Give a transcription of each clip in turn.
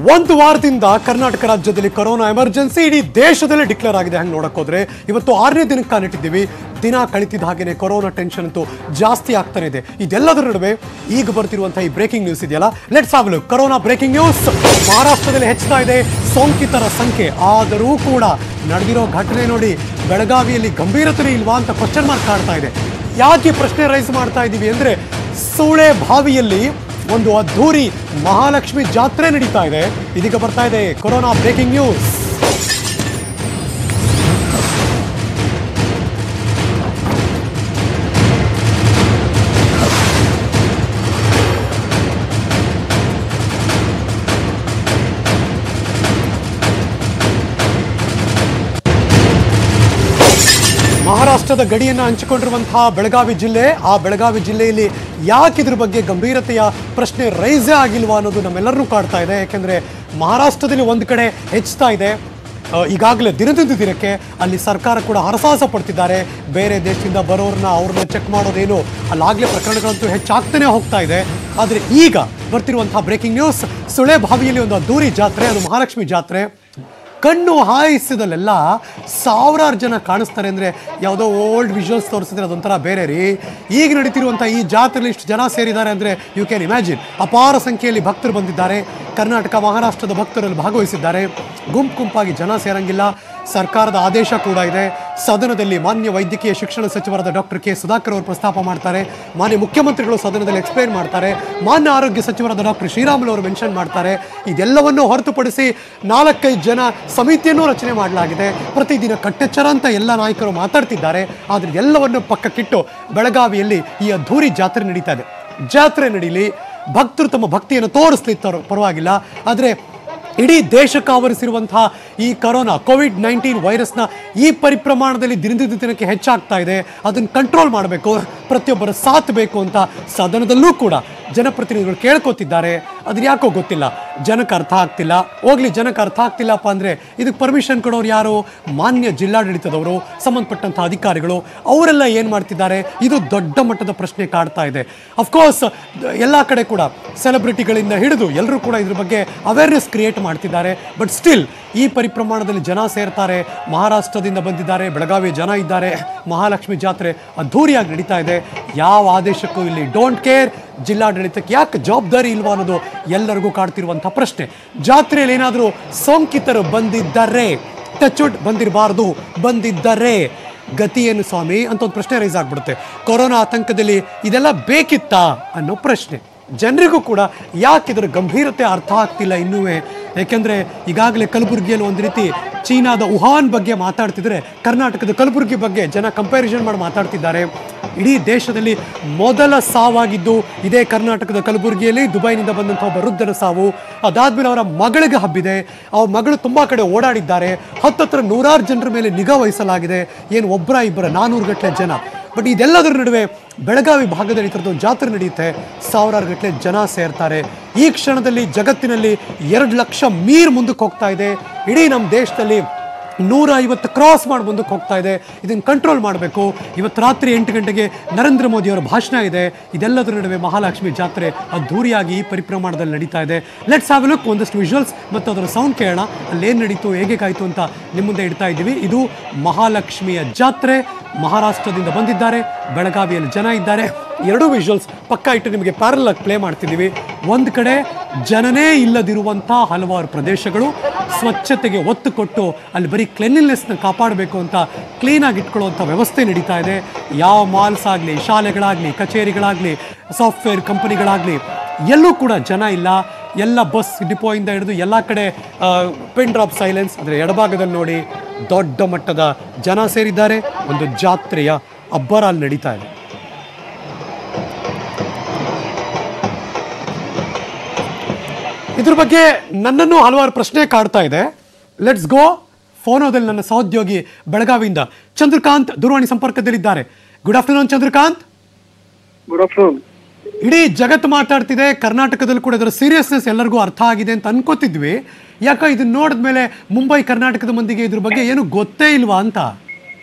ಒಂದು ವಾರದಿಂದ ಕರ್ನಾಟಕ ರಾಜ್ಯದಲ್ಲಿ ಕೊರೋನಾ ಎಮರ್ಜೆನ್ಸಿ ಇಡೀ ದೇಶದಲ್ಲೇ ಡಿಕ್ಲೇರ್ ಆಗಿದೆ ಹಂಗೆ ನೋಡಕ್ ಹೋದ್ರೆ ಇವತ್ತು ಆರನೇ ದಿನಕ್ಕೆ ಕಾಲಿಟ್ಟಿದ್ದೀವಿ ದಿನ ಕಳಿತಿದ್ದ ಹಾಗೇನೆ ಕೊರೋನಾ ಟೆನ್ಷನ್ ಅಂತೂ ಜಾಸ್ತಿ ಆಗ್ತಾನೆ ಇದೆ ಇದೆಲ್ಲದರ ನಡುವೆ ಈಗ ಬರ್ತಿರುವಂತಹ ಈ ಬ್ರೇಕಿಂಗ್ ನ್ಯೂಸ್ ಇದೆಯಲ್ಲ let's have look corona breaking news ಮಹಾರಾಷ್ಟ್ರದಲ್ಲಿ ಹೆಚ್ಚುತ್ತಾ ಇದೆ ಸೋಂಕಿತರ ಸಂಖ್ಯೆ ಆದರೂ ಕೂಡ ನಡೆದಿರೋ ಘಟನೆ ನೋಡಿ ಬೆಳಗಾವಿಯಲ್ಲಿ ಗಂಭೀರತೆ ಇಲ್ವಾ ಅಂತ ಕ್ವಶನ್ ಮಾರ್ಕ್ ಕಾಡ್ತಾ ಇದೆ ಯಾಕೆ ಪ್ರಶ್ನೆ ರೈಸ್ ಮಾಡ್ತಾ ಇದ್ದೀವಿ ಅಂದ್ರೆ ಸೂಳೆ ಬಾವಿಯಲ್ಲಿ ಒಂದು ಅದ್ಧೂರಿ ಮಹಾಲಕ್ಷ್ಮಿ ಜಾತ್ರೆ ನಡೀತಾ ಇದೆ ಇದೀಗ ಬರ್ತಾ ಇದೆ ಕೊರೋನಾ ಬ್ರೇಕಿಂಗ್ ನ್ಯೂಸ್ ಮಹಾರಾಷ್ಟ್ರದ ಗಡಿಯನ್ನು ಹಂಚಿಕೊಂಡಿರುವಂತಹ ಬೆಳಗಾವಿ ಜಿಲ್ಲೆ ಆ ಬೆಳಗಾವಿ ಜಿಲ್ಲೆಯಲ್ಲಿ ಯಾಕೆ ಇದ್ರ ಬಗ್ಗೆ ಗಂಭೀರತೆಯ ಪ್ರಶ್ನೆ ರೈಸೇ ಆಗಿಲ್ವಾ ಅನ್ನೋದು ನಮ್ಮೆಲ್ಲರನ್ನೂ ಕಾಡ್ತಾ ಇದೆ ಯಾಕೆಂದ್ರೆ ಮಹಾರಾಷ್ಟ್ರದಲ್ಲಿ ಒಂದು ಕಡೆ ಹೆಚ್ಚುತ್ತಾ ಇದೆ ಆ, ಈಗಾಗಲೇ ದಿನದಿಂದ ದಿನಕ್ಕೆ ಅಲ್ಲಿ ಸರ್ಕಾರ ಕೂಡ ಹರಸಾಹಸ ಪಡ್ತಿದ್ದಾರೆ ಬೇರೆ ದೇಶದಿಂದ ಬರೋರನ್ನ ಅವ್ರನ್ನ ಚೆಕ್ ಮಾಡೋದೇನು ಅಲ್ಲಾಗಲೇ ಪ್ರಕರಣಗಳಂತೂ ಹೆಚ್ಚಾಗ್ತಾನೆ ಹೋಗ್ತಾ ಇದೆ ಆದರೆ ಈಗ ಬರ್ತಿರುವಂತಹ ಬ್ರೇಕಿಂಗ್ ನ್ಯೂಸ್ ಸುಳೆ ಬಾವಿಯಲ್ಲಿ ಒಂದು ಅದ್ದೂರಿ ಜಾತ್ರೆ ಅದು ಮಹಾಲಕ್ಷ್ಮಿ ಜಾತ್ರೆ ಕಣ್ಣು ಹಾಯಿಸಿದಲ್ಲೆಲ್ಲ ಸಾವಿರಾರು ಜನ ಕಾಣಿಸ್ತಾರೆ ಅಂದರೆ ಯಾವುದೋ ಓಲ್ಡ್ ವಿಜುವಲ್ಸ್ ತೋರಿಸಿದ್ರೆ ಅದೊಂಥರ ಬೇರೆ ರೀ ಈಗ ನಡೀತಿರುವಂಥ ಈ ಜಾತ್ರೆಯಲ್ಲಿ ಇಷ್ಟು ಜನ ಸೇರಿದ್ದಾರೆ ಅಂದರೆ ಯು ಕ್ಯಾನ್ ಇಮ್ಯಾಜಿನ್ ಅಪಾರ ಸಂಖ್ಯೆಯಲ್ಲಿ ಭಕ್ತರು ಬಂದಿದ್ದಾರೆ ಕರ್ನಾಟಕ ಮಹಾರಾಷ್ಟ್ರದ ಭಕ್ತರಲ್ಲಿ ಭಾಗವಹಿಸಿದ್ದಾರೆ ಗುಂಪು ಗುಂಪಾಗಿ ಜನ ಸೇರಂಗಿಲ್ಲ ಸರ್ಕಾರದ ಆದೇಶ ಕೂಡ ಇದೆ ಸದನದಲ್ಲಿ ಮಾನ್ಯ ವೈದ್ಯಕೀಯ ಶಿಕ್ಷಣ ಸಚಿವರಾದ ಡಾಕ್ಟರ್ ಕೆ ಸುಧಾಕರ್ ಅವರು ಪ್ರಸ್ತಾಪ ಮಾಡ್ತಾರೆ ಮಾನ್ಯ ಮುಖ್ಯಮಂತ್ರಿಗಳು ಸದನದಲ್ಲಿ ಎಕ್ಸ್ಪ್ಲೈನ್ ಮಾಡ್ತಾರೆ ಮಾನ್ಯ ಆರೋಗ್ಯ ಸಚಿವರಾದ ಡಾಕ್ಟರ್ ಶ್ರೀರಾಮುಲು ಅವರು ಮೆನ್ಷನ್ ಮಾಡ್ತಾರೆ ಇದೆಲ್ಲವನ್ನು ಹೊರತುಪಡಿಸಿ ನಾಲ್ಕೈದು ಜನ ಸಮಿತಿಯನ್ನು ರಚನೆ ಮಾಡಲಾಗಿದೆ ಪ್ರತಿದಿನ ಕಟ್ಟೆಚ್ಚರ ಅಂತ ಎಲ್ಲ ನಾಯಕರು ಮಾತಾಡ್ತಿದ್ದಾರೆ ಆದರೆ ಎಲ್ಲವನ್ನು ಪಕ್ಕಕ್ಕಿಟ್ಟು ಬೆಳಗಾವಿಯಲ್ಲಿ ಈ ಅದ್ಧೂರಿ ಜಾತ್ರೆ ನಡೀತಾ ಇದೆ ಜಾತ್ರೆ ನಡೀಲಿ ಭಕ್ತರು ತಮ್ಮ ಭಕ್ತಿಯನ್ನು ತೋರಿಸ್ಲಿ ತರ- ಪರವಾಗಿಲ್ಲ ಆದರೆ ಇಡೀ ದೇಶಕ್ಕೆ ಆವರಿಸಿರುವಂತಹ ಈ ಕೊರೋನಾ ಕೋವಿಡ್ ನೈನ್ಟೀನ್ ವೈರಸ್ನ ಈ ಪರಿಪ್ರಮಾಣದಲ್ಲಿ ದಿನದಿಂದ ದಿನಕ್ಕೆ ಹೆಚ್ಚಾಗ್ತಾ ಇದೆ ಅದನ್ನು ಕಂಟ್ರೋಲ್ ಮಾಡಬೇಕು ಪ್ರತಿಯೊಬ್ಬರ ಸಾಥ್ ಬೇಕು ಅಂತ ಸದನದಲ್ಲೂ ಕೂಡ ಜನಪ್ರತಿನಿಧಿಗಳು ಕೇಳ್ಕೊತಿದ್ದಾರೆ ಅದ್ರ ಯಾಕೋ ಗೊತ್ತಿಲ್ಲ ಜನಕ್ಕೆ ಅರ್ಥ ಆಗ್ತಿಲ್ಲ ಹೋಗ್ಲಿ ಜನಕ್ಕೆ ಅರ್ಥ ಆಗ್ತಿಲ್ಲಪ್ಪ ಅಂದರೆ ಇದಕ್ಕೆ ಪರ್ಮಿಷನ್ ಕೊಡೋರು ಯಾರು ಮಾನ್ಯ ಜಿಲ್ಲಾಡಳಿತದವರು ಸಂಬಂಧಪಟ್ಟಂಥ ಅಧಿಕಾರಿಗಳು ಅವರೆಲ್ಲ ಏನು ಮಾಡ್ತಿದ್ದಾರೆ ಇದು ದೊಡ್ಡ ಮಟ್ಟದ ಪ್ರಶ್ನೆ ಕಾಡ್ತಾ ಇದೆ ಅಫ್ಕೋರ್ಸ್ ಎಲ್ಲ ಕಡೆ ಕೂಡ ಸೆಲೆಬ್ರಿಟಿಗಳಿಂದ ಹಿಡಿದು ಎಲ್ಲರೂ ಕೂಡ ಇದ್ರ ಬಗ್ಗೆ ಅವೇರ್ನೆಸ್ ಕ್ರಿಯೇಟ್ ಮಾಡ್ತಿದ್ದಾರೆ ಬಟ್ ಸ್ಟಿಲ್ ಈ ಪರಿಪ್ರಮಾಣದಲ್ಲಿ ಜನ ಸೇರ್ತಾರೆ ಮಹಾರಾಷ್ಟ್ರದಿಂದ ಬಂದಿದ್ದಾರೆ ಬೆಳಗಾವಿ ಜನ ಇದ್ದಾರೆ ಮಹಾಲಕ್ಷ್ಮಿ ಜಾತ್ರೆ ಅದ್ಧೂರಿಯಾಗಿ ನಡೀತಾ ಇದೆ ಯಾವ ಆದೇಶಕ್ಕೂ ಇಲ್ಲಿ ಡೋಂಟ್ ಕೇರ್ ಜಿಲ್ಲಾಡಳಿತಕ್ಕೆ ಯಾಕೆ ಜವಾಬ್ದಾರಿ ಇಲ್ವಾ ಅನ್ನೋದು ಎಲ್ಲರಿಗೂ ಕಾಡ್ತಿರುವಂಥ ಪ್ರಶ್ನೆ ಜಾತ್ರೆಯಲ್ಲಿ ಏನಾದರೂ ಸೋಂಕಿತರು ಬಂದಿದ್ದಾರೆ ಟಚ್ವುಡ್ ಬಂದಿರಬಾರ್ದು ಬಂದಿದ್ದರೆ ಗತಿ ಏನು ಸ್ವಾಮಿ ಅಂತ ಒಂದು ಪ್ರಶ್ನೆ ರೈಸ್ ಆಗ್ಬಿಡುತ್ತೆ ಕೊರೋನಾ ಆತಂಕದಲ್ಲಿ ಇದೆಲ್ಲ ಬೇಕಿತ್ತಾ ಅನ್ನೋ ಪ್ರಶ್ನೆ ಜನರಿಗೂ ಕೂಡ ಯಾಕೆ ಇದರ ಗಂಭೀರತೆ ಅರ್ಥ ಆಗ್ತಿಲ್ಲ ಇನ್ನೂ ಯಾಕೆಂದರೆ ಈಗಾಗಲೇ ಕಲಬುರಗಿಯಲ್ಲಿ ಒಂದು ರೀತಿ ಚೀನಾದ ವುಹಾನ್ ಬಗ್ಗೆ ಮಾತಾಡ್ತಿದ್ರೆ ಕರ್ನಾಟಕದ ಕಲಬುರಗಿ ಬಗ್ಗೆ ಜನ ಕಂಪ್ಯಾರಿಸನ್ ಮಾಡಿ ಮಾತಾಡ್ತಿದ್ದಾರೆ ಇಡೀ ದೇಶದಲ್ಲಿ ಮೊದಲ ಸಾವಾಗಿದ್ದು ಇದೇ ಕರ್ನಾಟಕದ ಕಲಬುರಗಿಯಲ್ಲಿ ದುಬೈನಿಂದ ಬಂದಂಥ ಒಬ್ಬ ವೃದ್ಧನ ಸಾವು ಅದಾದ್ಮೇಲೆ ಅವರ ಮಗಳಿಗೆ ಹಬ್ಬಿದೆ ಅವ್ರ ಮಗಳು ತುಂಬ ಕಡೆ ಓಡಾಡಿದ್ದಾರೆ ಹತ್ತತ್ರ ನೂರಾರು ಜನರ ಮೇಲೆ ನಿಗಾ ವಹಿಸಲಾಗಿದೆ ಏನು ಒಬ್ಬರ ಇಬ್ಬರ ನಾನೂರು ಗಟ್ಟಲೆ ಜನ ಬಟ್ ಇದೆಲ್ಲದರ ನಡುವೆ ಬೆಳಗಾವಿ ಭಾಗದಲ್ಲಿ ಈ ಥರದ್ದು ಜಾತ್ರೆ ನಡೆಯುತ್ತೆ ಸಾವಿರಾರು ಗಟ್ಟಲೆ ಜನ ಸೇರ್ತಾರೆ ಈ ಕ್ಷಣದಲ್ಲಿ ಜಗತ್ತಿನಲ್ಲಿ ಎರಡು ಲಕ್ಷ ಮೀರ್ ಮುಂದಕ್ಕೆ ಹೋಗ್ತಾ ಇದೆ ಇಡೀ ನಮ್ಮ ದೇಶದಲ್ಲಿ ನೂರ ಐವತ್ತು ಕ್ರಾಸ್ ಮಾಡಿ ಮುಂದಕ್ಕೆ ಹೋಗ್ತಾ ಇದೆ ಇದನ್ನು ಕಂಟ್ರೋಲ್ ಮಾಡಬೇಕು ಇವತ್ತು ರಾತ್ರಿ ಎಂಟು ಗಂಟೆಗೆ ನರೇಂದ್ರ ಮೋದಿಯವರ ಭಾಷಣ ಇದೆ ಇದೆಲ್ಲದರ ನಡುವೆ ಮಹಾಲಕ್ಷ್ಮಿ ಜಾತ್ರೆ ಅದ್ಧೂರಿಯಾಗಿ ಈ ಪರಿಪ್ರಮಾಣದಲ್ಲಿ ನಡೀತಾ ಇದೆ ಲೆಟ್ಸ್ ಹ್ಯಾವ್ ಲುಕ್ ಒಂದಷ್ಟು ವಿಜುವಲ್ಸ್ ಮತ್ತು ಅದರ ಸೌಂಡ್ ಕೇಳೋಣ ಅಲ್ಲೇನು ನಡೀತು ಹೇಗೆ ಕಾಯ್ತು ಅಂತ ನಿಮ್ಮ ಮುಂದೆ ಇಡ್ತಾ ಇದ್ದೀವಿ ಇದು ಮಹಾಲಕ್ಷ್ಮಿಯ ಜಾತ್ರೆ ಮಹಾರಾಷ್ಟ್ರದಿಂದ ಬಂದಿದ್ದಾರೆ ಬೆಳಗಾವಿಯಲ್ಲಿ ಜನ ಇದ್ದಾರೆ ಎರಡೂ ವಿಜುವಲ್ಸ್ ಪಕ್ಕ ಇಟ್ಟು ನಿಮಗೆ ಪ್ಯಾರಲ್ ಆಗಿ ಪ್ಲೇ ಮಾಡ್ತಿದ್ದೀವಿ ಒಂದು ಕಡೆ ಜನನೇ ಇಲ್ಲದಿರುವಂಥ ಹಲವಾರು ಪ್ರದೇಶಗಳು ಸ್ವಚ್ಛತೆಗೆ ಒತ್ತು ಕೊಟ್ಟು ಅಲ್ಲಿ ಬರೀ ಕ್ಲೆನ್ಲಿನೆಸ್ನ ಕಾಪಾಡಬೇಕು ಅಂತ ಕ್ಲೀನಾಗಿ ಇಟ್ಕೊಳ್ಳುವಂಥ ವ್ಯವಸ್ಥೆ ನಡೀತಾ ಇದೆ ಯಾವ ಮಾಲ್ಸ್ ಆಗಲಿ ಶಾಲೆಗಳಾಗಲಿ ಕಚೇರಿಗಳಾಗಲಿ ಸಾಫ್ಟ್ವೇರ್ ಕಂಪನಿಗಳಾಗಲಿ ಎಲ್ಲೂ ಕೂಡ ಜನ ಇಲ್ಲ ಎಲ್ಲ ಬಸ್ ಡಿಪೋಯಿಂದ ಹಿಡಿದು ಎಲ್ಲ ಕಡೆ ಪೆನ್ ಡ್ರಾಪ್ ಸೈಲೆನ್ಸ್ ಅದರ ಎಡಭಾಗದಲ್ಲಿ ನೋಡಿ ದೊಡ್ಡ ಮಟ್ಟದ ಜನ ಸೇರಿದ್ದಾರೆ ಒಂದು ಜಾತ್ರೆಯ ಅಬ್ಬರ ಅಲ್ಲಿ ನಡೀತಾ ಇದೆ ಇದ್ರ ಬಗ್ಗೆ ನನ್ನನ್ನು ಹಲವಾರು ಪ್ರಶ್ನೆ ಕಾಡ್ತಾ ಇದೆ ಲೆಟ್ಸ್ ಗೋ ಫೋನೋದಲ್ಲಿ ನನ್ನ ಸಹೋದ್ಯೋಗಿ ಬೆಳಗಾವಿಯಿಂದ ಚಂದ್ರಕಾಂತ್ ದೂರವಾಣಿ ಸಂಪರ್ಕದಲ್ಲಿದ್ದಾರೆ good afternoon Chandrakant good afternoon ಇಡೀ ಜಗತ್ತು ಮಾತಾಡ್ತಿದೆ ಕರ್ನಾಟಕದಲ್ಲಿ ಕೂಡ ಇದರ ಸೀರಿಯಸ್ನೆಸ್ ಎಲ್ಲರಿಗೂ ಅರ್ಥ ಆಗಿದೆ ಅಂತ ಅನ್ಕೋತಿದ್ವಿ ಯಾಕ ಇದನ್ನ ನೋಡಿದ್ಮೇಲೆ ಮುಂಬೈ ಕರ್ನಾಟಕದ ಮಂದಿಗೆ ಇದ್ರ ಬಗ್ಗೆ ಏನು ಗೊತ್ತೇ ಇಲ್ವಾ ಅಂತ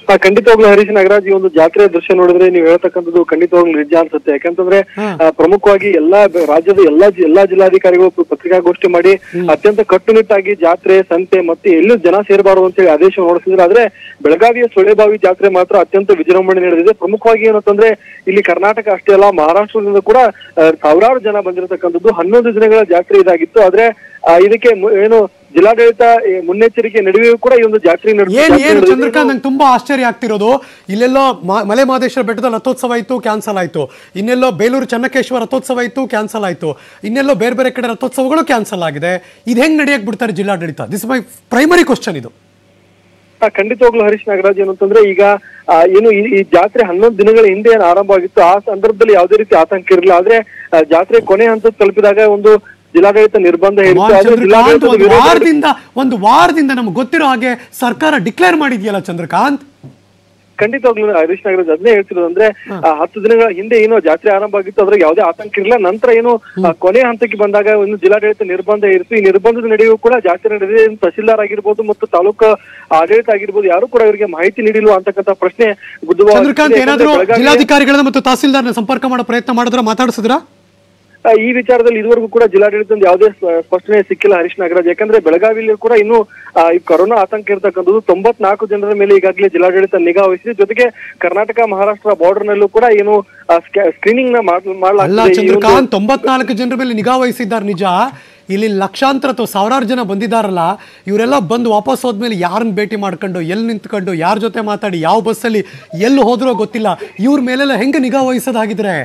ಆ, ಖಂಡಿತವಾಗ್ಲೂ ಹರೀಶ್ ನಾಗರಾಜ್ ಈ ಒಂದು ಜಾತ್ರೆಯ ದೃಶ್ಯ ನೋಡಿದ್ರೆ ನೀವು ಹೇಳ್ತಕ್ಕಂಥದ್ದು ಖಂಡಿತವಾಗ್ಲೂ ನಿಜ ಅನ್ಸುತ್ತೆ ಯಾಕಂತಂದ್ರೆ ಆ, ಪ್ರಮುಖವಾಗಿ ಎಲ್ಲಾ ಬ- ರಾಜ್ಯದ ಎಲ್ಲಾ ಜಿ- ಎಲ್ಲಾ ಜಿಲ್ಲಾಧಿಕಾರಿಗಳು ಪ- ಪತ್ರಿಕಾಗೋಷ್ಠಿ ಮಾಡಿ ಅತ್ಯಂತ ಕಟ್ಟುನಿಟ್ಟಾಗಿ ಜಾತ್ರೆ ಸಂತೆ ಮತ್ತೆ ಎಲ್ಲೂ ಜನ ಸೇರಬಾರದು ಅಂತ ಹೇಳಿ ಆದೇಶ ಹೊರಡಿಸಿದ್ರೆ ಆದ್ರೆ ಬೆಳಗಾವಿಯ ಸೊಳೆಬಾವಿ ಜಾತ್ರೆ ಮಾತ್ರ ಅತ್ಯಂತ ವಿಜೃಂಭಣೆ ನಡೆದಿದೆ ಪ್ರಮುಖವಾಗಿ ಏನಂತಂದ್ರೆ ಇಲ್ಲಿ ಕರ್ನಾಟಕ ಅಷ್ಟೇ ಅಲ್ಲ ಮಹಾರಾಷ್ಟ್ರದಿಂದ ಕೂಡ ಆ, ಸಾವಿರಾರು ಜನ ಬಂದಿರತಕ್ಕಂಥದ್ದು ಹನ್ನೊಂದು ದಿನಗಳ ಜಾತ್ರೆ ಇದಾಗಿತ್ತು ಆದ್ರೆ ಆ, ಇದಕ್ಕೆ ಮು- ಏನು ಜಿಲ್ಲಾಡಳಿತ ಈ ಮುನ್ನೆಚ್ಚರಿಕೆ ನಡುವೆಯೂ ಕೂಡ ಈ ಒಂದು ಜಾತ್ರೆ ನಡೆದ- ಏನ್ ಜಾತ್ರೆ ಏನು ನಡೆದಿದೆ. ಚಂದ್ರಕಾಂತ್ ನಂಗೆ ತುಂಬಾ ಆಶ್ಚರ್ಯ ಆಗ್ತಿರೋದು ಇಲ್ಲೆಲ್ಲೋ ಮ- ಮಲೆ ಮಹದೇಶ್ವರ ಬೆಟ್ಟದ ರಥೋತ್ಸವ ಇತ್ತು ಕ್ಯಾನ್ಸಲ್ ಆಯ್ತು ಇನ್ನೆಲ್ಲೋ ಬೇಲೂರು ಚನ್ನಕೇಶ್ವರ ರಥೋತ್ಸವ ಇತ್ತು ಕ್ಯಾನ್ಸಲ್ ಆಯ್ತು ಇನ್ನೆಲ್ಲೋ ಬೇರೆ ಬೇರೆ ಕಡೆ ರಥೋತ್ಸವಗಳು ಕ್ಯಾನ್ಸಲ್ ಆಗಿದೆ ಇದು ಹೆಂಗ್ ನಡೆಯಕ್ ಬಿಡ್ತಾರೆ ಜಿಲ್ಲಾಡಳಿತ ದಿಸ್ ಮೈ ಪ್ರೈಮರಿ ಕ್ವಶನ್ ಇದು ಆ, ಖಂಡಿತವಾಗ್ಲೂ ಹರೀಶ್ ನಾಗರಾಜ್ ಏನಂತಂದ್ರೆ ಈಗ ಆ, ಏನು ಈ ಈ ಜಾತ್ರೆ ಹನ್ನೊಂದು ದಿನಗಳ ಹಿಂದೆ ಏನು ಆರಂಭ ಆಗಿತ್ತು ಆ ಸಂದರ್ಭದಲ್ಲಿ ಯಾವುದೇ ರೀತಿ ಆತಂಕ ಇರಲಿಲ್ಲ ಆದ್ರೆ ಆ, ಜಾತ್ರೆ ಕೊನೆ ಹಂತ ತಲುಪಿದಾಗ ಒಂದು ಜಿಲ್ಲಾಡಳಿತ ನಿರ್ಬಂಧ ಹೇರಿತ್ತು ಆದ್ರೆ ಚಂದ್ರಕಾಂತ್ ಜಿಲ್ಲಾಡಳಿತದ ಒಂದು ವಿರೋಧ ವಾರದಿಂದ ಒಂದು ವಾರದಿಂದ ನಮ್ಗೆ ಗೊತ್ತಿರೋ ಹಾಗೆ ಸರ್ಕಾರ ಡಿಕ್ಲೇರ್ ಮಾಡಿದ್ಯಲ್ಲ ಚಂದ್ರಕಾಂತ್ ಖಂಡಿತವಾಗ್ಲೂ ಹರೀಶ್ ನಾಗರಾಜ್ ಅದನ್ನೇ ಹೇಳ್ತಿರೋದು ಅಂದ್ರೆ ಆ, ಹತ್ತು ದಿನಗಳ ಹಿಂದೆ ಏನೋ ಜಾತ್ರೆ ಆರಂಭ ಆಗಿತ್ತು ಅದ್ರಾಗ ಯಾವುದೇ ಆತಂಕ ಇರಲಿಲ್ಲ ನಂತರ ಏನು ಆ, ಕೊನೆ ಹಂತಕ್ಕೆ ಬಂದಾಗ ಒಂದು ಜಿಲ್ಲಾಡಳಿತ ನಿರ್ಬಂಧ ಇರಿತು ಈ ನಿರ್ಬಂಧದ ನಡುವೆಯೂ ಕೂಡ ಜಾತ್ರೆ ನಡೆದಿದೆ ಏನು ತಹಸೀಲ್ದಾರ್ ಆಗಿರ್ಬೋದು ಮತ್ತು ತಾಲೂಕು ಆಡಳಿತ ಆಗಿರ್ಬೋದು ಯಾರು ಕೂಡ ಇವರಿಗೆ ಮಾಹಿತಿ ನೀಡಿಲ್ವಾ ಅಂತಕ್ಕಂಥ ಪ್ರಶ್ನೆ ಬುಧವಾರ ಚಂದ್ರಕಾಂತ್ ಏನಾದ್ರು ಬೆಳಗಾವಿಯ- ಜಿಲ್ಲಾಧಿಕಾರಿಗಳನ್ನ ಮತ್ತು ತಹಸೀಲ್ದಾರ್ನ ಸಂಪರ್ಕ ಮಾಡೋ ಪ್ರಯತ್ನ ಮಾಡಿದ್ರ ಮಾತಾಡಿಸಿದ್ರ ಆ, ಈ ವಿಚಾರದಲ್ಲಿ ಇದುವರೆಗೂ ಕೂಡ ಜಿಲ್ಲಾಡಳಿತದಿಂದ ಯಾವುದೇ ಸ್ಪ- ಸ್ಪಷ್ಟನೆ ಸಿಕ್ಕಿಲ್ಲ ಹರೀಶ್ ನಾಗರಾಜ್ ಯಾಕಂದ್ರೆ ಬೆಳಗಾವಿಯಲ್ಲಿ ಕೂಡ ಇನ್ನು ಆ, ಈ ಕೊರೋನಾ ಆತಂಕ ಇರತಕ್ಕಂಥದ್ದು ತೊಂಬತ್ನಾಲ್ಕು ಜನರ ಮೇಲೆ ಈಗಾಗಲೇ ಜಿಲ್ಲಾಡಳಿತ ನಿಗಾ ವಹಿಸಿದೆ ಜೊತೆಗೆ ಕರ್ನಾಟಕ ಮಹಾರಾಷ್ಟ್ರ ಬಾರ್ಡರ್ ನಲ್ಲೂ ಕೂಡ ಏನು ಸ್ಕ್ರೀನಿಂಗ್ ನ ಮಾಡ್- ಅಲ್ಲ ಮಾಡ್ಲಾಗ್ತಿದೆ ಈ ಒಂದು- ಚಂದ್ರಕಾಂತ್ ತೊಂಬತ್ನಾಲ್ಕು ಜನರ ಮೇಲೆ ನಿಗಾ ವಹಿಸಿದ್ದಾರೆ ನಿಜ ಇಲ್ಲಿ ಲಕ್ಷಾಂತರ ಅಥವಾ ಸಾವಿರಾರು ಜನ ಬಂದಿದ್ದಾರಲ್ಲ ಇವರೆಲ್ಲ ಬಂದು ವಾಪಸ್ ಹೋದ್ಮೇಲೆ ಯಾರನ್ನ ಭೇಟಿ ಮಾಡ್ಕೊಂಡು ಎಲ್ಲಿ ನಿಂತ್ಕೊಂಡು ಯಾರ ಜೊತೆ ಮಾತಾಡಿ ಯಾವ ಬಸ್ಸಲ್ಲಿ ಎಲ್ಲಿ ಹೋದ್ರೋ ಗೊತ್ತಿಲ್ಲ ಇವ್ರ ಮೇಲೆಲ್ಲ ಹೆಂಗೆ ನಿಗಾ ವಹಿಸೋದಾಗಿದ್ರೆ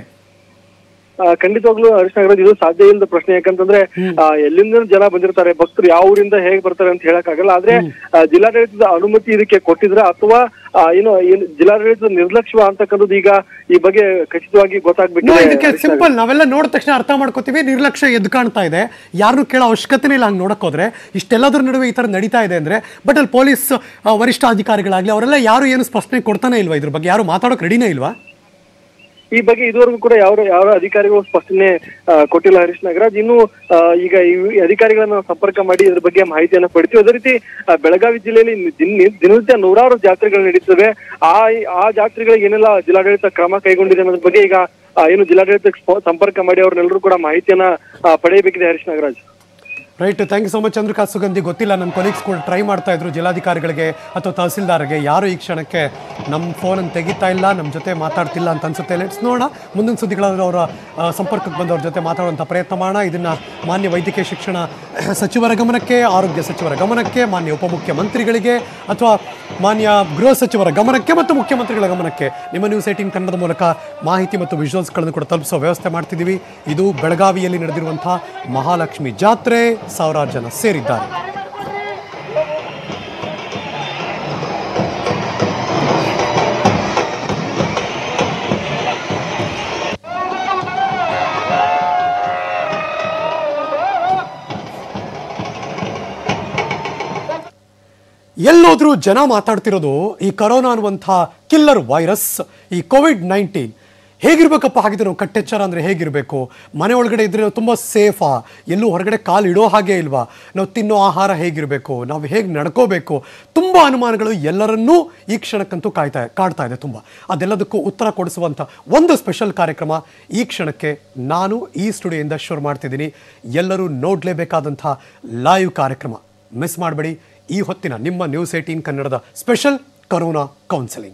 ಆ, ಖಂಡಿತವಾಗ್ಲೂ ಹರೀಶ್ ನಾಗರಾಜ್ ಇದು ಸಾಧ್ಯ ಇಲ್ಲದ ಪ್ರಶ್ನೆ ಯಾಕಂತಂದ್ರೆ ಆ, ಎಲ್ಲಿಂದ ಜನ ಬಂದಿರ್ತಾರೆ ಭಕ್ತರು ಯಾವ ಊರಿಂದ ಹೇಗೆ ಬರ್ತಾರೆ ಅಂತ ಹೇಳಕ್ ಆಗಲ್ಲ ಆದ್ರೆ ಆ, ಜಿಲ್ಲಾಡಳಿತದ ಅನುಮತಿ ಇದಕ್ಕೆ ಕೊಟ್ಟಿದ್ರೆ ಅಥವಾ ಆ, ಏನು ಏನು ಜಿಲ್ಲಾಡಳಿತದ ನಿರ್ಲಕ್ಷ್ಯ ಅಂತಕ್ಕಂಥದ್ದು ಈಗ ಈ ಬಗ್ಗೆ ಖಚಿತವಾಗಿ ನೋ, ಗೊತ್ತಾಗ್ಬಿಟ್ಟಿದೆ ಇದಕ್ಕೆ ಹರೀಶ್ ನಾಗರಾಜ್. ಸಿಂಪಲ್ ನಾವೆಲ್ಲ ನೋಡಿದ ತಕ್ಷಣ ಅರ್ಥ ಮಾಡ್ಕೋತೀವಿ ನಿರ್ಲಕ್ಷ್ಯ ಎದ್ದು ಕಾಣ್ತಾ ಇದೆ ಯಾರನ್ನೂ ಕೇಳೋ ಅವಶ್ಯಕತೆನೇ ಇಲ್ಲ ಹಂಗೆ ನೋಡಕ್ ಹೋದ್ರೆ ಇಷ್ಟೆಲ್ಲದ್ರ ನಡುವೆ ಈ ಥರ ನಡೀತಾ ಇದೆ ಅಂದ್ರೆ ಬಟ್ ಅಲ್ಲಿ ಪೊಲೀಸ್ ಆ, ವರಿಷ್ಠ ಅಧಿಕಾರಿಗಳಾಗ್ಲಿ ಅವರೆಲ್ಲ ಯಾರು ಏನು ಸ್ಪಷ್ಟನೆ ಕೊಡ್ತಾನೆ ಇಲ್ವಾ ಇದ್ರ ಬಗ್ಗೆ ಯಾರು ಮಾತಾಡೋಕೆ ರೆಡಿನೇ ಇಲ್ವಾ ಈ ಬಗ್ಗೆ ಇದುವರೆಗೂ ಕೂಡ ಯಾವ ಯಾವ ಅಧಿಕಾರಿಗಳು ಸ್ಪಷ್ಟನೆ ಆ, ಕೊಟ್ಟಿಲ್ಲ ಹರೀಶ್ ನಾಗರಾಜ್ ಇನ್ನು ಆ, ಈಗ ಈ ಅಧಿಕಾರಿಗಳನ್ನ ಸಂಪರ್ಕ ಮಾಡಿ ಇದ್ರ ಬಗ್ಗೆ ಮಾಹಿತಿಯನ್ನ ಪಡಿತೀವಿ ಅದೇ ರೀತಿ ಆ, ಬೆಳಗಾವಿ ಜಿಲ್ಲೆಯಲ್ಲಿ ದಿನ- ದಿನನಿತ್ಯ ನೂರಾರು ಜಾತ್ರೆಗಳು ನಡೀತವೆ ಆ ಆ ಜಾತ್ರೆಗಳಿಗೆ ಏನೆಲ್ಲ ಜಿಲ್ಲಾಡಳಿತ ಕ್ರಮ ಕೈಗೊಂಡಿದೆ ಅನ್ನೋದ್ರ ಬಗ್ಗೆ ಈಗ ಆ, ಏನು ಜಿಲ್ಲಾಡಳಿತಕ್ಕೆ ಸ್ಪ- ಸಂಪರ್ಕ ಮಾಡಿ ಅವ್ರನ್ನೆಲ್ಲರೂ ಕೂಡ ಮಾಹಿತಿಯನ್ನ ಆ, ಪಡೆಯಬೇಕಿದೆ Harish Nagaraj right thank you so much Chandrakant Sugandhi ಗೊತ್ತಿಲ್ಲ ನಮ್ಮ ಕೊಲೀಗ್ಸ್ ಕೂಡ ಟ್ರೈ ಮಾಡ್ತಾ ಇದ್ರು ಜಿಲ್ಲಾಧಿಕಾರಿಗಳಿಗೆ ಅಥವಾ ತಹಸೀಲ್ದಾರ್ಗೆ ಯಾರು ಈ ಕ್ಷಣಕ್ಕೆ ನಮ್ಮ ಫೋನನ್ನು ತೆಗಿತಾ ಇಲ್ಲ ನಮ್ಮ ಜೊತೆ ಮಾತಾಡ್ತಿಲ್ಲ ಅಂತ ಅನ್ಸುತ್ತೆ ಲೆಟ್ಸ್ ನೋಡೋಣ ಮುಂದಿನ ಸುದ್ದಿಗಳಾದ್ರೆ ಅವರ ಆ, ಸಂಪರ್ಕಕ್ಕೆ ಬಂದವ್ರ ಜೊತೆ ಮಾತಾಡುವಂಥ ಪ್ರಯತ್ನ ಮಾಡೋಣ ಇದನ್ನು ಮಾನ್ಯ ವೈದ್ಯಕೀಯ ಶಿಕ್ಷಣ ಸಚಿವರ ಗಮನಕ್ಕೆ ಆರೋಗ್ಯ ಸಚಿವರ ಗಮನಕ್ಕೆ ಮಾನ್ಯ ಉಪಮುಖ್ಯಮಂತ್ರಿಗಳಿಗೆ ಅಥವಾ ಮಾನ್ಯ ಗೃಹ ಸಚಿವರ ಗಮನಕ್ಕೆ ಮತ್ತು ಮುಖ್ಯಮಂತ್ರಿಗಳ ಗಮನಕ್ಕೆ ನಿಮ್ಮ ನ್ಯೂಸ್ ಏಟೀನ್ ಕನ್ನಡದ ಮೂಲಕ ಮಾಹಿತಿ ಮತ್ತು ವಿಜುವಲ್ಸ್ಗಳನ್ನು ಕೂಡ ತಲುಪಿಸೋ ವ್ಯವಸ್ಥೆ ಮಾಡ್ತಿದ್ದೀವಿ ಇದು ಬೆಳಗಾವಿಯಲ್ಲಿ ನಡೆದಿರುವಂಥ ಮಹಾಲಕ್ಷ್ಮಿ ಜಾತ್ರೆ ಸಾವಿರಾರು ಜನ ಸೇರಿದ್ದಾರೆ ಎಲ್ಲೋದ್ರೂ ಜನ ಮಾತಾಡ್ತಿರೋದು ಈ ಕರೋನಾ ಅನ್ನುವಂಥ ಕಿಲ್ಲರ್ ವೈರಸ್ ಈ ಕೋವಿಡ್ ನೈನ್ಟೀನ್ ಹೇಗಿರ್ಬೇಕಪ್ಪ ಹಾಗಿದ್ರೆ ನಾವು ಕಟ್ಟೆಚ್ಚರ ಅಂದರೆ ಹೇಗಿರಬೇಕು ಮನೆ ಒಳಗಡೆ ಇದ್ರೆ ನಾವು ತುಂಬ ಸೇಫಾ ಎಲ್ಲೂ ಹೊರಗಡೆ ಕಾಲು ಇಡೋ ಹಾಗೆ ಇಲ್ವಾ ನಾವು ತಿನ್ನೋ ಆಹಾರ ಹೇಗಿರಬೇಕು ನಾವು ಹೇಗೆ ನಡ್ಕೋಬೇಕು ತುಂಬ ಅನುಮಾನಗಳು ಎಲ್ಲರನ್ನೂ ಈ ಕ್ಷಣಕ್ಕಂತೂ ಕಾಯ್ತಾ ಕಾಡ್ತಾ ಇದೆ ತುಂಬ ಅದೆಲ್ಲದಕ್ಕೂ ಉತ್ತರ ಕೊಡಿಸುವಂಥ ಒಂದು ಸ್ಪೆಷಲ್ ಕಾರ್ಯಕ್ರಮ ಈ ಕ್ಷಣಕ್ಕೆ ನಾನು ಈ ಸ್ಟುಡಿಯೋಯಿಂದ ಶುರು ಮಾಡ್ತಿದ್ದೀನಿ ಎಲ್ಲರೂ ನೋಡಲೇಬೇಕಾದಂಥ ಲೈವ್ ಕಾರ್ಯಕ್ರಮ ಮಿಸ್ ಮಾಡಬೇಡಿ ಈ ಹೊತ್ತಿನ ನಿಮ್ಮ ನ್ಯೂಸ್ ಏಟೀನ್ ಕನ್ನಡದ ಸ್ಪೆಷಲ್ ಕರೋನಾ ಕೌನ್ಸಿಲಿಂಗ್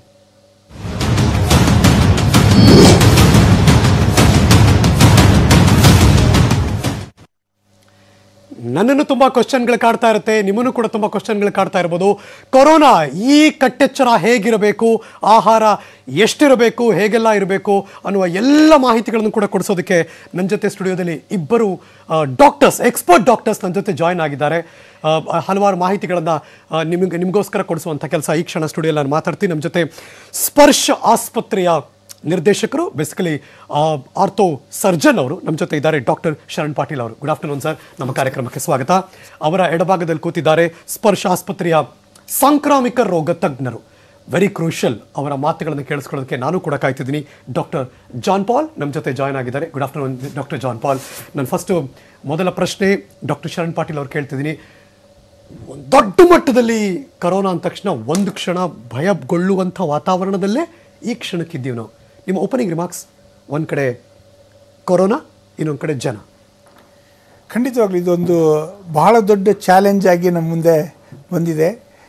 ನನ್ನನ್ನು ತುಂಬ ಕ್ವಶನ್ಗಳು ಕಾಡ್ತಾ ಇರುತ್ತೆ ನಿಮ್ಮನ್ನು ಕೂಡ ತುಂಬ ಕ್ವಶನ್ಗಳು ಕಾಡ್ತಾ ಇರ್ಬೋದು ಕೊರೋನಾ ಈ ಕಟ್ಟೆಚ್ಚರ ಹೇಗಿರಬೇಕು ಆಹಾರ ಎಷ್ಟಿರಬೇಕು ಹೇಗೆಲ್ಲ ಇರಬೇಕು ಅನ್ನುವ ಎಲ್ಲ ಮಾಹಿತಿಗಳನ್ನು ಕೂಡ ಕೊಡಿಸೋದಕ್ಕೆ ನನ್ನ ಜೊತೆ ಸ್ಟುಡಿಯೋದಲ್ಲಿ ಇಬ್ಬರು ಡಾಕ್ಟರ್ಸ್ ಎಕ್ಸ್ಪರ್ಟ್ ಡಾಕ್ಟರ್ಸ್ ನನ್ನ ಜೊತೆ ಜಾಯ್ನ್ ಆಗಿದ್ದಾರೆ ಆ, ಹಲವಾರು ಮಾಹಿತಿಗಳನ್ನು ನಿಮಗೆ ನಿಮಗೋಸ್ಕರ ಕೊಡಿಸುವಂಥ ಕೆಲಸ ಈ ಕ್ಷಣ ಸ್ಟುಡಿಯೋಲ್ಲಿ ನಾನು ಮಾತಾಡ್ತೀನಿ ನಮ್ಮ ಜೊತೆ ಸ್ಪರ್ಶ ಆಸ್ಪತ್ರೆಯ ನಿರ್ದೇಶಕರು ಬೇಸಿಕಲಿ ಆರ್ಥೋ ಸರ್ಜನ್ ಅವರು ನಮ್ಮ ಜೊತೆ ಇದ್ದಾರೆ ಡಾಕ್ಟರ್ ಶರಣ್ ಪಾಟೀಲ್ ಅವರು ಗುಡ್ ಆಫ್ಟರ್ನೂನ್ ಸರ್ ನಮ್ಮ ಕಾರ್ಯಕ್ರಮಕ್ಕೆ ಸ್ವಾಗತ ಅವರ ಎಡಭಾಗದಲ್ಲಿ ಕೂತಿದ್ದಾರೆ ಸ್ಪರ್ಶ ಆಸ್ಪತ್ರೆಯ ಸಾಂಕ್ರಾಮಿಕ ರೋಗ ತಜ್ಞರು ವೆರಿ ಕ್ರೂಷಲ್ ಅವರ ಮಾತುಗಳನ್ನು ಕೇಳಿಸ್ಕೊಳ್ಳೋದಕ್ಕೆ ನಾನು ಕೂಡ ಕಾಯ್ತಿದ್ದೀನಿ ಡಾಕ್ಟರ್ ಜಾನ್ ಪಾಲ್ ನಮ್ಮ ಜೊತೆ ಜಾಯ್ನ್ ಆಗಿದ್ದಾರೆ good afternoon doctor John Paul ನಾನು ಫಸ್ಟು ಮೊದಲ ಪ್ರಶ್ನೆ ಡಾಕ್ಟರ್ ಶರಣ್ ಪಾಟೀಲ್ ಅವ್ರು ಕೇಳ್ತಿದ್ದೀನಿ ಒಂದ್ ದೊಡ್ಡ ಮಟ್ಟದಲ್ಲಿ ಕರೋನಾ ಅಂದ ತಕ್ಷಣ ಒಂದು ಕ್ಷಣ ಭಯಗೊಳ್ಳುವಂಥ ವಾತಾವರಣದಲ್ಲೇ ಈ ಕ್ಷಣಕ್ಕಿದ್ದೀವಿ ನಾವು ನಿಮ್ಮ ಓಪನಿಂಗ್ ರಿಮಾರ್ಕ್ಸ್ ಒಂದು ಕಡೆ ಕೊರೋನಾ ಇನ್ನೊಂದು ಕಡೆ ಜನ ಖಂಡಿತವಾಗ್ಲೂ ಇದೊಂದು ಬಹಳ ದೊಡ್ಡ ಚಾಲೆಂಜ್ ಆಗಿ ನಮ್ಮ ಮುಂದೆ ಬಂದಿದೆ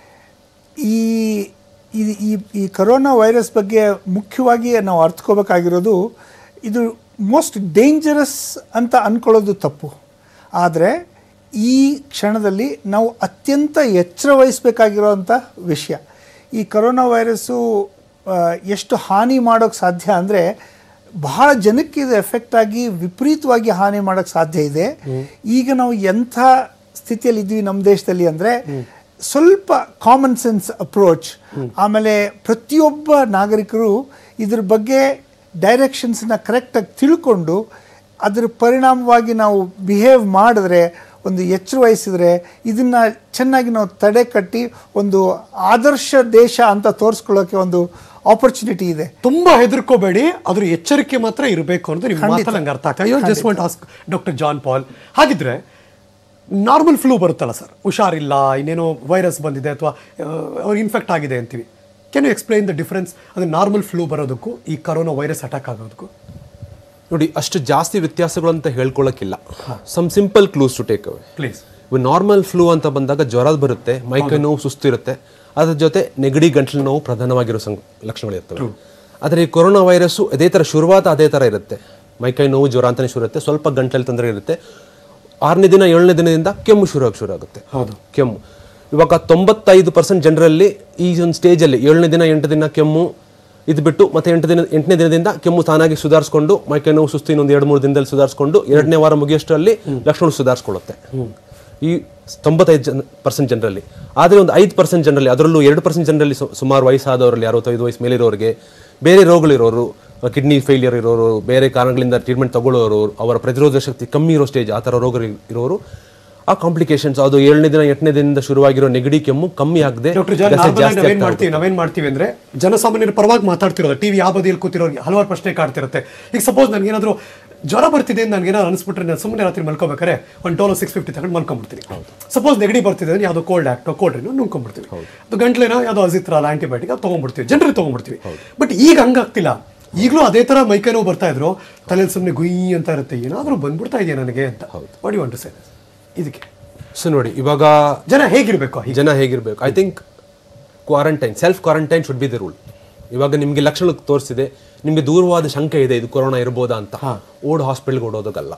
ಈ ಈ- ಈ ಈ ಕರೋನಾ ವೈರಸ್ ಬಗ್ಗೆ ಮುಖ್ಯವಾಗಿ ನಾವು ಅರ್ಥಕೋಬೇಕಾಗಿರೋದು ಇದು ಮೋಸ್ಟ್ ಡೇಂಜರಸ್ ಅಂತ ಅಂದ್ಕೊಳ್ಳೋದು ತಪ್ಪು ಆದರೆ ಈ ಕ್ಷಣದಲ್ಲಿ ನಾವು ಅತ್ಯಂತ ಎಚ್ಚರ ವಹಿಸಬೇಕಾಗಿರೋವಂಥ ವಿಷಯ ಈ ಕರೋನಾ ವೈರಸ್ಸು ಆ, ಎಷ್ಟು ಹಾನಿ ಮಾಡೋಕ್ಕೆ ಸಾಧ್ಯ ಅಂದರೆ ಬಹಳ ಜನಕ್ಕೆ ಇದು ಎಫೆಕ್ಟ್ ಆಗಿ ವಿಪರೀತವಾಗಿ ಹಾನಿ ಮಾಡೋಕ್ಕೆ ಸಾಧ್ಯ ಇದೆ ಈಗ ನಾವು ಎಂಥ ಸ್ಥಿತಿಯಲ್ಲಿ ಇದ್ವಿ ನಮ್ಮ ದೇಶದಲ್ಲಿ ಅಂದರೆ ಸ್ವಲ್ಪ ಕಾಮನ್ ಸೆನ್ಸ್ ಅಪ್ರೋಚ್ ಆಮೇಲೆ ಪ್ರತಿಯೊಬ್ಬ ನಾಗರಿಕರು ಇದ್ರ ಬಗ್ಗೆ ಡೈರೆಕ್ಷನ್ಸ್ನ ಕರೆಕ್ಟಾಗಿ ತಿಳ್ಕೊಂಡು ಅದರ ಪರಿಣಾಮವಾಗಿ ನಾವು ಬಿಹೇವ್ ಮಾಡಿದ್ರೆ ಒಂದು ಎಚ್ಚರ ವಹಿಸಿದ್ರೆ ಇದನ್ನು ಚೆನ್ನಾಗಿ ನಾವು ತಡೆ ಕಟ್ಟಿ ಒಂದು ಆದರ್ಶ ದೇಶ ಅಂತ ತೋರಿಸ್ಕೊಳ್ಳೋಕೆ ಒಂದು ಆಪರ್ಚುನಿಟಿ ಇದೆ ತುಂಬಾ ಹೆದರ್ಕೋಬೇಡಿ ಅದ್ರ ಎಚ್ಚರಿಕೆ ಮಾತ್ರ ಇರಬೇಕು ಅನ್ನೋದು ನಿಮ್ಮ ಖಂಡಿತ. ಮಾತಲ್ಲಿ ನಂಗೆ ಅರ್ಥ ಆಗ್ತದೆ ಅಯ್ಯೋ just want ask doctor John Paul ಹಾಗಿದ್ರೆ ನಾರ್ಮಲ್ ಫ್ಲೂ ಬರುತ್ತಲ್ಲ ಸರ್ ಹುಷಾರಿಲ್ಲ ಇನ್ನೇನೋ ವೈರಸ್ ಬಂದಿದೆ ಅಥವಾ ಅವ್ರಿಗೆ ಇನ್ಫೆಕ್ಟ್ ಆಗಿದೆ ಅಂತೀವಿ can you explain the difference ಅದು ನಾರ್ಮಲ್ ಫ್ಲೂ ಬರೋದಕ್ಕೂ ಈ ಕರೋನಾ ವೈರಸ್ ಅಟ್ಯಾಕ್ ಆಗೋದಕ್ಕೂ ನೋಡಿ ಅಷ್ಟು ಜಾಸ್ತಿ ವ್ಯತ್ಯಾಸಗಳು ಅಂತ ಹೇಳ್ಕೊಳ್ಳೋಕ್ಕಿಲ್ಲ some simple clues to take away please normal flu ಅಂತ ಬಂದಾಗ ಜ್ವರ ಬರುತ್ತೆ ಮೈಕೈ ನೋವು ಸುಸ್ತು ಇರುತ್ತೆ ಅದ್ರ ಜೊತೆ ನೆಗಡಿ ಗಂಟಲು ನೋವು ಪ್ರಧಾನವಾಗಿರೋ ಸಂಗ್ ಲಕ್ಷಣಗಳಿರ್ತವೆ ಆದರೆ ಈ ಕೊರೋನಾ ವೈರಸ್ಸು ಅದೇ ಥರ ಶುರುವಾತ ಅದೇ ಥರ ಇರುತ್ತೆ ಮೈಕೈ ನೋವು ಜ್ವರ ಅಂತಾನೆ ಶುರು ಇರುತ್ತೆ ಸ್ವಲ್ಪ ಗಂಟಲಲ್ಲಿ ತೊಂದರೆ ಇರುತ್ತೆ ಆರನೇ ದಿನ ಏಳನೇ ದಿನದಿಂದ ಕೆಮ್ಮು ಶುರು ಆಗಿ ಶುರು ಆಗುತ್ತೆ ಹೌದು. ಕೆಮ್ಮು ಇವಾಗ ತೊಂಬತ್ತೈದು ಪರ್ಸೆಂಟ್ ಜನರಲ್ಲಿ ಈ ಒಂದು ಸ್ಟೇಜಲ್ಲಿ ಏಳನೇ ದಿನ ಎಂಟು ದಿನ ಕೆಮ್ಮು ಇದು ಬಿಟ್ಟು ಮತ್ತೆ ಎಂಟು ದಿನ ಎಂಟನೇ ದಿನದಿಂದ ಕೆಮ್ಮು ತಾನಾಗಿ ಸುಧಾರಿಸ್ಕೊಂಡು ಮೈಕೈ ನೋವು ಸುಸ್ತು ಇನ್ನೊಂದು ಎರಡು ಮೂರು ದಿನದಲ್ಲಿ ಸುಧಾರಿಸ್ಕೊಂಡು ಎರಡನೇ ವಾರ ಮುಗಿಯೋಷ್ಟರಲ್ಲಿ ಲಕ್ಷಣಗಳು ಸುಧಾರಿಸ್ಕೊಳ್ಳುತ್ತೆ ಈ ತೊಂಬತ್ತೈದು ಜನ ಪರ್ಸೆಂಟ್ ಜನರಲ್ಲಿ ಆದರೆ ಒಂದು ಐದು ಪರ್ಸೆಂಟ್ ಜನರಲ್ಲಿ ಅದರಲ್ಲೂ ಎರಡು ಪರ್ಸೆಂಟ್ ಜನರಲ್ಲಿ ಸು- ಸುಮಾರು ವಯಸ್ಸಾದವರಲ್ಲಿ ಅರವತ್ತೈದು ವಯಸ್ಸು ಮೇಲಿರೋರಿಗೆ ಬೇರೆ ರೋಗಗಳಿರೋರು ಕಿಡ್ನಿ ಫೇಲಿಯರ್ ಇರೋರು ಬೇರೆ ಕಾರಣಗಳಿಂದ ಟ್ರೀಟ್ಮೆಂಟ್ ತಗೊಳ್ಳೋರು ಅವರ ಪ್ರತಿರೋಧ ಶಕ್ತಿ ಕಮ್ಮಿ ಇರೋ ಸ್ಟೇಜ್ ಆ ಥರ ರೋಗ ಇರೋರು ಆ ಕಾಂಪ್ಲಿಕೇಶನ್ಸ್ ಅದು ಏಳನೇ ದಿನ ಎಂಟನೇ ದಿನದಿಂದ ಶುರುವಾಗಿರೋ ನೆಗಡಿ ಕೆಮ್ಮು ಕಮ್ಮಿ ಆಗದೆ ಡಾಕ್ಟರ್ ಜಾನ್ ನಾರ್ಮಲ್ ನಾವೇನ್ ಮಾಡ್ತೀವಿ ನಾವೇನ್ ಮಾಡ್ತೀವಿ ಅಂದ್ರೆ ಜನಸಾಮಾನ್ಯರ ಪರವಾಗಿ ಮಾತಾಡ್ತಿರೋದು ಟಿವಿ ಯಾವ ಬದಿಯಲ್ಲಿ ಕೂತಿರೋರಿಗೆ ಹಲವಾರು ಪ್ರಶ್ನೆ ಕಾಡ್ತಿರುತ್ತೆ ಈಗ ಸಪೋಸ್ ನನಗೇನಾದ್ರು ಜ್ವರ ಬರ್ತಿದೆ ಅಂತ ನನಗೇನಾದ್ರು ಅನಿಸ್ಬಿಟ್ರೆ ನಾನು ಸುಮ್ಮನೆ ರಾತ್ರಿ ಮಲ್ಕೋಬೇಕಾರೆ ಒಂದು ಡೋಲೋ ಸಿಕ್ಸ್ ಫಿಫ್ಟಿ ತಗೊಂಡು ಮಲ್ಕೊಂಡ್ಬಿಡ್ತೀನಿ ಸಪೋಸ್ ನೆಗಡಿ ಬರ್ತಿದೆ ಅಂದ್ರೆ ಯಾವುದೋ ಕೋಲ್ಡ್ ಆಕ್ಟೋ ಕೋಲ್ಡ್ ಡ್ರಿಂಕ್ ನುಂಗ್ಕೊಂಡ್ಬಿಡ್ತೀವಿ ಅದು ಗಂಟ್ಲೇನೋ ಯಾವುದೋ ಅಜಿತ್ರಲ್ಲ ಆಂಟಿಬಯೋಟಿಕ್ ಅದು ತೊಗೊಂಡ್ಬಿಡ್ತೀವಿ ಜನರೇ ತೊಗೊಂಡ್ಬಿಡ್ತೀವಿ ಬಟ್ ಈಗ ಹಂಗಾಗ್ತಿಲ್ಲ ಈಗಲೂ ಅದೇ ತರ ಮೈಕೈ ನೋವು ಬರ್ತಾ ಇದ್ರು ತಲೆಯಲ್ಲಿ ಸುಮ್ಮನೆ ಗುಯ್ ಅಂತ ಇರುತ್ತೆ ಏನಾದರೂ ಬಂದ್ಬಿಡ್ತಾ ಇದೆಯಾ ನನಗೆ ಅಂತ what you want to say ಇದಕ್ಕೆ ಸೊ ನೋಡಿ ಇವಾಗ ಜನ ಹೇಗಿರ್ಬೇಕು ಹೀಗೆ ಜನ ಹೇಗಿರ್ಬೇಕು I think quarantine self quarantine should be the rule ಇವಾಗ ನಿಮಗೆ ಲಕ್ಷಣ ತೋರಿಸಿದೆ ನಿಮಗೆ ದೂರವಾದ ಶಂಕೆ ಇದೆ ಇದು ಕೊರೋನಾ ಇರ್ಬೋದಾ ಅಂತ ಓಡ್ ಹಾಸ್ಪಿಟಲ್ಗೆ ಓಡೋದಕ್ಕಲ್ಲ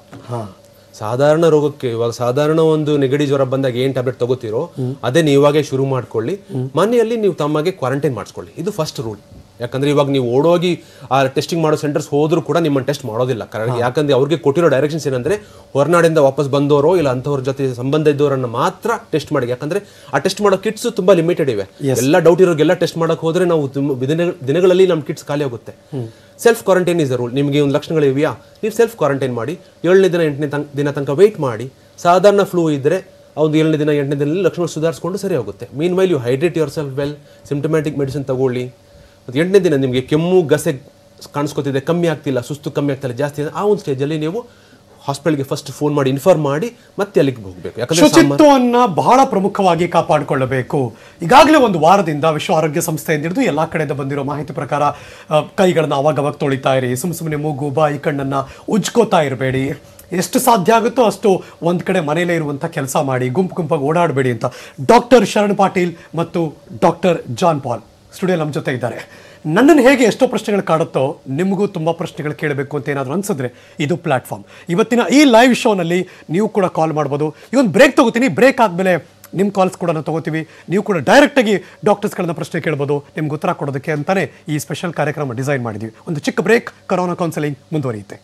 ಸಾಧಾರಣ ರೋಗಕ್ಕೆ ಇವಾಗ ಸಾಧಾರಣ ಒಂದು ನೆಗಡಿ ಜ್ವರ ಬಂದಾಗ ಏನ್ ಟ್ಯಾಬ್ಲೆಟ್ ತಗೋತೀರೋ ಅದೇ ನೀವು ಇವಾಗೆ ಶುರು ಮಾಡ್ಕೊಳ್ಳಿ ಮನೆಯಲ್ಲಿ ನೀವು ತಮಗೆ ಕ್ವಾರಂಟೈನ್ ಮಾಡಿಸ್ಕೊಳ್ಳಿ ಇದು ಫಸ್ಟ್ ರೂಲ್ ಯಾಕಂದ್ರೆ ಇವಾಗ ನೀವು ಓಡೋಗಿ ಆ ಟೆಸ್ಟಿಂಗ್ ಮಾಡೋ ಸೆಂಟರ್ಸ್ ಹೋದ್ರೂ ಕೂಡ ನಿಮ್ಮನ್ನು ಟೆಸ್ಟ್ ಮಾಡೋದಿಲ್ಲ ಕಾರಣ ಯಾಕಂದ್ರೆ ಅವ್ರಿಗೆ ಕೊಟ್ಟಿರೋ ಡೈರೆಕ್ಷನ್ಸ್ ಏನಂದ್ರೆ ಹೊರನಾಡಿಂದ ವಾಪಸ್ ಬಂದವರೋ ಇಲ್ಲ ಅಂಥವ್ರ ಜೊತೆ ಸಂಬಂಧ ಇದ್ದವರನ್ನ ಮಾತ್ರ ಟೆಸ್ಟ್ ಮಾಡಿ ಯಾಕಂದ್ರೆ ಆ ಟೆಸ್ಟ್ ಮಾಡೋ ಕಿಟ್ಸ್ ತುಂಬಾ ಲಿಮಿಟೆಡ್ ಇವೆ ಎಲ್ಲ ಡೌಟ್ ಇರೋರಿಗೆಲ್ಲ ಟೆಸ್ಟ್ ಮಾಡಕ್ ಹೋದ್ರೆ ನಾವು ತುಂಬ ದಿನ- ದಿನಗಳಲ್ಲಿ ನಮ್ಮ ಕಿಟ್ಸ್ ಖಾಲಿ ಆಗುತ್ತೆ self quarantine is the rule ನಿಮಗೆ ಒಂದು ಲಕ್ಷಣಗಳಿವೆಯಾ ನೀವು ಸೆಲ್ಫ್ ಕ್ವಾರಂಟೈನ್ ಮಾಡಿ ಏಳನೇ ದಿನ ಎಂಟನೇ ತನಕ ದಿನ ತನಕ ವೆಯ್ಟ್ ಮಾಡಿ ಸಾಧಾರಣ ಫ್ಲೂ ಇದ್ರೆ ಆ ಒಂದು ಏಳನೇ ದಿನ ಎಂಟನೇ ದಿನದಲ್ಲಿ ಲಕ್ಷಣ ಸುಧಾರಿಸ್ಕೊಂಡು ಸರಿ ಹೋಗುತ್ತೆ meanwhile you hydrate yourself well symptomatic medicine ತಗೊಳ್ಳಿ ಮತ್ತು ಎಂಟನೇ ದಿನ ನಿಮಗೆ ಕೆಮ್ಮು ಗಸೆ ಕಾಣಿಸ್ಕೊತಿದೆ ಕಮ್ಮಿ ಆಗ್ತಿಲ್ಲ ಸುಸ್ತು ಕಮ್ಮಿ ಆಗ್ತಿಲ್ಲ ಜಾಸ್ತಿ ಇದೆ ಆ ಒಂದು ಸ್ಟೇಜಲ್ಲಿ ನೀವು ಹಾಸ್ಪಿಟಲ್ಗೆ ಫಸ್ಟ್ ಫೋನ್ ಮಾಡಿ ಇನ್ಫಾರ್ಮ್ ಮಾಡಿ ಮತ್ತೆ ಅಲ್ಲಿಗೆ ಹೋಗಬೇಕು ಯಾಕಂದ್ರೆ ಸಾಮಾನ್ಯ- ಶುಚಿತ್ವವನ್ನ ಬಹಳ ಪ್ರಮುಖವಾಗಿ ಕಾಪಾಡಿಕೊಳ್ಳಬೇಕು ಈಗಾಗಲೇ ಒಂದು ವಾರದಿಂದ ವಿಶ್ವ ಆರೋಗ್ಯ ಸಂಸ್ಥೆಯಿಂದ ಹಿಡಿದು ಎಲ್ಲಾ ಕಡೆಯಿಂದ ಬಂದಿರೋ ಮಾಹಿತಿ ಪ್ರಕಾರ ಆ, ಕೈಗಳನ್ನ ಅವಾಗವಾಗ ತೊಳಿತಾ ಇರಿ ಸುಮ್ ಸುಮ್ಮನೆ ಮೂಗು ಬಾಯಿ ಕಣ್ಣನ್ನ ಉಜ್ಕೋತಾ ಇರಬೇಡಿ ಎಷ್ಟು ಸಾಧ್ಯ ಆಗುತ್ತೋ ಅಷ್ಟು ಒಂದ್ ಕಡೆ ಮನೆಯಲ್ಲೇ ಇರುವಂತ ಕೆಲಸ ಮಾಡಿ ಗುಂಪು ಗುಂಪಾಗಿ ಓಡಾಡಬೇಡಿ ಅಂತ ಡಾಕ್ಟರ್ ಶರಣ್ ಪಾಟೀಲ್ ಮತ್ತು ಡಾಕ್ಟರ್ ಜಾನ್ ಪಾಲ್ ಸ್ಟುಡಿಯೋ ನಮ್ಮ ಜೊತೆ ಇದ್ದಾರೆ ನನ್ನನ್ನು ಹೇಗೆ ಎಷ್ಟೋ ಪ್ರಶ್ನೆಗಳು ಕಾಡುತ್ತೋ ನಿಮಗೂ ತುಂಬ ಪ್ರಶ್ನೆಗಳು ಕೇಳಬೇಕು ಅಂತ ಏನಾದರೂ ಅನ್ಸಿದ್ರೆ ಇದು ಪ್ಲಾಟ್ಫಾರ್ಮ್ ಇವತ್ತಿನ ಈ ಲೈವ್ ಶೋನಲ್ಲಿ ನೀವು ಕೂಡ ಕಾಲ್ ಮಾಡ್ಬೋದು ಇವೊಂದು ಬ್ರೇಕ್ ತಗೋತೀನಿ ಬ್ರೇಕ್ ಆದಮೇಲೆ ನಿಮ್ಮ ಕಾಲ್ಸ್ ಕೂಡ ನಾವು ತಗೋತೀವಿ ನೀವು ಕೂಡ ಡೈರೆಕ್ಟಾಗಿ ಡಾಕ್ಟರ್ಸ್ಗಳನ್ನ ಪ್ರಶ್ನೆ ಕೇಳ್ಬೋದು ನಿಮ್ಗೆ ಉತ್ತರ ಕೊಡೋದಕ್ಕೆ ಅಂತಾನೆ ಈ ಸ್ಪೆಷಲ್ ಕಾರ್ಯಕ್ರಮ ಡಿಸೈನ್ ಮಾಡಿದ್ವಿ ಒಂದು ಚಿಕ್ಕ ಬ್ರೇಕ್ ಕರೋನಾ ಕೌನ್ಸಿಲಿಂಗ್ ಮುಂದುವರಿಯುತ್ತೆ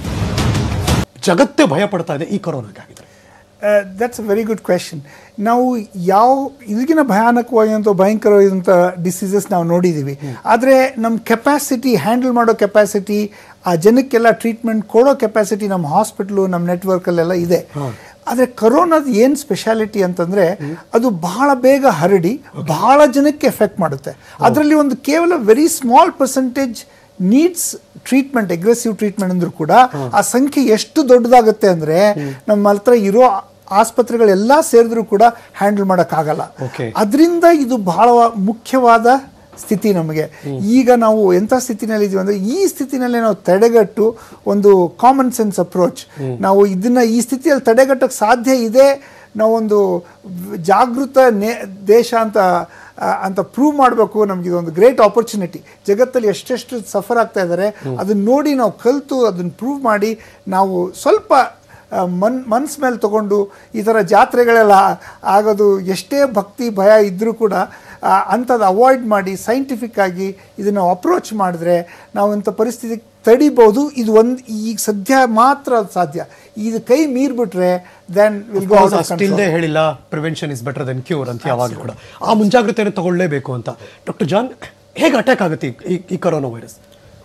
ಜಗತ್ತೇ ಭಯ ಪಡ್ತಾ ಇದೆ ಈ ಕೊರೋನಾಗಾಗಿದ್ರೆ that's a very good question ನಾವು ಯಾವ ಇದಕ್ಕಿಂತ ಭಯಾನಕವಾದಂಥ ಭಯಂಕರವಾದಂಥ ಡಿಸೀಸಸ್ ನಾವು ನೋಡಿದ್ದೀವಿ ಆದರೆ ನಮ್ಮ ಕೆಪಾಸಿಟಿ ಹ್ಯಾಂಡಲ್ ಮಾಡೋ ಕೆಪಾಸಿಟಿ ಆ ಜನಕ್ಕೆಲ್ಲ ಟ್ರೀಟ್ಮೆಂಟ್ ಕೊಡೋ ಕೆಪಾಸಿಟಿ ನಮ್ಮ ಹಾಸ್ಪಿಟ್ಲು ನಮ್ಮ ನೆಟ್ವರ್ಕಲ್ಲೆಲ್ಲ ಇದೆ ಆದರೆ ಕರೋನಾದ ಏನು ಸ್ಪೆಷಾಲಿಟಿ ಅಂತಂದರೆ ಅದು ಬಹಳ ಬೇಗ ಹರಡಿ ಬಹಳ ಜನಕ್ಕೆ ಎಫೆಕ್ಟ್ ಮಾಡುತ್ತೆ ಅದರಲ್ಲಿ ಒಂದು ಕೇವಲ very small percentage needs treatment aggressive treatment ಅಂದ್ರೂ ಕೂಡ ಆ ಸಂಖ್ಯೆ ಎಷ್ಟು ದೊಡ್ಡದಾಗುತ್ತೆ ಅಂದ್ರೆ ನಮ್ಮ ಹತ್ರ ಇರೋ ಆಸ್ಪತ್ರೆಗಳೆಲ್ಲ ಸೇರಿದ್ರು ಕೂಡ ಹ್ಯಾಂಡಲ್ ಮಾಡೋಕ್ಕಾಗಲ್ಲ Okay. ಅದರಿಂದ ಇದು ಬಹಳ ಮುಖ್ಯವಾದ ಸ್ಥಿತಿ ನಮಗೆ ಈಗ ನಾವು ಎಂಥ ಸ್ಥಿತಿನಲ್ಲಿ ಇದೀವಿ ಅಂದರೆ ಈ ಸ್ಥಿತಿನಲ್ಲಿ ನಾವು ತಡೆಗಟ್ಟು ಒಂದು ಕಾಮನ್ ಸೆನ್ಸ್ ಅಪ್ರೋಚ್ ನಾವು ಇದನ್ನ ಈ ಸ್ಥಿತಿಯಲ್ಲಿ ತಡೆಗಟ್ಟಕ್ಕೆ ಸಾಧ್ಯ ಇದೆ ನಾವೊಂದು ವ್- ಜಾಗೃತ ನೇ ದೇಶ ಅಂತ ಆ, ಅಂತ ಪ್ರೂವ್ ಮಾಡಬೇಕು ನಮ್ಗೆ ಇದೊಂದು ಗ್ರೇಟ್ ಆಪರ್ಚುನಿಟಿ ಜಗತ್ತಲ್ಲಿ ಎಷ್ಟೆಷ್ಟು ಸಫರ್ ಆಗ್ತಾ ಇದ್ದಾರೆ ಅದನ್ನ ನೋಡಿ ನಾವು ಕಲಿತು ಅದನ್ನ ಪ್ರೂವ್ ಮಾಡಿ ನಾವು ಸ್ವಲ್ಪ ಆ, ಮನ್ ಮನ್ಸ್ ಮೇಲೆ ತಗೊಂಡು ಈ ಥರ ಜಾತ್ರೆಗಳೆಲ್ಲ ಆಗೋದು ಎಷ್ಟೇ ಭಕ್ತಿ ಭಯ ಇದ್ದರೂ ಕೂಡ ಅಂಥದ್ದು ಅವಾಯ್ಡ್ ಮಾಡಿ ಸೈಂಟಿಫಿಕ್ ಆಗಿ ಇದನ್ನು ಅಪ್ರೋಚ್ ಮಾಡಿದ್ರೆ ನಾವು ಇಂಥ ಪರಿಸ್ಥಿತಿ ತಡಿಬೋದು ಇದು ಒಂದು ಈಗ ಸದ್ಯ ಮಾತ್ರ ಅದು ಸಾಧ್ಯ ಇದು ಕೈ ಮೀರ್ಬಿಟ್ರೆ ದೆನ್ ವಿಲ್ ಗೋ ಅಷ್ಟಿಲ್ಲದೆ ಹೇಳಿಲ್ಲ prevention is better than cure ಅಂತ ಯಾವಾಗಲೂ ಕೂಡ ಆ ಮುಂಜಾಗ್ರತೆಯನ್ನು ತಗೊಳ್ಳೇಬೇಕು ಅಂತ ಡಾಕ್ಟರ್ ಜಾನ್ ಹೇಗೆ ಅಟ್ಯಾಕ್ ಆಗುತ್ತೆ ಈ- ಈ ಕರೋನಾ ವೈರಸ್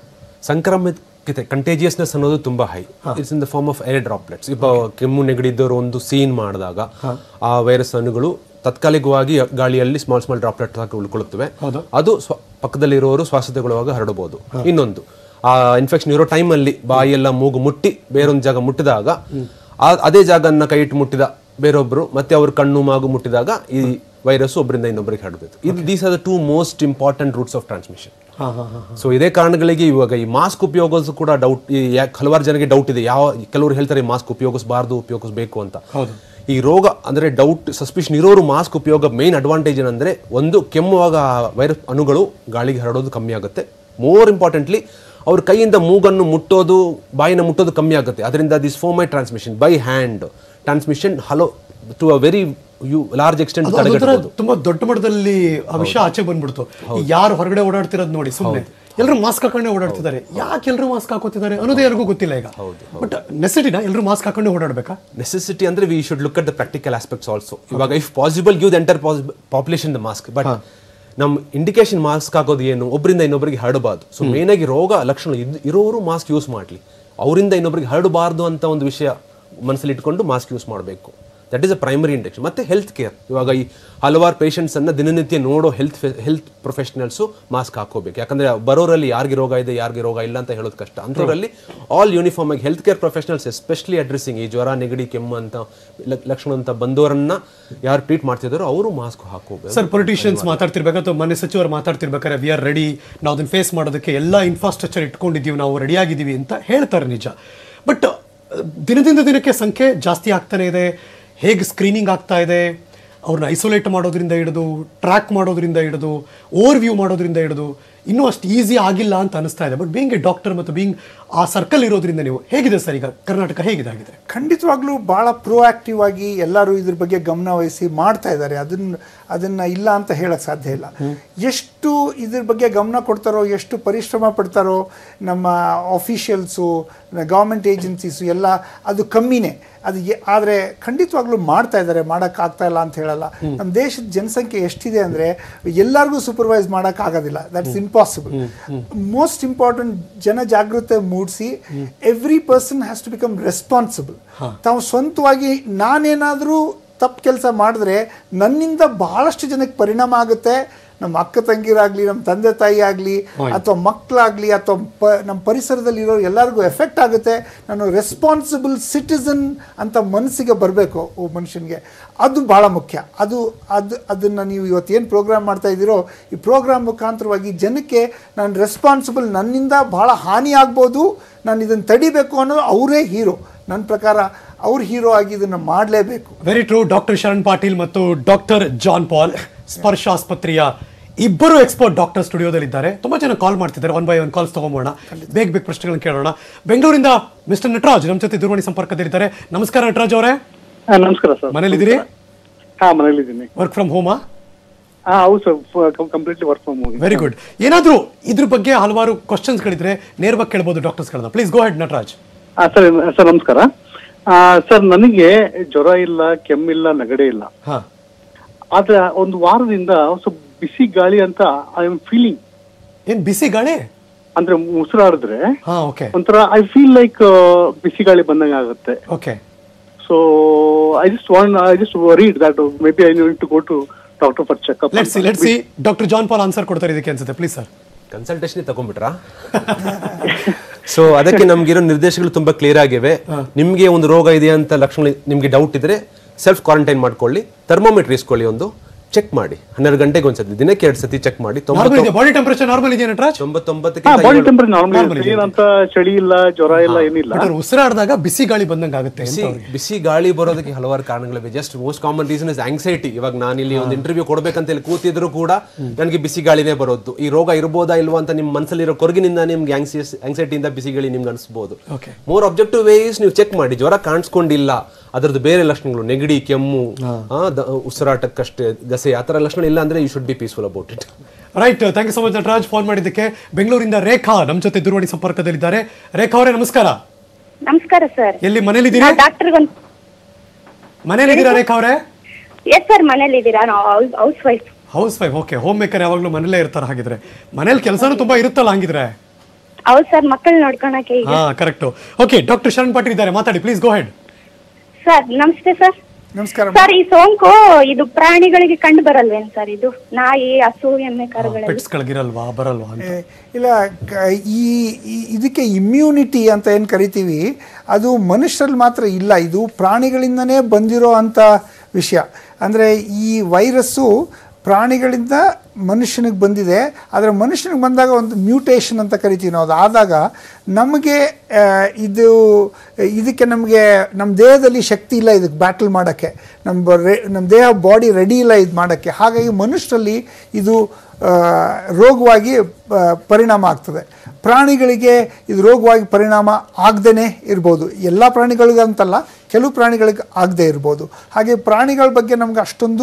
ಸಂಕ್ರಾಮಿಕತೆ ಕಂಟೇಜಿಯಸ್ನೆಸ್ ಅನ್ನೋದು ತುಂಬಾ high it's in the form of air droplets ಈಗ ಕೆಮ್ಮು ನೆಗಡಿ ಇದ್ದವರು ಒಂದು ಸೀನ್ ಮಾಡಿದಾಗ ಆ ವೈರಸ್ ಅಣುಗಳು ತಾತ್ಕಾಲಿಕವಾಗಿ ಗಾಳಿಯಲ್ಲಿ ಸ್ಮಾಲ್ ಸ್ಮಾಲ್ ಡ್ರಾಪ್ಲೆಟ್ ಆಗಿ ಉಳ್ಕೊಳ್ಳುತ್ತವೆ ಅದು ಸ್ವ- ಪಕ್ಕದಲ್ಲಿರೋರು ಶ್ವಾಸ ತಗೊಳ್ಳುವಾಗ ಹರಡಬಹುದು ಇನ್ನೊಂದು ಆ ಇನ್ಫೆಕ್ಷನ್ ಇರೋ ಟೈಮಲ್ಲಿ ಬಾಯೆಲ್ಲ ಮೂಗು ಮುಟ್ಟಿ ಬೇರೊಂದು ಜಾಗ ಮುಟ್ಟಿದಾಗ ಆ- ಅದೇ ಜಾಗನ್ನ ಕೈ ಇಟ್ಟು ಮುಟ್ಟಿದ ಬೇರೊಬ್ರು ಮತ್ತೆ ಅವ್ರ ಕಣ್ಣು ಮಾಗು ಮುಟ್ಟಿದಾಗ ಈ ವೈರಸ್ ಒಬ್ಬರಿಂದ ಇನ್ನೊಬ್ಬರಿಗೆ ಹರಡಬೇಕು ಇದು these are the two most important routes of transmission so ಇದೇ ಕಾರಣಗಳಿಗೆ ಇವಾಗ ಈ ಮಾಸ್ಕ್ ಉಪಯೋಗಿಸು ಕೂಡ ಡೌಟ್ ಯಾಕೆ ಹಲವಾರು ಜನಕ್ಕೆ ಡೌಟ್ ಇದೆ ಯಾವ ಕೆಲವರು ಹೇಳ್ತಾರೆ ಮಾಸ್ಕ್ ಉಪಯೋಗಿಸಬಾರ್ದು ಉಪಯೋಗಿಸಬೇಕು ಅಂತ ಈ ರೋಗ ಅಂದ್ರೆ ಡೌಟ್ ಸಸ್ಪಿಷನ್ ಇರೋರು ಮಾಸ್ಕ್ ಉಪಯೋಗ ಮೇನ್ ಅಡ್ವಾಂಟೇಜ್ ಏನಂದ್ರೆ ಒಂದು ಕೆಮ್ಮುವಾಗ ವೈರಸ್ ಅಣುಗಳು ಗಾಳಿಗೆ ಹರಡೋದು ಕಮ್ಮಿ ಆಗುತ್ತೆ ಮೋರ್ ಇಂಪಾರ್ಟೆಂಟ್ಲಿ ಅವ್ರ ಕೈಯಿಂದ ಮೂಗನ್ನು ಮುಟ್ಟೋದು ಬಾಯಿನ ಮುಟ್ಟೋದು ಕಮ್ಮಿ ಆಗುತ್ತೆ ಅದರಿಂದ this fomite transmission by hand transmission hello to a very you large extent ಅದು ಅದೊಂಥರ ತಡೆಗಟ್ಟಬಹುದು ತುಂಬಾ ದೊಡ್ಡ ಮಟ್ಟದಲ್ಲಿ ಆ ವಿಷಯ ಆಚೆ ಬಂದ್ಬಿಡ್ತು ಈ ಯಾರು ಹೊರಗಡೆ ಓಡಾಡ್ತಿರೋದು ನೋಡಿ ಸುಮ್ಮನೆ ಎಲ್ಲರೂ ಮಾಸ್ಕ್ ಹಾಕೊಂಡೇ ಓಡಾಡ್ತಿದ್ದಾರೆ ಯಾಕೆ ಎಲ್ಲರೂ ಮಾಸ್ಕ್ ಹಾಕೋತಿದ್ದಾರೆ ಅನ್ನೋದೇ ಯಾರಿಗೂ ಗೊತ್ತಿಲ್ಲ ಈಗ ಬಟ್ ನೆಸಿಟಿನ ಎಲ್ಲರೂ ಮಾಸ್ಕ್ ಹಾಕೊಂಡೇ ಓಡಾಡ್ಬೇಕಾ ನೆಸೆಸಿಟಿ ಅಂದ್ರೆ we should look at the practical aspects also ಇವಾಗ if possible give the entire population the mask but ನಮ್ಮ ಇಂಡಿಕೇಶನ್ ಮಾಸ್ಕ್ ಹಾಕೋದು ಏನು ಒಬ್ಬರಿಂದ ಇನ್ನೊಬ್ಬರಿಗೆ ಹರಡಬಾರ್ದು ಸೊ ಮೇನ್ ಆಗಿ ರೋಗ ಲಕ್ಷಣ ಇದ್- ಇರೋರು ಮಾಸ್ಕ್ ಯೂಸ್ ಮಾಡಲಿ ಅವರಿಂದ ಇನ್ನೊಬ್ಬರಿಗೆ ಹರಡಬಾರ್ದು ಅಂತ ಒಂದು ವಿಷಯ ಮನಸ್ಸಲ್ಲಿ ಇಟ್ಕೊಂಡು ಮಾಸ್ಕ್ ಯೂಸ್ ಮಾಡಬೇಕು that is a primary induction ಮತ್ತೆ ಹೆಲ್ತ್ ಕೇರ್ ಇವಾಗ ಈ ಹಲವಾರು ಪೇಷಂಟ್ಸ್ ಅನ್ನ ದಿನನಿತ್ಯ ನೋಡೋ ಹೆಲ್ತ್ ಹೆಲ್ತ್ ಪ್ರೊಫೆಷನಲ್ಸು ಮಾಸ್ಕ್ ಹಾಕೋಬೇಕು ಯಾಕಂದ್ರೆ ಬರೋರಲ್ಲಿ ಯಾರಿಗೆ ರೋಗ ಇದೆ ಯಾರಿಗೆ ರೋಗ ಇಲ್ಲ ಅಂತ ಹೇಳೋದು ಕಷ್ಟ ಅಂಥದ್ರಲ್ಲಿ ಆಲ್ ಯೂನಿಫಾರ್ಮ್ ಆಗಿ health care professionals especially addressing ಈ ಜ್ವರ ನೆಗಡಿ ಕೆಮ್ಮು ಅಂತ ಲ- ಲಕ್ಷಣ ಅಂತ ಬಂದವರನ್ನ ಯಾರು ಟ್ರೀಟ್ ಮಾಡ್ತಿದ್ದಾರೋ ಅವರು ಮಾಸ್ಕ್ ಹಾಕೋಬೇಕು ಸರ್ ಪೊಲಿಟಿಷಿಯನ್ಸ್ ಮಾತಾಡ್ತಿರ್ಬೇಕು ಅಥವಾ ಮನೆ ಸಚಿವರು ಮಾತಾಡ್ತಿರ್ಬೇಕಾದ್ರೆ ವಿ ಆರ್ ರೆಡಿ ನಾವು ಅದನ್ನ ಫೇಸ್ ಮಾಡೋದಕ್ಕೆ ಎಲ್ಲ ಇನ್ಫ್ರಾಸ್ಟ್ರಕ್ಚರ್ ಇಟ್ಕೊಂಡಿದ್ದೀವಿ ನಾವು ರೆಡಿ ಆಗಿದ್ದೀವಿ ಅಂತ ಹೇಳ್ತಾರೆ ನಿಜ ಬಟ್ ದಿನದಿಂದ ದಿನಕ್ಕೆ ಸಂಖ್ಯೆ ಜಾಸ್ತಿ ಆಗ್ತಾನೆ ಇದೆ ಹೇಗೆ ಸ್ಕ್ರೀನಿಂಗ್ ಆಗ್ತಾ ಇದೆ ಅವ್ರನ್ನ ಐಸೋಲೇಟ್ ಮಾಡೋದ್ರಿಂದ ಹಿಡಿದು ಟ್ರ್ಯಾಕ್ ಮಾಡೋದ್ರಿಂದ ಹಿಡಿದು ಓವರ್ ವ್ಯೂ ಮಾಡೋದ್ರಿಂದ ಹಿಡಿದು ಇನ್ನೂ ಅಷ್ಟು ಈಸಿ ಆಗಿಲ್ಲ ಅಂತ ಅನಿಸ್ತಾ ಇದೆ ಬಟ್ ಬೀಂಗ್ ಎ ಡಾಕ್ಟರ್ ಮತ್ತು ಬೀಂಗ್ ಆ ಸರ್ಕಲ್ ಇರೋದ್ರಿಂದ ನೀವು ಹೇಗಿದೆ ಸರ್ ಈಗ ಕರ್ನಾಟಕ ಹೇಗಿದಾಗಿದೆ ಖಂಡಿತವಾಗ್ಲೂ ಭಾಳ ಪ್ರೋಆಕ್ಟಿವ್ ಆಗಿ ಎಲ್ಲರೂ ಇದ್ರ ಬಗ್ಗೆ ಗಮನ ವಹಿಸಿ ಮಾಡ್ತಾ ಇದ್ದಾರೆ ಅದನ್ನ ಅದನ್ನ ಇಲ್ಲ ಅಂತ ಹೇಳಕ್ ಸಾಧ್ಯ ಇಲ್ಲ ಎಷ್ಟು ಇದ್ರ ಬಗ್ಗೆ ಗಮನ ಕೊಡ್ತಾರೋ ಎಷ್ಟು ಪರಿಶ್ರಮ ಪಡ್ತಾರೋ ನಮ್ಮ ಆಫೀಷಿಯಲ್ಸು ಗೌರ್ಮೆಂಟ್ ಏಜೆನ್ಸೀಸು ಎಲ್ಲ ಅದು ಕಮ್ಮಿನೇ ಅದು ಎ- ಆದ್ರೆ ಖಂಡಿತವಾಗ್ಲೂ ಮಾಡ್ತಾ ಇದ್ದಾರೆ ಮಾಡಕ್ ಆಗ್ತಾ ಇಲ್ಲ ಅಂತ ಹೇಳಲ್ಲ ನಮ್ಮ ದೇಶದ ಜನಸಂಖ್ಯೆ ಎಷ್ಟಿದೆ ಅಂದ್ರೆ ಎಲ್ಲರಿಗೂ ಸೂಪರ್ವೈಸ್ ಮಾಡಕ್ ಆಗೋದಿಲ್ಲ ದಟ್ಸ್ ಇಂಪಾಸಿಬಲ್ ಮೋಸ್ಟ್ ಇಂಪಾರ್ಟೆಂಟ್ ಜನ ಜಾಗೃತೆ ಮೂಡಿಸಿ every person has to become responsible ತಾವು ಸ್ವಂತವಾಗಿ ನಾನೇನಾದರೂ ತಪ್ಪು ಕೆಲಸ ಮಾಡಿದ್ರೆ ನನ್ನಿಂದ ಬಹಳಷ್ಟು ಜನಕ್ಕೆ ಪರಿಣಾಮ ಆಗುತ್ತೆ ನಮ್ಮ ಅಕ್ಕ ತಂಗಿರಾಗ್ಲಿ ನಮ್ಮ ತಂದೆ ತಾಯಿ ಆಗಲಿ ಅಥವಾ ಮಕ್ಕಳಾಗ್ಲಿ ಅಥವಾ ಪ ನಮ್ಮ ಪರಿಸರದಲ್ಲಿ ಇರೋ ಎಲ್ಲರಿಗೂ ಎಫೆಕ್ಟ್ ಆಗುತ್ತೆ ನಾನು ರೆಸ್ಪಾನ್ಸಿಬಲ್ ಸಿಟಿಸನ್ ಅಂತ ಮನಸ್ಸಿಗೆ ಬರಬೇಕು ಒಬ್ಬ ಮನುಷ್ಯನಿಗೆ ಅದು ಭಾಳ ಮುಖ್ಯ ಅದು ಅದು ಅದನ್ನು ನೀವು ಇವತ್ತು ಏನು ಪ್ರೋಗ್ರಾಮ್ ಮಾಡ್ತಾ ಇದ್ದೀರೋ ಈ ಪ್ರೋಗ್ರಾಮ್ ಮುಖಾಂತರವಾಗಿ ಜನಕ್ಕೆ ನಾನು ರೆಸ್ಪಾನ್ಸಿಬಲ್ ನನ್ನಿಂದ ಭಾಳ ಹಾನಿ ಆಗ್ಬೋದು ನಾನು ಇದನ್ನು ತಡಿಬೇಕು ಅನ್ನೋದು ಅವರೇ ಹೀರೋ ನನ್ನ ಪ್ರಕಾರ ಅವ್ರ ಹೀರೋ ಆಗಿ ಇದನ್ನು ಮಾಡಲೇಬೇಕು very true doctor Sharan Patil ಮತ್ತು ಡಾಕ್ಟರ್ ಜಾನ್ ಪಾಲ್ ಸ್ಪರ್ಶ ಆಸ್ಪತ್ರೆಯ ಇಬ್ಬರು ಎಕ್ಸ್ಪರ್ಟ್ ಡಾಕ್ಟರ್ ಸ್ಟುಡಿಯೋದಲ್ಲಿದ್ದಾರೆ ತುಂಬಾ ಜನ ಕಾಲ್ ಮಾಡ್ತಿದ್ದಾರೆ ಒನ್ ಬೈ ಒನ್ ಕಾಲ್ಸ್ ತಗೊಂಬೋಣ ಬೇಗ ಬೇಗ ಪ್ರಶ್ನೆಗಳನ್ನ ಕೇಳೋಣ ಬೆಂಗಳೂರಿಂದ ಮಿಸ್ಟರ್ ನಟರಾಜ್ ನಮ್ಮ ಜೊತೆ ದೂರವಾಣಿ ಸಂಪರ್ಕದಲ್ಲಿದ್ದಾರೆ ನಮಸ್ಕಾರ ನಟರಾಜ್ ಅವರೇ ಹಾ ನಮಸ್ಕಾರ ಸರ್ ಮನೇಲಿದ್ದೀರಿ ಹಾ ಮನೇಲಿದ್ದೀನಿ ವರ್ಕ್ ಫ್ರಮ್ ಹೋಮಾ ಹಾ ಹೌದು ಸರ್ ಕಂಪ್ಲೀಟ್ಲಿ ವರ್ಕ್ ಫ್ರಮ್ ಹೋಗಿ ವೆರಿ ಗುಡ್ ಏನಾದರೂ ಇದ್ರ ಬಗ್ಗೆ ಹಲವಾರು ಕ್ವಶನ್ಸ್ಗಳಿದ್ರೆ ನೇರವಾಗಿ ಕೇಳ್ಬೋದು ಡಾಕ್ಟರ್ಸ್ಗಳನ್ನ ಪ್ಲೀಸ್ ಗೋ ಹೆಡ್ ನಟರಾಜ್ ಹಾ ಸರ್ ಸರ್ ನಮಸ್ಕಾರ ಆ, ಸರ್ ನನಗೆ ಜ್ವರ ಇಲ್ಲ ಕೆಮ್ಮಿಲ್ಲ ನೆಗಡೆ ಇಲ್ಲ ಹಾ ಆದ್ರೆ ಒಂದು ವಾರದಿಂದ ಸ್ವಲ್ಪ ಬಿಸಿ ಗಾಳಿ ಅಂತ ಐ ಆಮ್ ಫೀಲಿಂಗ್ ಏನ್ ಬಿಸಿ ಗಾಳಿ ಅಂದ್ರೆ ಉಸಿರಾಡಿದ್ರೆ ಹಾ ಓಕೆ ಒಂಥರ ಐ ಫೀಲ್ ಲೈಕ್ ಬಿಸಿ ಗಾಳಿ ಬಂದಂಗೆ ಆಗುತ್ತೆ okay so I just want I just worried that maybe I need to go to doctor for checkup let's see let's see doctor John Paul answer ಕೊಡ್ತಾರೆ ಇದಕ್ಕೆ ಅನ್ಸುತ್ತೆ ಪ್ಲೀಸ್ ಸರ್ ಕನ್ಸಲ್ಟೇಷನ್ ತಗೊಂಡ್ಬಿಟ್ರಾ so ಅದಕ್ಕೆ ನಮ್ಗಿರೋ ನಿರ್ದೇಶಗಳು ತುಂಬಾ ಕ್ಲಿಯರ್ ಆಗಿವೆ ನಿಮ್ಗೆ ಒಂದು ರೋಗ ಇದೆ ಅಂತ ಲಕ್ಷಣ ನಿಮ್ಗೆ ಡೌಟ್ ಇದ್ರೆ ಸೆಲ್ಫ್ ಕ್ವಾರಂಟೈನ್ ಮಾಡ್ಕೊಳ್ಳಿ ಥರ್ಮೋಮೀಟರ್ ಇಸ್ಕೊಳ್ಳಿ ಒಂದು ಚೆಕ್ ಮಾಡಿ ಹನ್ನೆರಡು ಗಂಟೆಗೆ ಒಂದ್ಸತಿ ದಿನಕ್ಕೆ ಎರಡು ಸತಿ ಚೆಕ್ ಮಾಡಿ ನಾರ್ಮಲ್ ತೊಂಬತ್ತು ಇದೆ ಬಾಡಿ ಟೆಂಪರೇಚರ್ ನಾರ್ಮಲ್ ಇದೆಯಾ ನಟರಾಜ್ ಹಾ ತೊಂಬತ್ತೊಂಬತ್ತಕ್ಕಿಂತ ಬಾಡಿ ಏಳು- ಟೆಂಪರೇಚರ್ ನಾರ್ಮಲ್ ಏನಂತ ಚಳಿ ಇಲ್ಲ ಜ್ವರ ಇಲ್ಲ ಏನಿಲ್ಲ ಬಟ್ ಉಸಿರಾಡಿದಾಗ ಬಿಸಿ ಗಾಳಿ ಬಂದಂಗೆ ಆಗುತ್ತೆ ಅಂತ ಬಿಸಿ ಬಿಸಿ ಗಾಳಿ ಬರೋದಕ್ಕೆ ಹಲವಾರು ಕಾರಣಗಳಿವೆ just most common reason is anxiety ಇವಾಗ ನಾನು ಇಲ್ಲಿ ಒಂದು ಇಂಟರ್ವ್ಯೂ ಕೊಡ್ಬೇಕಂತ ಹೇಳಿ ಕೂತಿದ್ರು ಕೂಡ ನನಗೆ ಬಿಸಿ ಗಾಳಿನೇ ಬರೋದು ಈ ರೋಗ ಇರ್ಬೋದಾ ಇಲ್ವಾ ಅಂತ ನಿಮ್ಮ ಮನಸ್ಸಲ್ಲಿರೋ ಕೊರಗಿನಿಂದ ನಿಮ್ಗೆ ಆಂಗ್ಸಿಯಸ್ ಆಂಗ್ಸೈಟಿಯಿಂದ ಬಿಸಿ ಗಾಳಿ ನಿಮ್ಗೆ ಅನಿಸ್ಬೋದು ಓಕೆ ಮೋರ್ ಆಬ್ಜೆಕ್ಟಿವ್ ವೇಸ್ ನೀವು ಚೆಕ್ ಮಾಡಿ ಜ್ವರ ಕಾಣಿಸ್ಕೊಂಡಿಲ್ಲ ಅದರದ್ದು ಬೇರೆ ಲಕ್ಷಣಗಳು ನೆಗಡಿ ಕೆಮ್ಮು ಆ, ದ- ಉಸಿರಾಟಕ್ಕಷ್ಟೇ ಗಸೆ ಆ ಥರ ಲಕ್ಷಣ ಇಲ್ಲ ಅಂದ್ರೆ you should be peaceful about it right thank you so much Nataraj phone ಮಾಡಿದ್ದಕ್ಕೆ ಬೆಂಗಳೂರಿಂದ ರೇಖಾ ನಮ್ಮ ಜೊತೆ ದೂರವಾಣಿ ಸಂಪರ್ಕದಲ್ಲಿದ್ದಾರೆ ರೇಖಾ ಅವರೇ ನಮಸ್ಕಾರ ನಮಸ್ಕಾರ ಸರ್ ಎಲ್ಲಿ ಮನೇಲಿದ್ದೀರಾ ಡಾಕ್ಟರ್ ಒಂದು ಮನೇಲಿದ್ದೀರಾ ರೇಖಾ ಅವರೇ ಎಸ್ ಸರ್ ಮನೇಲಿ ಇದ್ದೀರಾ ನಾವು housewife housewife okay homemaker ಯಾವಾಗಲೂ ಮನೇಲೇ ಇರ್ತಾರೆ ಹಾಗಿದ್ರೆ ಮನೇಲಿ ಕೆಲಸನೂ ತುಂಬಾ ಇರುತ್ತಲ್ಲ ಹಂಗಿದ್ರೆ ಹೌದು ಸರ್ ಮಕ್ಕಳು ನೋಡ್ಕೊಳಕ್ಕೆ ಈಗ ಹಾ correct okay doctor Sharan Patil ಇದ್ದಾರೆ ಮಾತಾಡಿ ಪ್ಲೀಸ್ ಗೋ ಹೆಡ್ ಸರ್ ನಮಸ್ತೆ ಸರ್ ನಮಸ್ಕಾರ ಸರ್ ಈ ಸೋಂಕು ಇದು ಪ್ರಾಣಿಗಳಿಗೆ ಕಂಡು ಬರಲ್ವೇನ್ ಸರ್ ಇದು ನಾಯಿ ಹಸು ಎಮ್ಮೆ ಕರುಗಳಲ್ಲಿ ಪೆಟ್ಸ್ಗಳಿಗಿರಲ್ವಾ ಬರಲ್ವಾ ಅಂತ ಏ, ಇಲ್ಲ ಕ- ಈ ಈ- ಇದಕ್ಕೆ ಇಮ್ಯುನಿಟಿ ಅಂತ ಏನು ಕರಿತೀವಿ ಅದು ಮನುಷ್ಯರಲ್ಲಿ ಮಾತ್ರ ಇಲ್ಲ ಇದು ಪ್ರಾಣಿಗಳಿಂದನೇ ಬಂದಿರೋ ಅಂಥ ವಿಷಯ ಅಂದರೆ ಈ ವೈರಸ್ಸು ಪ್ರಾಣಿಗಳಿಂದ ಮನುಷ್ಯನಿಗೆ ಬಂದಿದೆ ಆದರೆ ಮನುಷ್ಯನಿಗೆ ಬಂದಾಗ ಒಂದು ಮ್ಯೂಟೇಷನ್ ಅಂತ ಕರಿತೀವಿ ನಾವು ಅದು ಆದಾಗ ನಮಗೆ ಆ, ಇದು ಇದಕ್ಕೆ ನಮಗೆ ನಮ್ಮ ದೇಹದಲ್ಲಿ ಶಕ್ತಿ ಇಲ್ಲ ಇದಕ್ಕೆ ಬ್ಯಾಟಲ್ ಮಾಡೋಕ್ಕೆ ನಮ್ಮ ರೇ ನಮ್ಮ ದೇಹ ಬಾಡಿ ರೆಡಿ ಇಲ್ಲ ಇದು ಮಾಡೋಕ್ಕೆ ಹಾಗಾಗಿ ಮನುಷ್ಯರಲ್ಲಿ ಇದು ಆ, ರೋಗವಾಗಿ ಆ, ಪರಿಣಾಮ ಆಗ್ತದೆ ಪ್ರಾಣಿಗಳಿಗೆ ಇದು ರೋಗವಾಗಿ ಪರಿಣಾಮ ಆಗದೇ ಇರ್ಬೋದು ಎಲ್ಲ ಪ್ರಾಣಿಗಳಿಗಂತಲ್ಲ ಕೆಲವು ಪ್ರಾಣಿಗಳಿಗೆ ಆಗದೆ ಇರ್ಬೋದು ಹಾಗೆ ಪ್ರಾಣಿಗಳ ಬಗ್ಗೆ ನಮ್ಗೆ ಅಷ್ಟೊಂದು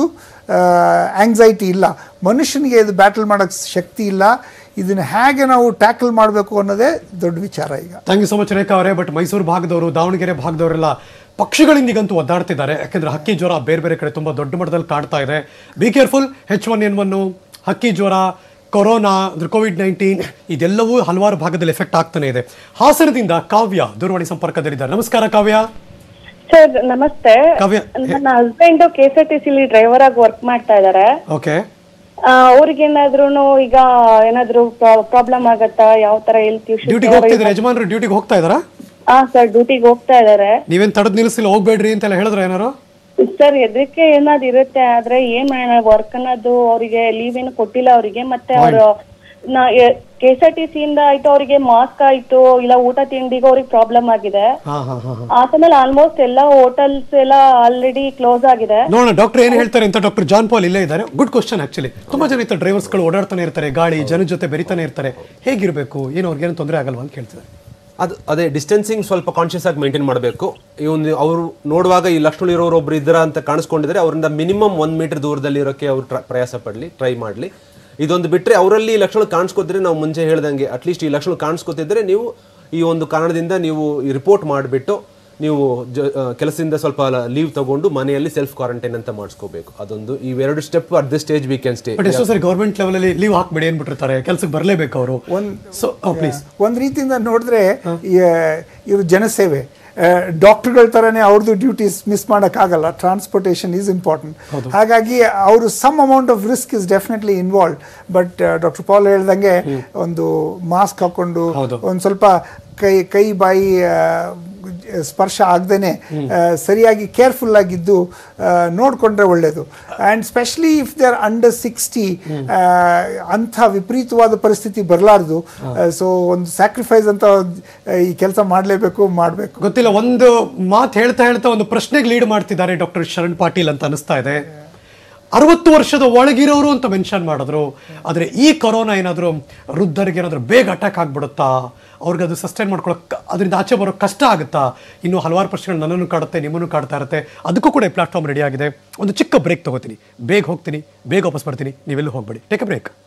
ಆಂಗ್ಸೈಟಿ ಇಲ್ಲ ಮನುಷ್ಯನಿಗೆ ಇದು ಬ್ಯಾಟಲ್ ಮಾಡೋಕ್ಕೆ ಶಕ್ತಿ ಇಲ್ಲ ಇದನ್ನು ಹೇಗೆ ನಾವು ಟ್ಯಾಕಲ್ ಮಾಡಬೇಕು ಅನ್ನೋದೇ ದೊಡ್ಡ ವಿಚಾರ ಈಗ thank you so much Rekha ಅವರೇ ಬಟ್ ಮೈಸೂರು ಭಾಗದವರು ದಾವಣಗೆರೆ ಭಾಗದವರೆಲ್ಲ ಪಕ್ಷಿಗಳಿಂದ ಈಗಂತೂ ಒದ್ದಾಡ್ತಿದ್ದಾರೆ ಯಾಕಂದ್ರೆ ಹಕ್ಕಿ ಜ್ವರ ಬೇರೆ ಬೇರೆ ಕಡೆ ತುಂಬಾ ದೊಡ್ಡ ಮಟ್ಟದಲ್ಲಿ ಕಾಡ್ತಾ ಇದೆ be careful H one N one ಹಕ್ಕಿ ಜ್ವರ ಕೊರೋನಾ ಅಂದ್ರೆ ಕೋವಿಡ್ ನೈನ್ಟೀನ್ ಇದೆಲ್ಲವೂ ಹಲವಾರು ಭಾಗದಲ್ಲಿ ಎಫೆಕ್ಟ್ ಆಗ್ತಾನೆ ಇದೆ ಹಾಸನದಿಂದ ಕಾವ್ಯ ದೂರವಾಣಿ ಸಂಪರ್ಕದಲ್ಲಿದ್ದಾರೆ ನಮಸ್ಕಾರ ಕಾವ್ಯ ಸರ್ ನಮಸ್ತೆ ಕಾವ್ಯ ನನ್ನ husband K S R T ಸಿಲಿ ಡ್ರೈವರ್ ಆಗಿ ವರ್ಕ್ ಮಾಡ್ತಾ ಇದಾರೆ ಓಕೆ ಅವ್ರಿಗೇನಾದ್ರೂ ಈಗ ಏನಾದ್ರು ಪ್ರಾಬ್ಲಮ್ ಆಗತ್ತಾ ಯಾವ ತರ ಹೆಲ್ತ್ ಡ್ಯೂಟಿಗೆ ಹೋಗ್ತಿದ್ದಾರೆ ಯಜಮಾನರು ಡ್ಯೂಟಿಗೆ ಹೋಗ್ತಾ ಇದಾರಾ ಹಾ ಸರ್ ಡ್ಯೂಟಿಗೆ ಹೋಗ್ತಾ ಇದಾರೆ ನೀವೇನ್ ತಡೆದ್ ನಿಲ್ಲಿಸಿಲ್ಲ ಹೋಗ್ಬೇಡ್ರಿ ಅಂತೆಲ್ಲ ಹೇಳಿದ್ರೆ ಏನಾರು ಸರ್ ಎದಕ್ಕೆ ಏನಾದ್ರು ಇರುತ್ತೆ ಆದ್ರೆ ಏನ್ ಮಾಡೋಣ ವರ್ಕ್ ಅನ್ನೋದು ಅವರಿಗೆ ಲೀವ್ ಏನು ಕೊಟ್ಟಿಲ್ಲ ಅವರಿಗೆ ಮತ್ತೆ ಅವರು K S R T C ಇಂದ ಆಯ್ತು ಅವರಿಗೆ ಮಾಸ್ಕ್ ಆಯ್ತು ಇಲ್ಲ ಊಟ ತಿಂಡಿಗೆ ಅವ್ರಿಗೆ ಪ್ರಾಬ್ಲಮ್ ಆಗಿದೆ ಹಾ ಹಾ ಹಾ ಹಾ ಆದ್ಮೇಲೆ ಆಲ್ಮೋಸ್ಟ್ ಎಲ್ಲ ಹೋಟೆಲ್ಸ್ ಎಲ್ಲ ಆಲ್ರೆಡಿ ಕ್ಲೋಸ್ ಆಗಿದೆ ನೋಡೋಣ ಡಾಕ್ಟರ್ ಏನ್ ಹೇಳ್ತಾರೆ ಅಂತ ಡಾಕ್ಟರ್ ಜಾನ್ ಪಾಲ್ ಇಲ್ಲೇ ಇದ್ದಾರೆ ಗುಡ್ ಕ್ವಶನ್ ಆಕ್ಚುಲಿ ತುಂಬಾ ಜನ ಇರ್ತಾರೆ ಡ್ರೈವರ್ಸ್ಗಳು ಓಡಾಡ್ತಾನೆ ಇರ್ತಾರೆ ಗಾಳಿ ಜನ ಜೊತೆ ಬೆರಿತಾನೆ ಇರ್ತಾರೆ ಹೇಗಿರ್ಬೇಕು ಏನು ಅವ್ರಿಗೇನು ತೊಂದರೆ ಆಗಲ್ವಾ ಅಂತ ಕೇಳ್ತಿದ್ದಾರೆ ಅದು ಅದೇ ಡಿಸ್ಟೆನ್ಸಿಂಗ್ ಸ್ವಲ್ಪ ಕಾನ್ಶಿಯಸ್ ಆಗಿ ಮೇಂಟೈನ್ ಮಾಡಬೇಕು ಈ ಒಂದು ಅವರು ನೋಡುವಾಗ ಈ ಲಕ್ಷಣ ಇರೋರು ಒಬ್ರು ಇದ್ರ ಅಂತ ಕಾಣಿಸ್ಕೊಂಡಿದ್ರೆ ಅವರಿಂದ ಮಿನಿಮಮ್ ಒಂದ್ ಮೀಟರ್ ದೂರದಲ್ಲಿ ಇರೋಕೆ ಅವ್ರು ಟ್ರ- ಪ್ರಯಾಸ ಪಡಲಿ ಟ್ರೈ ಮಾಡಲಿ ಇದೊಂದು ಬಿಟ್ಟರೆ ಅವರಲ್ಲಿ ಈ ಲಕ್ಷಣ ಕಾಣಿಸ್ಕೊತಿದ್ರೆ ನಾವು ಮುಂಚೆ ಹೇಳ್ದಂಗೆ ಅಟ್ಲೀಸ್ಟ್ ಈ ಲಕ್ಷಣ ಕಾಣಿಸ್ಕೊತಿದ್ರೆ ನೀವು ಈ ಒಂದು ಕಾರಣದಿಂದ ನೀವು ರಿಪೋರ್ಟ್ ಮಾಡಿಬಿಟ್ಟು ನೀವು ಜ ಆ, ಕೆಲಸದಿಂದ ಸ್ವಲ್ಪ ಲೀವ್ ತಗೊಂಡು ಮನೆಯಲ್ಲಿ ಸೆಲ್ಫ್ ಕ್ವಾರಂಟೈನ್ ಅಂತ ಮಾಡಿಸ್ಕೋಬೇಕು ಅದೊಂದು ಇವೆರಡು step at this stage we can stay but ಎಷ್ಟೋ ಸರಿ ಗೌರ್ಮೆಂಟ್ ಲೆವೆಲಲ್ಲಿ ಲೀವ್ ಹಾಕ್ಬೇಡಿ ಏನ್ಬಿಟ್ಟಿರ್ತಾರೆ ಕೆಲ್ಸಕ್ಕೆ ಬರಲೇಬೇಕು ಅವರು ಸೊ ಪ್ಲೀಸ್ ಒಂದು ರೀತಿಯಿಂದ ನೋಡಿದ್ರೆ ಇವರು ಜನಸೇವೆ ಡಾಕ್ಟರ್ಗಳ ಥರನೇ ಅವ್ರದ್ದು ಡ್ಯೂಟೀಸ್ ಮಿಸ್ ಮಾಡೋಕ್ಕಾಗಲ್ಲ ಟ್ರಾನ್ಸ್ಪೋರ್ಟೇಷನ್ ಈಸ್ ಇಂಪಾರ್ಟೆಂಟ್ ಹಾಗಾಗಿ ಅವರು some amount of risk is definitely involve but doctor Paul ಹೇಳ್ದಂಗೆ ಒಂದು ಮಾಸ್ಕ್ ಹಾಕೊಂಡು ಹೌದು. ಒಂದು ಸ್ವಲ್ಪ ಕೈ ಕೈ ಬಾಯಿ ಆ, ಸ್ಪರ್ಶ ಆಗದೇನೆ ಸರಿಯಾಗಿ ಕೇರ್ಫುಲ್ ಆಗಿದ್ದು ಆ, ನೋಡ್ಕೊಂಡ್ರೆ ಒಳ್ಳೆಯದು and specially if they are under sixty ಅಂಥ ವಿಪರೀತವಾದ ಪರಿಸ್ಥಿತಿ ಬರಲಾರ್ದು ಸೊ ಒಂದು ಸ್ಯಾಕ್ರಿಫೈಸ್ ಅಂತ ಆ, ಈ ಕೆಲಸ ಮಾಡಲೇಬೇಕು ಮಾಡಬೇಕು ಗೊತ್ತಿಲ್ಲ ಒಂದು ಮಾತು ಹೇಳ್ತಾ ಹೇಳ್ತಾ ಒಂದು ಪ್ರಶ್ನೆಗೆ ಲೀಡ್ ಮಾಡ್ತಿದ್ದಾರೆ ಡಾಕ್ಟರ್ ಶರಣ್ ಪಾಟೀಲ್ ಅಂತ ಅನಿಸ್ತಾ ಇದೆ ಅರವತ್ತು ವರ್ಷದ ಒಳಗಿರೋರು ಅಂತ ಮೆನ್ಷನ್ ಮಾಡಿದ್ರು ಆದರೆ ಈ ಕೊರೋನಾ ಏನಾದರೂ ವೃದ್ಧರಿಗೆ ಏನಾದರೂ ಬೇಗ ಅಟ್ಯಾಕ್ ಆಗ್ಬಿಡುತ್ತಾ ಅವ್ರಿಗೆ ಅದು ಸಸ್ಟೈನ್ ಮಾಡ್ಕೊಳಕ್ ಅದರಿಂದ ಆಚೆ ಬರೋ ಕಷ್ಟ ಆಗುತ್ತಾ ಇನ್ನೂ ಹಲವಾರು ಪ್ರಶ್ನೆಗಳು ನನ್ನನ್ನು ಕಾಡುತ್ತೆ ನಿಮ್ಮನ್ನು ಕಾಡ್ತಾ ಇರುತ್ತೆ ಅದಕ್ಕೂ ಕೂಡ ಪ್ಲಾಟ್ಫಾರ್ಮ್ ರೆಡಿ ಆಗಿದೆ ಒಂದು ಚಿಕ್ಕ ಬ್ರೇಕ್ ತಗೋತೀನಿ ಬೇಗ ಹೋಗ್ತೀನಿ ಬೇಗ ವಾಪಸ್ ಬರ್ತೀನಿ ನೀವೆಲ್ಲೂ ಹೋಗ್ಬೇಡಿ ಟೇಕ್ ಅ ಬ್ರೇಕ್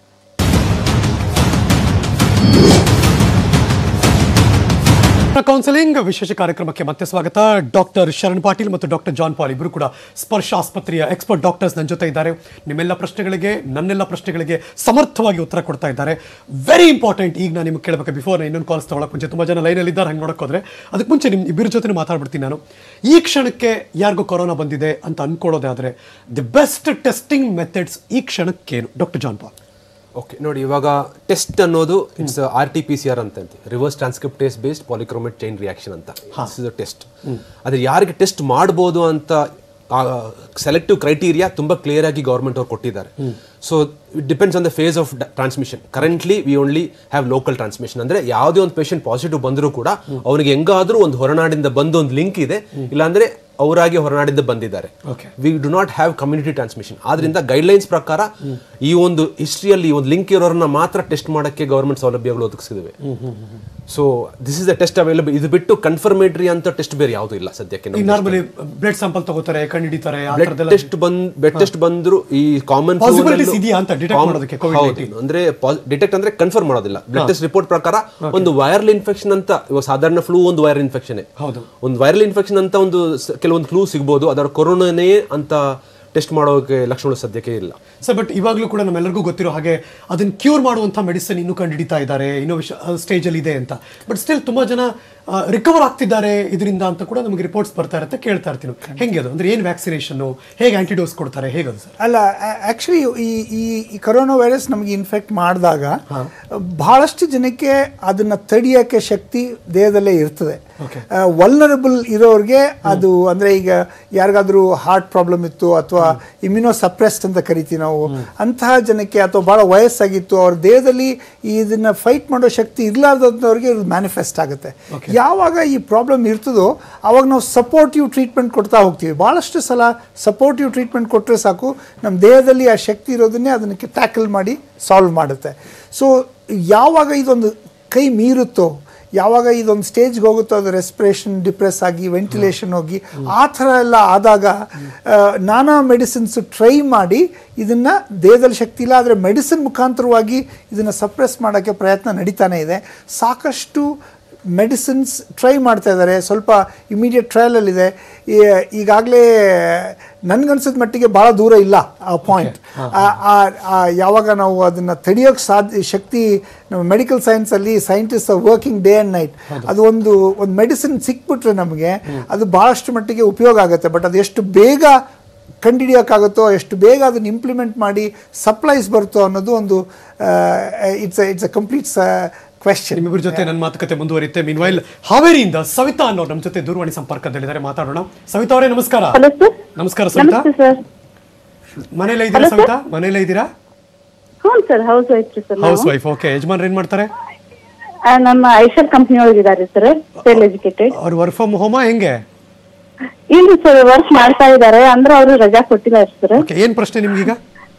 ಕೌನ್ಸಿಲಿಂಗ್ ವಿಶೇಷ ಕಾರ್ಯಕ್ರಮಕ್ಕೆ ಮತ್ತೆ ಸ್ವಾಗತ ಡಾಕ್ಟರ್ ಶರಣ್ ಪಾಟೀಲ್ ಮತ್ತು ಡಾಕ್ಟರ್ ಜಾನ್ ಪಾಲ್ ಇಬ್ಬರು ಕೂಡ ಸ್ಪರ್ಶ ಆಸ್ಪತ್ರೆಯ ಎಕ್ಸ್ಪರ್ಟ್ ಡಾಕ್ಟರ್ಸ್ ನನ್ನ ಜೊತೆ ಇದ್ದಾರೆ ನಿಮ್ಮೆಲ್ಲ ಪ್ರಶ್ನೆಗಳಿಗೆ ನನ್ನೆಲ್ಲ ಪ್ರಶ್ನೆಗಳಿಗೆ ಸಮರ್ಥವಾಗಿ ಉತ್ತರ ಕೊಡ್ತಾ ಇದ್ದಾರೆ ವೆರಿ ಇಂಪಾರ್ಟೆಂಟ್ ಈಗ ನಾನು ನಿಮ್ಗೆ ಕೇಳಬೇಕು ಬಿಫೋರ್ ಇನ್ನೊಂದು ಕಾಲ್ಸ್ ತಗೊಳಕ್ಕೆ ಮುಂಚೆ ತುಂಬ ಜನ ಲೈನಲ್ಲಿ ಇದ್ದಾರೆ ಹಂಗೆ ನೋಡಕ್ಕೆ ಹೋದ್ರೆ ಅದಕ್ಕೆ ಮುಂಚೆ ನಿಮ್ಮ ಇಬ್ಬರ ಜೊತೆ ಮಾತಾಡ್ಬಿಡ್ತೀನಿ ನಾನು ಈ ಕ್ಷಣಕ್ಕೆ ಯಾರಿಗೂ ಕೊರೋನಾ ಬಂದಿದೆ ಅಂತ ಅನ್ಕೊಳ್ಳೋದೇ ಆದರೆ ದಿ ಬೆಸ್ಟ್ ಟೆಸ್ಟಿಂಗ್ ಮೆಥಡ್ಸ್ ಈ ಕ್ಷಣಕ್ಕೇನು ಡಾಕ್ಟರ್ ಜಾನ್ ಪಾಲ್ ಓಕೆ ನೋಡಿ ಇವಾಗ ಟೆಸ್ಟ್ ಅನ್ನೋದು it's R T P C R ಅಂತ reverse transcriptase based polymerase chain reaction ಅಂತ ದಿಸ್ ಇಸ್ ಟೆಸ್ಟ್ ಆದ್ರೆ ಯಾರಿಗೆ ಟೆಸ್ಟ್ ಮಾಡ್ಬೋದು ಅಂತ ಸೆಲೆಕ್ಟಿವ್ ಕ್ರೈಟೀರಿಯಾ ತುಂಬಾ ಕ್ಲಿಯರ್ ಆಗಿ ಗೌರ್ಮೆಂಟ್ ಅವ್ರು ಕೊಟ್ಟಿದ್ದಾರೆ so it depends on the phase of transmission currently we only have local transmission ಅಂದ್ರೆ ಯಾವುದೇ ಒಂದು ಪೇಷಂಟ್ ಪಾಸಿಟಿವ್ ಬಂದರೂ ಕೂಡ ಅವನಿಗೆ ಹೆಂಗಾದ್ರೂ ಒಂದು ಹೊರನಾಡಿಂದ ಬಂದು ಒಂದು ಲಿಂಕ್ ಇದೆ ಇಲ್ಲಾಂದ್ರೆ ಅವರಾಗಿ ಹೊರನಾಡಿಂದ ಬಂದಿದ್ದಾರೆ we do not have community transmission ಆದ್ರಿಂದ ಗೈಡ್ಲೈನ್ಸ್ ಪ್ರಕಾರ ಈ ಒಂದು ಹಿಸ್ಟ್ರಿಯಲ್ಲಿ ಒಂದು ಲಿಂಕ್ ಇರೋರನ್ನ ಮಾತ್ರ ಟೆಸ್ಟ್ ಮಾಡಕ್ಕೆ ಗವರ್ಮೆಂಟ್ ಸೌಲಭ್ಯಗಳು ಒದಗಿಸಿವೆ so this is the test available ಇದು ಬಿಟ್ಟು ಕನ್ಫರ್ಮೇಟರಿ ಅಂತ ಟೆಸ್ಟ್ ಬೇರೆ ಯಾವುದೂ ಇಲ್ಲ ಸದ್ಯಕ್ಕೆ ಈಗ ನಮ್ಗೆ. ನಾರ್ಮಲಿ ಬ್ಲಡ್ ಸ್ಯಾಂಪಲ್ ತಗೋತಾರೆ ಕಣ್ಣು ಹಿಡಿತಾರೆ ಆ ಬ್ಲಡ್ ಥರದ್ದೆಲ್ಲ ಟೆಸ್ಟ್ ಬಂದ್ ಬ್ಲಡ್ ಟೆಸ್ಟ್ ಬಂದ್ರು ಈ ಕಾಮನ್ Possibilities ಇದೆಯಾ ಅಂತ detect ಮಾಡೋದಕ್ಕೆ COVID-19? ಅಂದ್ರೆ ಡಿಟೆಕ್ಟ್ ಅಂದ್ರೆ ಕನ್ಫರ್ಮ್ ಮಾಡೋದಿಲ್ಲ ಬ್ಲಡ್ ಟೆಸ್ಟ್ ರಿಪೋರ್ಟ್ ಪ್ರಕಾರ ಒಂದು ವೈರಲ್ ಇನ್ಫೆಕ್ಷನ್ ಅಂತ ಇವಾಗ ಸಾಧಾರಣ ಫ್ಲೂ ಒಂದು ವೈರಲ್ ಇನ್ಫೆಕ್ಷನ್ ಹೌದು. ಒಂದು ವೈರಲ್ ಇನ್ಫೆಕ್ಷನ್ ಅಂತ ಒಂದು ಸ- ಕೆಲವೊಂದು ಫ್ಲೂ ಸಿಗ್ಬೋದು ಅದರ ಕೊರೋನಾನೇ ಅಂತ ಟೆಸ್ಟ್ ಮಾಡೋಕೆ ಲಕ್ಷಣಗಳು ಸದ್ಯಕ್ಕೆ ಇಲ್ಲ ಸರ್ ಬಟ್ ಇವಾಗಲೂ ಕೂಡ ನಮ್ಮೆಲ್ಲರಿಗೂ ಗೊತ್ತಿರೋ ಹಾಗೆ ಅದನ್ನ ಕ್ಯೂರ್ ಮಾಡುವಂಥ ಮೆಡಿಸಿನ್ ಇನ್ನೂ ಕಂಡುಹಿಡಿತಾ ಇದ್ದಾರೆ ಇನ್ನೂ ಸ್ಟೇಜಲ್ಲಿ ಇದೆ ಅಂತ ಬಟ್ ಸ್ಟಿಲ್ ತುಂಬಾ ಜನ ರಿಕವರ್ ಆಗ್ತಿದ್ದಾರೆ ಇದರಿಂದ ಅಂತ ಕೂಡ ನಮಗೆ ರಿಪೋರ್ಟ್ಸ್ ಬರ್ತಾ ಇರುತ್ತೆ ಕೇಳ್ತಾ ಇರ್ತೀನಿ ಹೆಂಗೆ ಅದು ಅಂದ್ರೆ ಏನು ವ್ಯಾಕ್ಸಿನೇಷನ್ ಹೇಗೆ ಆಂಟಿಡೋಸ್ ಕೊಡ್ತಾರೆ ಹೇಗದು ಸರ್ ಅಲ್ಲ ಆಕ್ಚುಲಿ ಈ ಈ ಈ ಕರೋನಾ ವೈರಸ್ ನಮಗೆ ಇನ್ಫೆಕ್ಟ್ ಮಾಡಿದಾಗ ಬಹಳಷ್ಟು ಜನಕ್ಕೆ ಅದನ್ನ ತಡೆಯೋಕ್ಕೆ ಶಕ್ತಿ ದೇಹದಲ್ಲೇ ಇರ್ತದೆ ವಲ್ನರಬಲ್ ಇರೋರಿಗೆ ಅದು ಅಂದ್ರೆ ಈಗ ಯಾರಿಗಾದ್ರೂ ಹಾರ್ಟ್ ಪ್ರಾಬ್ಲಮ್ ಇತ್ತು ಅಥವಾ ಇಮ್ಯುನೋ ಸಪ್ರೆಸ್ಡ್ ಅಂತ ಕರಿತೀವಿ ನಾವು ಅಂತಹ ಜನಕ್ಕೆ ಅಥವಾ ಬಹಳ ವಯಸ್ಸಾಗಿತ್ತು ಅವ್ರ ದೇಹದಲ್ಲಿ ಇದನ್ನ ಫೈಟ್ ಮಾಡೋ ಶಕ್ತಿ ಇರ್ಲಾರ್ದವ್ರಿಗೆ ಇದು ಮ್ಯಾನಿಫೆಸ್ಟ್ ಆಗುತ್ತೆ ಯಾವಾಗ ಈ ಪ್ರಾಬ್ಲಮ್ ಇರ್ತದೋ ಅವಾಗ ನಾವು ಸಪೋರ್ಟಿವ್ ಟ್ರೀಟ್ಮೆಂಟ್ ಕೊಡ್ತಾ ಹೋಗ್ತೀವಿ ಭಾಳಷ್ಟು ಸಲ ಸಪೋರ್ಟಿವ್ ಟ್ರೀಟ್ಮೆಂಟ್ ಕೊಟ್ಟರೆ ಸಾಕು ನಮ್ಮ ದೇಹದಲ್ಲಿ ಆ ಶಕ್ತಿ ಇರೋದನ್ನೇ ಅದಕ್ಕೆ ಟ್ಯಾಕಲ್ ಮಾಡಿ ಸಾಲ್ವ್ ಮಾಡುತ್ತೆ ಸೊ ಯಾವಾಗ ಇದೊಂದು ಕೈ ಮೀರುತ್ತೋ ಯಾವಾಗ ಇದೊಂದು ಸ್ಟೇಜ್ಗೆ ಹೋಗುತ್ತೋ ಅದು ರೆಸ್ಪಿರೇಷನ್ ಡಿಪ್ರೆಸ್ ಆಗಿ ವೆಂಟಿಲೇಷನ್ ಹೋಗಿ ಆ ಥರ ಎಲ್ಲ ಆದಾಗ ಆ, ನಾನಾ ಮೆಡಿಸಿನ್ಸ್ ಟ್ರೈ ಮಾಡಿ ಇದನ್ನು ದೇಹದಲ್ಲಿ ಶಕ್ತಿ ಇಲ್ಲ ಆದರೆ ಮೆಡಿಸಿನ್ ಮುಖಾಂತರವಾಗಿ ಇದನ್ನು ಸಪ್ರೆಸ್ ಮಾಡೋಕ್ಕೆ ಪ್ರಯತ್ನ ನಡೀತಾನೆ ಇದೆ ಸಾಕಷ್ಟು ಮೆಡಿಸಿನ್ಸ್ ಟ್ರೈ ಮಾಡ್ತಾ ಇದ್ದಾರೆ ಸ್ವಲ್ಪ ಇಮಿಡಿಯೇಟ್ ಟ್ರಯಲಲ್ಲಿದೆ ಈಗಾಗಲೇ ನನ್ಗನ್ಸಿದ ಮಟ್ಟಿಗೆ ಭಾಳ ದೂರ ಇಲ್ಲ ಆ ಪಾಯಿಂಟ್ ಯಾವಾಗ ನಾವು ಅದನ್ನು ತಡೆಯೋಕ್ಕೆ ಸಾಧ್ಯ ಶಕ್ತಿ ನಮ್ಮ ಮೆಡಿಕಲ್ ಸೈನ್ಸಲ್ಲಿ scientist working day and night ಅದು ಒಂದು ಒಂದು ಮೆಡಿಸಿನ್ ಸಿಕ್ಬಿಟ್ರೆ ನಮಗೆ ಅದು ಭಾಳಷ್ಟು ಮಟ್ಟಿಗೆ ಉಪಯೋಗ ಆಗುತ್ತೆ ಬಟ್ ಅದು ಎಷ್ಟು ಬೇಗ ಕಂಡುಹಿಡಿಯೋಕ್ಕಾಗುತ್ತೋ ಎಷ್ಟು ಬೇಗ ಅದನ್ನು ಇಂಪ್ಲಿಮೆಂಟ್ ಮಾಡಿ ಸಪ್ಲೈಸ್ ಬರುತ್ತೋ ಅನ್ನೋದು ಒಂದು it's it's a complete question ನಿಮ್ಮಿಬ್ಬರ ಜೊತೆ ನನ್ನ ಮಾತುಕತೆ ಮುಂದುವರಿಯುತ್ತೆ ಮೀನ್ವೈಲ್ ಹಾವೇರಿಯಿಂದ ಸವಿತಾ ಅನ್ನೋರು ನಮ್ಮ ಜೊತೆ ದೂರವಾಣಿ ಸಂಪರ್ಕದಲ್ಲಿದ್ದಾರೆ ಮಾತಾಡೋಣ ಸವಿತಾ ಅವರೇ ನಮಸ್ಕಾರ ಹಲೋ ಸರ್ ನಮಸ್ಕಾರ ಸವಿತಾ ನಮಸ್ತೆ ಸರ್ ಮನೇಲೇ ಇದ್ದೀರಾ ಸವಿತಾ ಮನೇಲೇ ಇದ್ದೀರಾ ಹ್ಞೂ ಸರ್ ಹೌಸ್ ವೈಫ್ ರೀ ಸರ್ ಹೌಸ್ ವೈಫ್ ಓಕೆ ಯಜಮಾನ್ರು ಏನ್ ಮಾಡ್ತಾರೆ ನಮ್ಮ ಐಶರ್ ಕಂಪ್ನಿ ಒಳಗಿದ್ದಾರೆ ಸರ್ ಸೇಲ್ ಎಜುಕೇಟೆಡ್ ಅವ್ರು ವರ್ಕ್ ಫ್ರಮ್ ಹೋಮ ಹೆಂಗೆ ಇಲ್ರಿ ಸರ್ ವರ್ಕ್ ಮಾಡ್ತಾ ಇದ್ದಾರೆ ಅಂದ್ರೆ ಅವರು ರಜಾ ಕೊಟ್ಟಿಲ್ಲ ಸರ್ ಓಕೆ ಏನ್ ಪ್ರಶ್ನೆ ನಿಮ್ಗೀಗ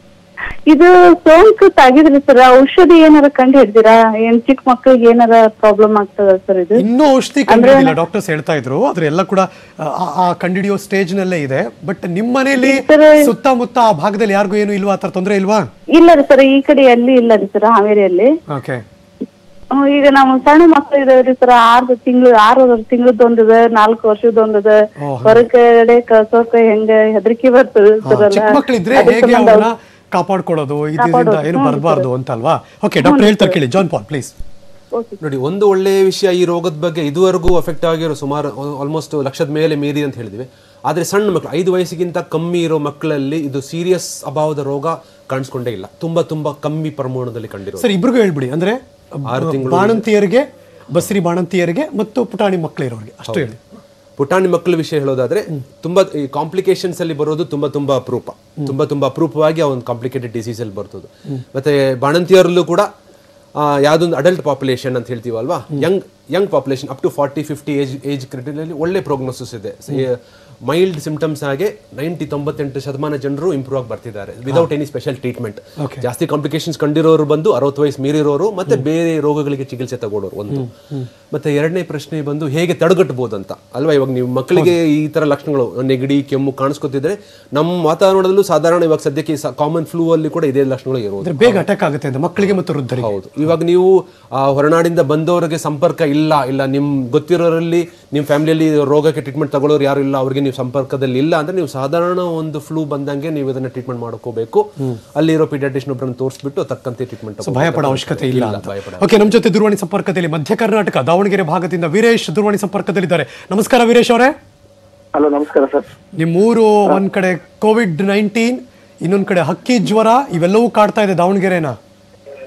ಇದು ಸೋಂಕು ತಾಗಿದ್ರಿ ಸರ್ ಔಷಧಿ ಏನಾರ ಕಂಡು ಹಿಡ್ದಿರಾ ಏನ್ ಚಿಕ್ಕ ಮಕ್ಳಿಗೆ ಏನಾರ ಪ್ರಾಬ್ಲಮ್ ಆಗ್ತದ ಸರ್ ಇದು ಇನ್ನೂ ಔಷಧಿ ಕಂಡಿಲ್ಲ ಡಾಕ್ಟರ್ಸ್ ಹೇಳ್ತಾ ಇದ್ರು ಆದ್ರೆ ಎಲ್ಲ ಕೂಡ ಆ- ಆ ಕಂಡಿಡಿಯೋ ಸ್ಟೇಜ್ ನಲ್ಲೇ ಇದೆ ಬಟ್ ನಿಮ್ ಮನೆಯಲ್ಲಿ ಸುತ್ತಮುತ್ತ ಆ ಭಾಗದಲ್ಲಿ ಯಾರಿಗೂ ಏನು ಇಲ್ವಾ ಆ ಥರ ತೊಂದರೆ ಇಲ್ವಾ ಇಲ್ಲ ರೀ ಸರ್ ಈ ಕಡೆ ಎಲ್ಲಿ ಇಲ್ಲ ರೀ ಸರ್ ಹಾವೇರಿಯಲ್ಲಿ ಓಕೆ ಹ್ಮ್, ಈಗ ನಾವು ಸಣ್ಣ ಮಕ್ಳು ಇದಾವ್ರಿ ಸರ್ ಆರು ತಿಂಗಳು ಆರು ತಿಂಗಳದೊಂದದ ನಾಲ್ಕು ವರ್ಷದೊಂದದ ಹೊರಗಡೆ ಕಳ್ಸೋಕ ಹೆಂಗ ಹೆದರಿಕೆ ಬರ್ತದೆ ಸರ್ ಚಿಕ್ಕ ಮಕ್ಕಳಿದ್ರೆ ಹೇಗೆ ಅವ್ರನ್ನ ಕಾಪಾಡ್ಕೊಳ್ಳೋದು ಇದರಿಂದ ಏನು ಬರಬಾರ್ದು ಅಂತ ಅಲ್ವಾ ಓಕೆ ಡಾಕ್ಟರ್ ಹೇಳ್ತಾರೆ ಕೇಳಿ ಜಾನ್ ಪಾಲ್ ಪ್ಲೀಸ್ ನೋಡಿ ಒಂದು ಒಳ್ಳೆಯ ವಿಷಯ ಈ ರೋಗದ ಬಗ್ಗೆ ಇದುವರೆಗೂ ಅಫೆಕ್ಟ್ ಆಗಿರೋ ಸುಮಾರು ಆಲ್ಮೋಸ್ಟ್ ಲಕ್ಷದ ಮೇಲೆ ಮೀರಿ ಅಂತ ಹೇಳಿದ್ವಿ ಆದರೆ ಸಣ್ಣ ಮಕ್ಕಳು ಐದು ವಯಸ್ಸಿಗಿಂತ ಕಮ್ಮಿ ಇರೋ ಮಕ್ಕಳಲ್ಲಿ ಇದು ಸೀರಿಯಸ್ ಅಭಾವದ ರೋಗ ಕಾಣಿಸ್ಕೊಂಡೇ ಇಲ್ಲ ತುಂಬಾ ತುಂಬಾ ಕಮ್ಮಿ ಪ್ರಮಾಣದಲ್ಲಿ ಕಂಡಿರೋ ಸರ್ ಇಬ್ರಿಗೂ ಹೇಳ್ಬಿಡಿ ಅಂದ್ರೆ ಆರು ತಿಂಗಳು ಬಾಣಂತಿಯರಿಗೆ ಬಸ್ರಿ ಬಾಣಂತಿಯರಿಗೆ ಮತ್ತು ಪುಟಾಣಿ ಮಕ್ಕಳಿರೋರಿಗೆ ಅಷ್ಟು ಹೇಳಿ ಪುಟಾಣಿ ಮಕ್ಕಳ ವಿಷಯ ಹೇಳೋದಾದ್ರೆ ತುಂಬಾ ಈ ಕಾಂಪ್ಲಿಕೇಶನ್ಸ್ ಅಲ್ಲಿ ಬರೋದು ತುಂಬಾ ತುಂಬಾ ಅಪರೂಪ ತುಂಬಾ ತುಂಬಾ ಅಪರೂಪವಾಗಿ ಆ ಒಂದು ಕಾಂಪ್ಲಿಕೇಟೆಡ್ ಡಿಸೀಸ್ ಅಲ್ಲಿ ಬರ್ತದೆ ಮತ್ತೆ ಬಾಣಂತಿಯರಲ್ಲೂ ಕೂಡ ಆ, ಯಾವ್ದೊಂದು ಅಡಲ್ಟ್ ಪಾಪ್ಯುಲೇಷನ್ ಅಂತ ಹೇಳ್ತೀವಲ್ವಾ young young population up to forty fifty age age ಕ್ರಿಟರಲ್ಲಿ ಒಳ್ಳೆ ಪ್ರೋಗ್ನೋಸಿಸ್ ಇದೆ ಮೈಲ್ಡ್ ಸಿಂಪ್ಟಮ್ಸ್ ಆಗಿ ನೈಂಟಿ ತೊಂಬತ್ತೆಂಟು ಶತಮಾನ ಜನರು ಇಂಪ್ರೂವ್ ಆಗಿ ಬರ್ತಿದ್ದಾರೆ ವಿದೌಟ್ ಎನಿ ಸ್ಪೆಷಲ್ ಟ್ರೀಟ್ಮೆಂಟ್ ಜಾಸ್ತಿ ಕಾಂಪ್ಲಿಕೇಶನ್ಸ್ ಕಂಡಿರೋರು ಬಂದು ಅರವತ್ತು ವಯಸ್ಸು ಮೀರಿರೋರು ಮತ್ತೆ ಬೇರೆ ರೋಗಗಳಿಗೆ ಚಿಕಿತ್ಸೆ ತಗೊಳ್ಳೋರು ಒಂದು ಮತ್ತೆ ಎರಡನೇ ಪ್ರಶ್ನೆ ಬಂದು ಹೇಗೆ ತಡೆಗಟ್ಟಬಹುದು ಅಂತ ಅಲ್ವಾ ಇವಾಗ ನೀವು ಮಕ್ಕಳಿಗೆ ಈ ತರ ಲಕ್ಷಣಗಳು ನೆಗಡಿ ಕೆಮ್ಮು ಕಾಣಿಸ್ಕೊತಿದ್ರೆ ನಮ್ಮ ವಾತಾವರಣದಲ್ಲೂ ಸಾಧಾರಣ ಇವಾಗ ಸದ್ಯಕ್ಕೆ ಕಾಮನ್ ಫ್ಲೂ ಅಲ್ಲಿ ಕೂಡ ಇದೇ ಲಕ್ಷಣಗಳು ಇರೋದು ಅಂದ್ರೆ ಬೇಗ ಅಟ್ಯಾಕ್ ಆಗುತ್ತೆ ಅಂತ ಮಕ್ಕಳಿಗೆ ಮತ್ತು ವೃದ್ಧರಿಗೆ ಹೌದು ಇವಾಗ ನೀವು ಆ, ಹೊರನಾಡಿಂದ ಬಂದವರಿಗೆ ಸಂಪರ್ಕ ಇಲ್ಲ ಇಲ್ಲ ನಿಮ್ ಗೊತ್ತಿರೋರಲ್ಲಿ ನಿಮ್ ಫ್ಯಾಮಿಲಿಯಲ್ಲಿ ರೋಗಕ್ಕೆ ಟ್ರೀಟ್ಮೆಂಟ್ ತಗೊಳ್ಳೋರು ಯಾರು ಇಲ್ಲ ಅವ್ರಿಗೆ ನೀವು ಸಂಪರ್ಕದಲ್ಲಿ ಇಲ್ಲ ಅಂದ್ರೆ ನೀವು ಸಾಧಾರಣ ಒಂದು ಫ್ಲೂ ಬಂದಂಗೆ ನೀವು ಇದನ್ನ ಟ್ರೀಟ್ಮೆಂಟ್ ಮಾಡ್ಕೋಬೇಕು ಅಲ್ಲಿರೋ ಪೀಡಿಯಾಟ್ರಿಷನ್ ಒಬ್ಬರನ್ನ ತೋರಿಸ್ಬಿಟ್ಟು ತಕ್ಕಂತೆ ಟ್ರೀಟ್ಮೆಂಟ್ ಭಯ ಪಡೋ ಅವಶ್ಯಕತೆ ಇಲ್ಲ ಅಂತ ಭಯ ಪಡ ಓಕೆ ನಮ್ಮ ಜೊತೆ ದೂರವಾಣಿ ಸಂಪರ್ಕದಲ್ಲಿ ಮಧ್ಯ ಕರ್ನಾಟಕ ದಾವಣಗೆರೆ ಭಾಗದಿಂದ ವೀರೇಶ್ ದೂರವಾಣಿ ಸಂಪರ್ಕದಲ್ಲಿದ್ದಾರೆ ನಮಸ್ಕಾರ ವೀರೇಶ್ ಅವರೇ ಹಲೋ ನಮಸ್ಕಾರ ಸರ್ ನಿಮ್ಮೂರು ಒಂದ್ ಕಡೆ ಕೋವಿಡ್ ನೈನ್ಟೀನ್ ಇನ್ನೊಂದ್ ಕಡೆ ಹಕ್ಕಿ ಜ್ವರ ಇವೆಲ್ಲವೂ ಕಾಡ್ತಾ ಇದೆ ದಾವಣಗೆರೆನ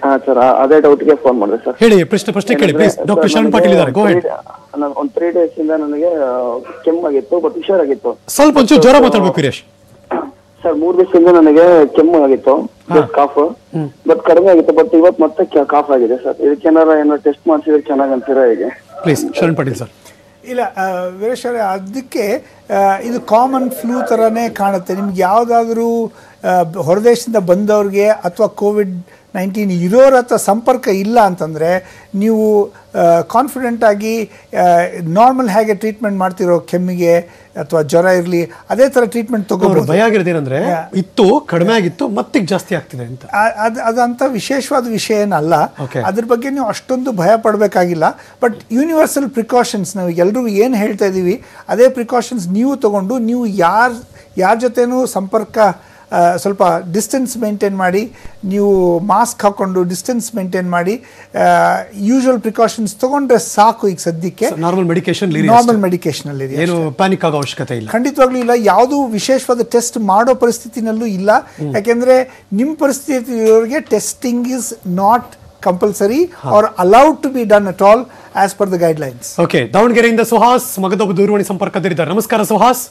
ಹಾ ಸರ್ ಅದೇ ಡೌಟ್ಗೆ ಫೋನ್ ಮಾಡಿದೆ ಸರ್ ಹೇಳಿ ಪ್ರಶ್ನೆ ಪ್ರಶ್ನೆ ಕೇಳಿ ಪ್ಲೀಸ್ ಡಾಕ್ಟರ್ ಶರಣ್ ಪಾಟೀಲ್ ಇದ್ದಾರೆ ಗೋ ಹೆಡ್ ಒಂದು ತ್ರೀ ಡೇಸ್ ಇಂದ ನನಗೆ ಆ, ಕೆಮ್ಮಾಗಿತ್ತು ಬಟ್ ಹುಷಾರಾಗಿತ್ತು ಸ್ವಲ್ಪ ಒಂಚೂರು ಜ್ವರ ಮಾತಾಡ್ಬೇಕು ವೀರೇಶ್ ಸರ್ ಮೂರ್ ದಿವಸದಿಂದ ನನಗೆ ಕೆಮ್ಮು ಆಗಿತ್ತು ಕಾಫ್ ಬಟ್ ಕಡಿಮೆ ಆಗಿತ್ತು ಬಟ್ ಇವತ್ತು ಮತ್ತೆ ಕಾಫ್ ಆಗಿದೆ ಸರ್ ಇದಕ್ಕೇನಾರ ಏನೋ ಟೆಸ್ಟ್ ಮಾಡಿಸಿದ್ರೆ ಚೆನ್ನಾಗಿ ಅಂತೀರಾ ಹೇಗೆ ಪ್ಲೀಸ್ ಶರಣ್ ಪಾಟೀಲ್ ಸರ್ ಇಲ್ಲ ಆ, ವೀರೇಶ್ ಅವರೇ ಅದಕ್ಕೆ ಆ, ಇದು ಕಾಮನ್ ಫ್ಲೂ ಥರನೇ ಕಾಣುತ್ತೆ ನಿಮ್ಗೆ ಯಾವುದಾದ್ರೂ ಹೊರದೇಶದಿಂದ ಬಂದವ್ರಿಗೆ ಅಥವಾ ಕೋವಿಡ್ ನೈನ್ಟೀನ್ ಇರೋರ ಹತ್ರ ಸಂಪರ್ಕ ಇಲ್ಲ ಅಂತಂದರೆ ನೀವು ಕಾನ್ಫಿಡೆಂಟ್ ಆಗಿ ನಾರ್ಮಲ್ ಹೇಗೆ ಟ್ರೀಟ್ಮೆಂಟ್ ಮಾಡ್ತಿರೋ ಕೆಮ್ಮಿಗೆ ಅಥವಾ ಜ್ವರ ಇರಲಿ ಅದೇ ಥರ ಟ್ರೀಟ್ಮೆಂಟ್ ಅವ್ರ ತಗೋಬೋದು ಭಯ ಆಗಿರೋದೇನಂದ್ರೆ ಇತ್ತು ಕಡಿಮೆ ಆಗಿತ್ತು ಮತ್ತೀಗ ಜಾಸ್ತಿ ಆಗ್ತಿದೆ ಅಂತ ಆ- ಅದ್ ಅದಂತ ವಿಶೇಷವಾದ ವಿಷಯ ಏನಲ್ಲ Okay. ಅದ್ರ ಬಗ್ಗೆ ನೀವು ಅಷ್ಟೊಂದು ಭಯ ಪಡಬೇಕಾಗಿಲ್ಲ ಬಟ್ ಯೂನಿವರ್ಸಲ್ ಪ್ರಿಕಾಷನ್ಸ್ ನಾವು ಎಲ್ರಿಗೂ ಏನು ಹೇಳ್ತಾ ಇದ್ದೀವಿ ಅದೇ ಪ್ರಿಕಾಷನ್ಸ್ ನೀವು ತಗೊಂಡು ನೀವು ಯಾರ ಯಾರ ಜೊತೆನೂ ಸಂಪರ್ಕ ಆ, ಸ್ವಲ್ಪ ಡಿಸ್ಟೆನ್ಸ್ ಮೇಂಟೈನ್ ಮಾಡಿ ನೀವು ಮಾಸ್ಕ್ ಹಾಕ್ಕೊಂಡು ಡಿಸ್ಟೆನ್ಸ್ ಮೇಂಟೈನ್ ಮಾಡಿ ಯೂಶುವಲ್ ಪ್ರಿಕಾಷನ್ಸ್ ತಗೊಂಡ್ರೆ ಸಾಕು ಈಗ ಸದ್ಯಕ್ಕೆ ನಾರ್ಮಲ್ ಮೆಡಿಕೇಶನ್ ನಾರ್ಮಲ್ ಮೆಡಿಕೇಶನ್ ಇದೆ ಏನು ಪ್ಯಾನಿಕ್ ಆಗೋ ಅವಶ್ಯಕತೆ ಇಲ್ಲ ಖಂಡಿತವಾಗ್ಲೂ ಇಲ್ಲ ಯಾವುದೂ ವಿಶೇಷವಾದ ಟೆಸ್ಟ್ ಮಾಡೋ ಪರಿಸ್ಥಿತಿನಲ್ಲೂ ಇಲ್ಲ ಯಾಕೆಂದ್ರೆ ನಿಮ್ಮ ಪರಿಸ್ಥಿತಿ ಇರೋರಿಗೆ testing is not compulsory are allowed to be done at all as per the guidelines okay ದಾವಣಗೆರೆಯಿಂದ ಸುಹಾಸ್ ಮಗದೊಬ್ಬ ದೂರವಾಣಿ ಸಂಪರ್ಕದಲ್ಲಿದ್ದಾರೆ ನಮಸ್ಕಾರ Suhas